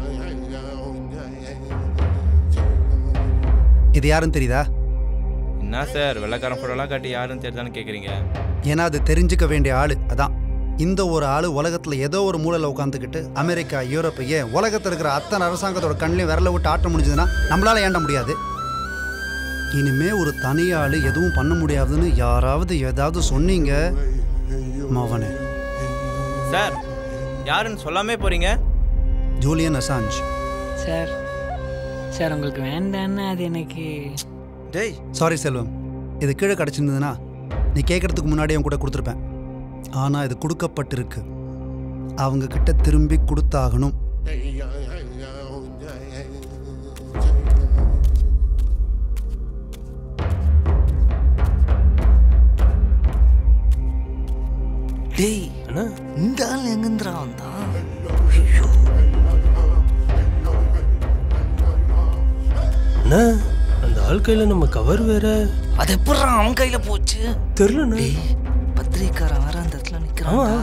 இது யாருன்னு தெரியுதா என்ன சார் வெள்ளக்காரன் ஃபோட்டோலாம் காட்டி யாருன்னு தெரியுதான்னு கேட்குறீங்க ஏன்னா அது தெரிஞ்சுக்க வேண்டிய ஆள் அதான் இந்த ஒரு ஆள் உலகத்தில் ஏதோ ஒரு மூலையில் உட்காந்துக்கிட்டு அமெரிக்கா யூரோப்பு ஏன் உலகத்தில் இருக்கிற அத்தனை அரசாங்கத்தோட கண்ணிலையும் விரல விட்டு ஆட்ட முடிஞ்சதுன்னா நம்மளால ஏண்ட முடியாது இனிமே ஒரு தனி ஆள் எதுவும் பண்ண முடியாதுன்னு யாராவது ஏதாவது சொன்னீங்க மவனே சார் யாருன்னு சொல்லாமே போறீங்க ஜூலியன் அசாஞ்ச் சார் சார் உங்களுக்கு வேண்டான்னு அது எனக்கு டேய் சாரி செல்வம் இது கீழே கிடச்சிருந்ததுன்னா நீ கேட்கறதுக்கு முன்னாடி அவன் கூட கொடுத்துருப்பேன் ஆனால் இது கொடுக்கப்பட்டிருக்கு அவங்க கிட்ட திரும்பி கொடுத்தாகணும் டேய் இந்த ஆள் எங்கேந்திரா வந்தான் அண்ணா அந்த ஆள் கையில் நம்ம கவர் வேற அது எப்படா அவன் கையில போச்சு தெரிலண்ணா டேய் பத்திரிக்காரன் வேற அந்த இடத்துல நிக்கிறான்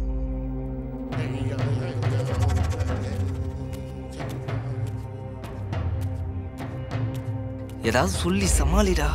ஏதாவது சொல்லி சமாளிடா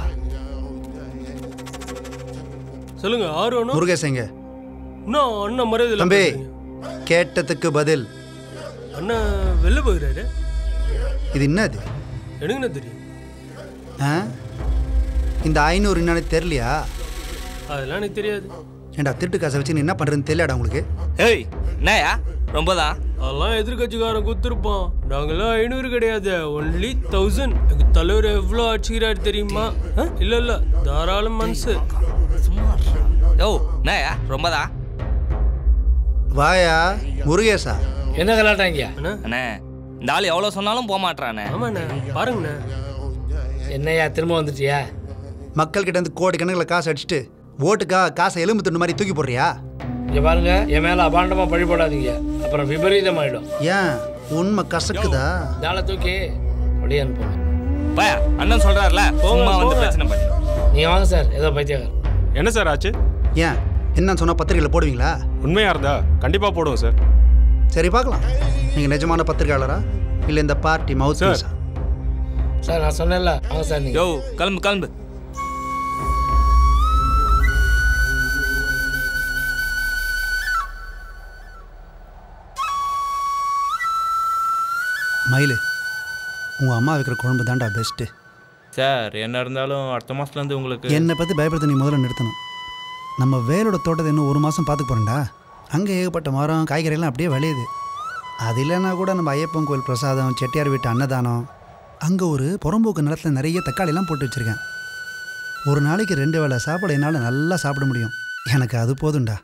சொல்லுங்க ஆறு அண்ணா முருகேசங்க இன்னும் அண்ணன் மரியாதை இல்லாம தம்பி பேசுறீங்க. கேட்டதுக்கு பதில் அண்ணா வெளில போகிறாரு இது என்னது எனக்குண்ணா தெரியும் ஆ இந்த ஐநூறு என்னன்னு தெரியலையா அதெல்லாம் எனக்கு தெரியாது ஏண்டா திருட்டு காசை வச்சு நீ என்ன பண்ணுறதுன்னு தெரியலடா உங்களுக்கு ஏய் என்னயா ரொம்பதான் அதெல்லாம் எதிர்கட்சிக்காரன் குத்துருப்பான் நாங்கெல்லாம் ஐநூறு கிடையாது ஒன்லி தௌசண்ட் எங்க தலைவர் எவ்வளோ ஆட்சிக்கிறாரு தெரியுமா ஆ? இல்ல இல்ல தாராள மனசு யோ என்னயா ரொம்பதான் வாயா முருகேசா என்ன கலாட்டாங்க அண்ணே இந்த ஆள் எவ்வளோ சொன்னாலும் போக மாட்டானே ஆமாண்ணே பாருங்கண்ணே என்னையா திரும்ப வந்துட்டியா மக்கள் கிட்ட இருந்து கோடி கணக்கில் காசு அடிச்சுட்டு ஓட்டுக்கா காசை எலும்பு துண்டு மாதிரி தூக்கி போடுறியா இங்க பாருங்க என் மேல அபாண்டமா பழி போடாதீங்க அப்புறம் விபரீதம் ஆயிடும் ஏன் உண்மை கசக்குதா தாளை தூக்கி வெளியே அனுப்புங்க பயா அண்ணன் சொல்றாருல சும்மா வந்து பிரச்சனை பண்ணி நீங்க வாங்க சார் ஏதோ பைத்தியக்காரர் என்ன சார் ஆச்சு ஏன் என்னன்னு சொன்னால் பத்திரிகையில் போடுவீங்களா உண்மையா இருந்தா கண்டிப்பா போடுவோம் சார் சரி பார்க்கலாம் நீங்கள் நிஜமான பத்திரிகையாளரா இல்லை இந்த பார்ட்டி மவுத் சார். பீஸா சார் நான் சொன்னேன்ல வாங்க சார் யோ கிளம்பு கிளம்பு மயிலு உங்கள் அம்மா வைக்கிற குழம்பு தான்டா பெஸ்ட்டு சார் என்ன இருந்தாலும் அடுத்த மாதத்துலேருந்து உங்களுக்கு என்னை பற்றி பயப்படுத்த நீ முதல்ல நிறுத்தணும் நம்ம வேலோட தோட்டத்தை இன்னும் ஒரு மாதம் பார்த்துக்க போகிறேன்டா அங்கே ஏகப்பட்ட மரம் காய்கறியெல்லாம் அப்படியே விளையுது அது இல்லைன்னா கூட நம்ம ஐயப்பன் கோயில் பிரசாதம் செட்டியார் வீட்டு அன்னதானம் அங்கே ஒரு புறம்போக்கு நிலத்தில் நிறைய தக்காளிலாம் போட்டு வச்சுருக்கேன் ஒரு நாளைக்கு ரெண்டு வேளை சாப்பாடு என்னால் நல்லா சாப்பிட முடியும் எனக்கு அது போதும்டா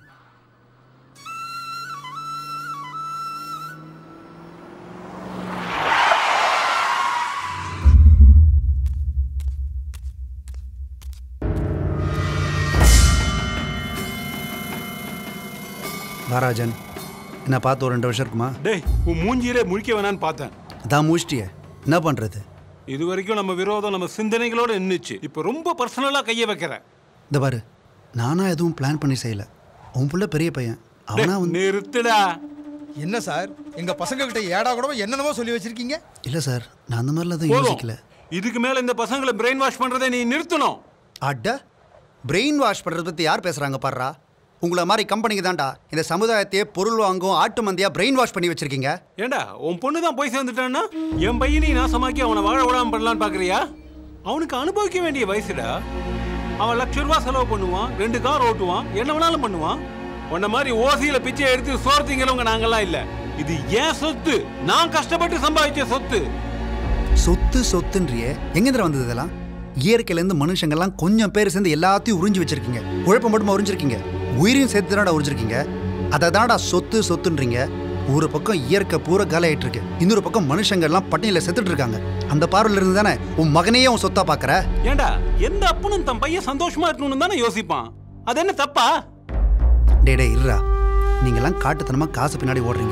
வாராஜன் என்ன பார்த்து ஒரு ரெண்டு வருஷம் இருக்குமா டேய் உன் மூஞ்சியிலே முழிக்க வேணான்னு பார்த்தேன் அதான் முடிச்சிட்டியே என்ன பண்ணுறது இது வரைக்கும் நம்ம விரோதம் நம்ம சிந்தனைகளோட நின்றுச்சு இப்போ ரொம்ப பர்சனலாக கையை வைக்கிற இந்த பாரு நானா எதுவும் பிளான் பண்ணி செய்யல உன் புள்ள பெரிய பையன் அவனா வந்து நிறுத்துடா என்ன சார் எங்க பசங்க கிட்ட ஏடா கூட என்னென்னமோ சொல்லி வச்சிருக்கீங்க இல்லை சார் நான் அந்த மாதிரிலாம் எதுவும் போதும் யோசிக்கல இதுக்கு மேல இந்த பசங்களை பிரெயின் வாஷ் பண்றதை நீ நிறுத்தணும் அட பிரெயின் வாஷ் பண்ணுறத பற்றி யார் பேசுகிறாங்க பாடுறா உங்களை மாதிரி கம்பெனிக்கு தான்டா இந்த சமுதாயத்தையே பொருள் வாங்கும் ஆட்டு மந்தியாக பிரெயின் வாஷ் பண்ணி வச்சிருக்கீங்க ஏண்டா உன் பொண்ணு தான் போய் சேர்ந்துட்டான்னா என் பையனை நாசமாக்கி அவனை வாழ விடாம பண்ணலான்னு பாக்குறியா அவனுக்கு அனுபவிக்க வேண்டிய வயசுடா அவன் லட்ச ரூபா செலவு பண்ணுவான் ரெண்டு கார் ஓட்டுவான் என்ன வேணாலும் பண்ணுவான் உன்ன மாதிரி ஓசியில பிச்சை எடுத்து சோர்த்திங்கிறவங்க நாங்கெல்லாம் இல்ல இது ஏன் சொத்து நான் கஷ்டப்பட்டு சம்பாதிச்ச சொத்து சொத்து சொத்துன்றியே எங்கேந்திர வந்தது இதெல்லாம் இயற்கையிலேருந்து மனுஷங்கள்லாம் கொஞ்சம் பேர் சேர்ந்து எல்லாத்தையும் உறிஞ்சி வச்சிருக்கீங்க உழைப்ப மட்டுமா உறிஞ்சிருக்கீங்க உயிரையும் சேர்த்து தானடா உறிஞ்சிருக்கீங்க அதை தானடா சொத்து சொத்துன்றீங்க ஒரு பக்கம் இயற்கை பூரா காலியாயிட்டு இருக்கு இன்னொரு பக்கம் மனுஷங்கள்லாம் பட்டினியில் செத்துட்டு இருக்காங்க அந்த பார்வையில இருந்து தானே உன் மகனையே உன் சொத்தா பார்க்குற ஏண்டா எந்த அப்பனும் தன் பையன் சந்தோஷமா இருக்கணும்னு தானே யோசிப்பான் அது என்ன தப்பா டே டே இருடா நீங்கெல்லாம் காட்டுத்தனமாக காசு பின்னாடி ஓடுறீங்க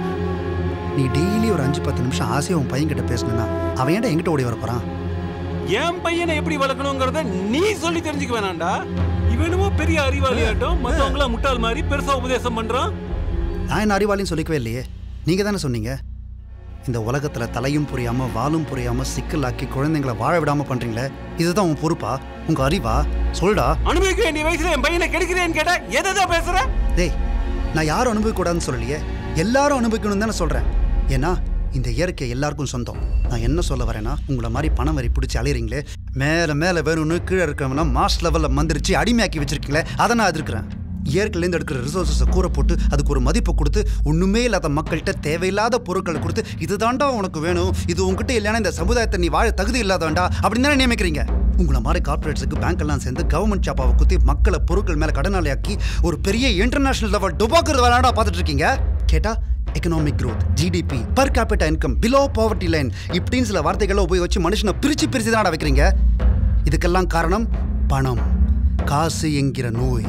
நீ டெய்லி ஒரு அஞ்சு பத்து நிமிஷம் ஆசையாக உன் பையன்கிட்ட பேசணும்னா அவன் ஏன்டா என்கிட்ட ஓடி வர போகிறான் என் பையனை எப்படி வளர்க்கணுங்கிறத நீ சொல்லி தெரிஞ்சுக்க வேணாம்டா இவனுமோ பெரிய அறிவாளியாட்டம் மத்தவங்கள முட்டாள் மாதிரி பெருசா உபதேசம் பண்றான் நான் என்ன அறிவாளின்னு சொல்லிக்கவே இல்லையே நீங்கள் தானே சொன்னீங்க இந்த உலகத்தில் தலையும் புரியாமல் வாலும் புரியாமல் சிக்கலாக்கி குழந்தைங்களை வாழ விடாமல் பண்ணுறீங்களே இதுதான் உன் பொறுப்பா உங்கள் அறிவா சொல்டா அனுபவிக்க வேண்டிய வயசுல என் பையனை கெடுக்கிறேன்னு கேட்டா எதை பேசுற டேய் நான் யாரும் அனுபவிக்கக்கூடாதுன்னு சொல்லலையே எல்லாரும் அனுபவிக்கணும்னு தானே சொல்கிறேன் ஏன்னா இந்த இயற்கை எல்லாருக்கும் சொந்தம் நான் என்ன சொல்ல வரேன்னா உங்களை மாதிரி பணம் வரி பிடிச்சி அலையிறீங்களே மேலே மேலே வேணும்னு கீழே இருக்கவனா மாஸ் லெவலில் மந்திரிச்சு அடிமையாக்கி வச்சிருக்கீங்களே அதை நான் எதிர்க்கிறேன் இயற்கையிலேருந்து எடுக்கிற ரிசோர்ஸஸை கூற போட்டு அதுக்கு ஒரு மதிப்பை கொடுத்து ஒன்றுமே இல்லாத மக்கள்கிட்ட தேவையில்லாத பொருட்களை கொடுத்து இதுதான்டா உனக்கு வேணும் இது உங்ககிட்ட இல்லைன்னா இந்த சமுதாயத்தை நீ வாழ தகுதி இல்லாதவன்டா அப்படின்னு தானே நியமிக்கிறீங்க உங்களை மாதிரி கார்பரேட்ஸுக்கு பேங்க் எல்லாம் சேர்ந்து கவர்மெண்ட் ஷாப்பாவை குத்தி மக்களை பொருட்கள் மேலே கடனாளியாக்கி ஒரு பெரிய இன்டர்நேஷனல் லெவல் டுபாக்குறது விளையாடா பார்த்துட்டு இருக்கீங்க கேட்டா economic growth GDP per capita income below poverty line இப்படின்னு சில வார்த்தைகளை உபயோகிச்சு மனுஷனை பிரிச்சு பிரிச்சு தானடா வைக்கிறீங்க இதுக்கெல்லாம் காரணம் பணம் காசு என்கிற நோய்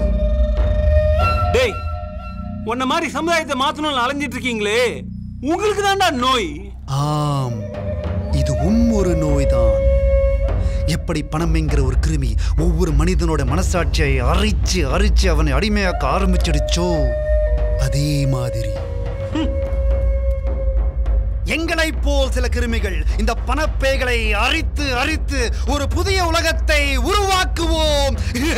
டேய் உன்ன மாதிரி சமுதாயத்தை மாத்தணும்னு அலைஞ்சிட்டு இருக்கீங்களே உங்களுக்கு தான்டா நோய் ஆம் இதுவும் ஒரு நோய்தான் எப்படி பணம் என்கிற ஒரு கிருமி ஒவ்வொரு மனிதனோட மனசாட்சியை அரிச்சு அரிச்சு அவனை அடிமையாக்க ஆரம்பிச்சிடுச்சோ அதே மாதிரி எங்களைப் போல் சில கிருமிகள் இந்த பணப்பேய்களை அரித்து அரித்து ஒரு புதிய உலகத்தை உருவாக்குவோம்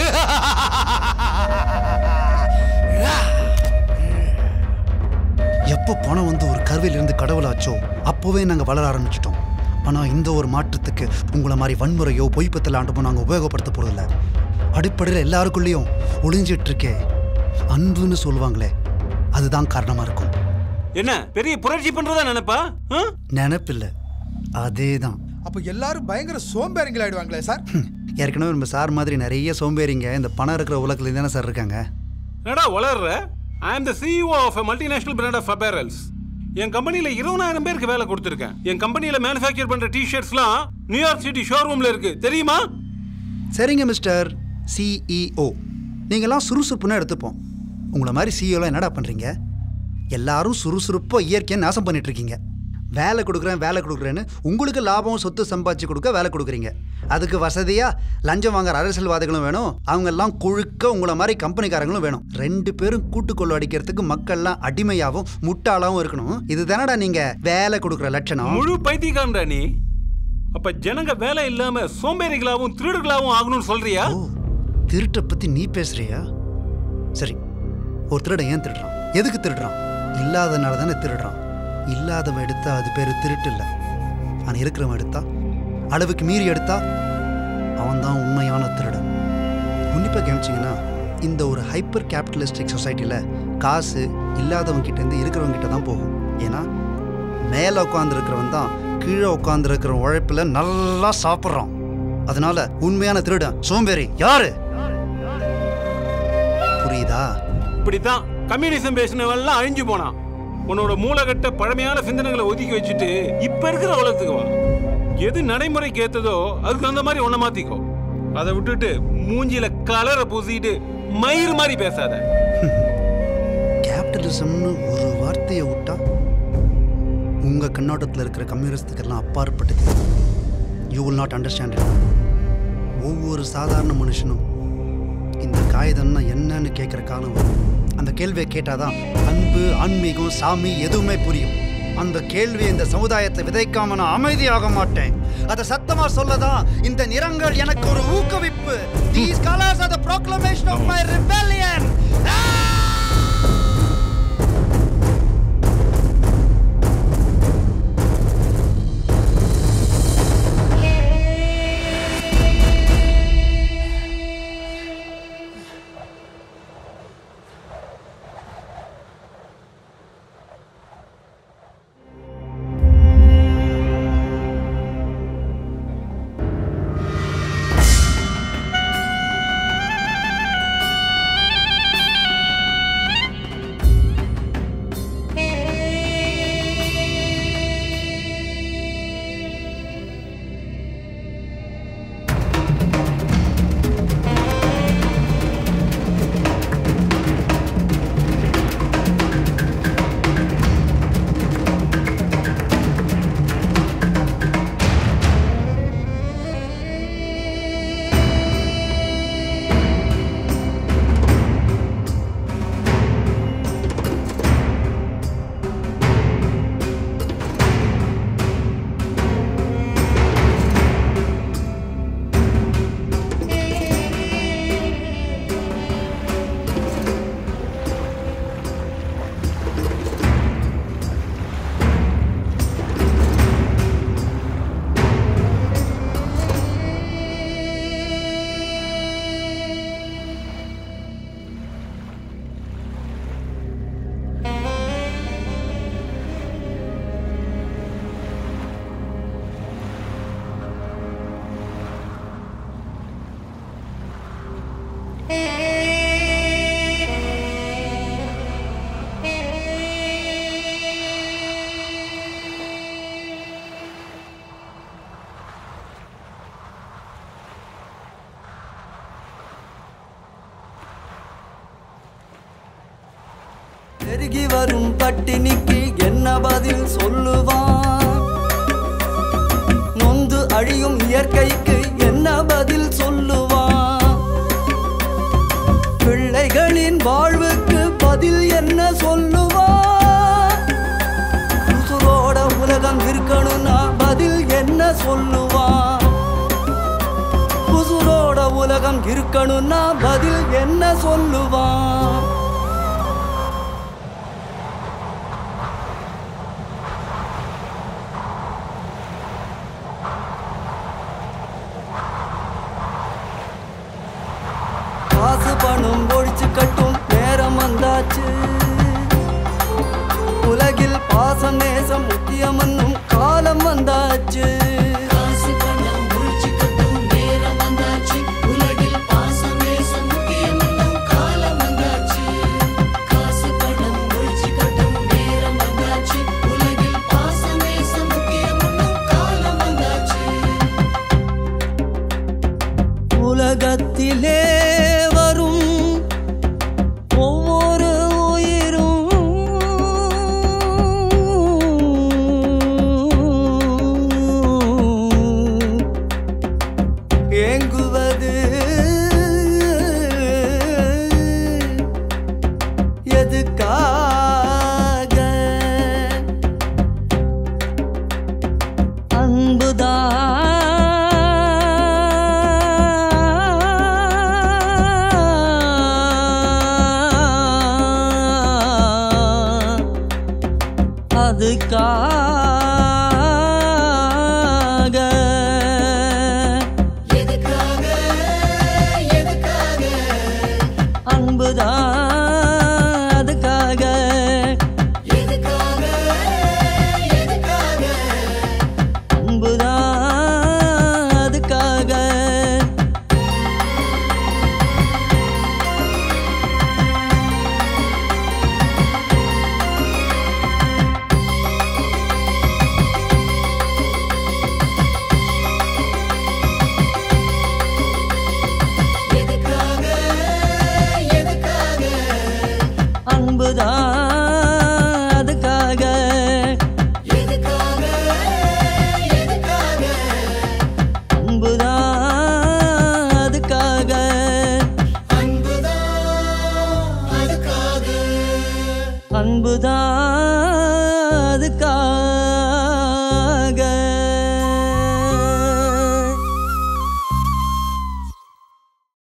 எப்போ பணம் வந்து ஒரு கருவிலிருந்து கடவுளாச்சோ அப்போவே நாங்கள் வளர ஆரம்பிச்சிட்டோம் ஆனால் இந்த ஒரு மாற்றத்துக்கு உங்களை மாதிரி வன்முறையோ பொய்ப்பத்தில் ஆண்டமோ நாங்கள் உபயோகப்படுத்த போகிறதில்ல அடிப்படையில் எல்லாருக்குள்ளேயும் ஒளிஞ்சிட்டு இருக்கே அன்புன்னு சொல்லுவாங்களே அதுதான் காரணமாக இருக்கும் என்ன பெரிய புரட்சி பண்றதா நினைப்பா ஆ? நினப்பில்லை அதே தான் அப்போ எல்லாரும் பயங்கர சோம்பேறிங்கள் ஆயிடுவாங்களே சார் ஏற்கனவே நம்ம சார் மாதிரி நிறைய சோம்பேறிங்க இந்த பணம் இருக்கிற உலகத்துல தானே சார் இருக்காங்க என்னடா வளர்ற I am the CEO of multinational brand of apparels என் கம்பெனியில் இருபதாயிரம் பேருக்கு வேலை கொடுத்துருக்கேன் என் கம்பெனியில் மேனுஃபேக்சர் பண்ற டிஷர்ட்ஸ்லாம் நியூயார்க் சிட்டி ஷோரூம்ல இருக்கு தெரியுமா சரிங்க மிஸ்டர் சிஇஓ நீங்களாம் சுறுசுறுப்புன்னு எடுத்துப்போம் உங்களை மாதிரி சிஇஓலாம் என்னடா பண்ணுறீங்க எல்லாரும் சுறுசுறுப்பாக இயற்கையை நாசம் பண்ணிட்டு இருக்கீங்க வேலை கொடுக்குறேன் வேலை கொடுக்குறேன்னு உங்களுக்கு லாபம் சொத்து சம்பாதிச்சு கொடுக்க வேலை கொடுக்குறீங்க அதுக்கு வசதியாக லஞ்சம் வாங்குற அரசியல்வாதிகளும் வேணும் அவங்க எல்லாம் கொழுக்க உங்களை மாதிரி கம்பெனிக்காரங்களும் வேணும் ரெண்டு பேரும் கூட்டுக்கொள்ள அடிக்கிறதுக்கு மக்கள்லாம் அடிமையாகவும் முட்டாளாவும் இருக்கணும் இது தானடா நீங்கள் வேலை கொடுக்குற லட்சணம் முழு பைத்தியக்காரன்டா நீ அப்ப ஜனங்க வேலை இல்லாம சோம்பேறிகளாவும் திருடுகளாவும் ஆகணும்னு சொல்றியா திருட்டை பற்றி நீ பேசுறியா சரி ஒரு திருடன் ஏன் திருடுறான் எதுக்கு திருடுறான் இல்லாதனால தானே திருடுறான் இல்லாதவன் எடுத்தா அது பேர் திருட்டு இல்லை ஆனால் இருக்கிறவன் எடுத்தா அளவுக்கு மீறி எடுத்தா அவன் தான் உண்மையான திருடன் உன்னிப்பாக கவனிச்சிங்கன்னா இந்த ஒரு ஹைப்பர் கேபிட்டலிஸ்டிக் சொசைட்டியில் காசு இல்லாதவங்க கிட்டேருந்து இருக்கிறவங்க கிட்ட தான் போகும் ஏன்னா மேலே உட்காந்துருக்கிறவன் தான் கீழே உட்காந்துருக்கிற உழைப்பில் நல்லா சாப்பிட்றான் அதனால உண்மையான திருடன் சோம்பேறி யாரு புரியுதா இப்படித்தான் கம்யூனிசம் பேசினவெல்லாம் அழிஞ்சு போனான் உன்னோட மூலகட்ட பழமையான சிந்தனைகளை ஒதுக்கி வச்சுட்டு இப்ப இருக்கிற உலகத்துக்கு வா எது நடைமுறைக்கு ஏத்ததோ அதுக்கு தகுந்த மாதிரி உன்னை மாத்திக்கோ அதை விட்டுட்டு மூஞ்சில கலரை பூசிட்டு மயிர் மாதிரி பேசாத கேபிட்டலிசம்னு ஒரு வார்த்தையை விட்டா உங்க கண்ணோட்டத்தில் இருக்கிற கம்யூனிஸ்டுக்கெல்லாம் அப்பாற்பட்டது யூ வில் நாட் அண்டர்ஸ்டாண்ட் ஒவ்வொரு சாதாரண மனுஷனும் இந்த காகிதம்னா என்னன்னு கேட்குற காலம் வரும் அந்த கேள்வியை கேட்டாதான் அன்பு ஆன்மீகம் சாமி எதுவுமே புரியும் அந்த கேள்வியை இந்த சமுதாயத்தை விதைக்காம நான் அமைதியாக மாட்டேன் அதை சத்தமா சொல்லதான் இந்த நிறங்கள் எனக்கு ஒரு ஊக்குவிப்பு These colors are the proclamation of my rebellion. பெருகி வரும் பட்டினிக்கு என்ன பதில் சொல்லுவான் நொந்து அழியும் இயற்கைக்கு என்ன பதில் சொல்லுவான் பிள்ளைகளின் வாழ்வுக்கு பதில் என்ன சொல்லுவான் உசுரோட உலகம் இருக்கணும்னா பதில் என்ன சொல்லுவான் உசுரோட உலகம் இருக்கணும்னா பதில் என்ன சொல்லுவான் காசு பணம் ஒழிச்சு கட்டும் நேரம் வந்தாச்சு உலகில் பாசம் நேசம் முக்கியம் என்னும் காலம் வந்தாச்சு காசு பணம் ஒழிச்சு கட்டும் நேரம் வந்தாச்சு உலகில் பாசம் நேசம் முக்கியம் என்னும் காலம் எதுக்காக எதுக்காக அன்புதான் அதுக்காக எதுக்காக எதுக்காக அன்புதான் அதுக்காக எதுக்காக எதுக்காக அன்புதான் அதுக்காக எதுக்காக எதுக்காக அன்புதான் அதுக்காக அன்புதான் அதுக்காக அன்புதான் அதுக்காக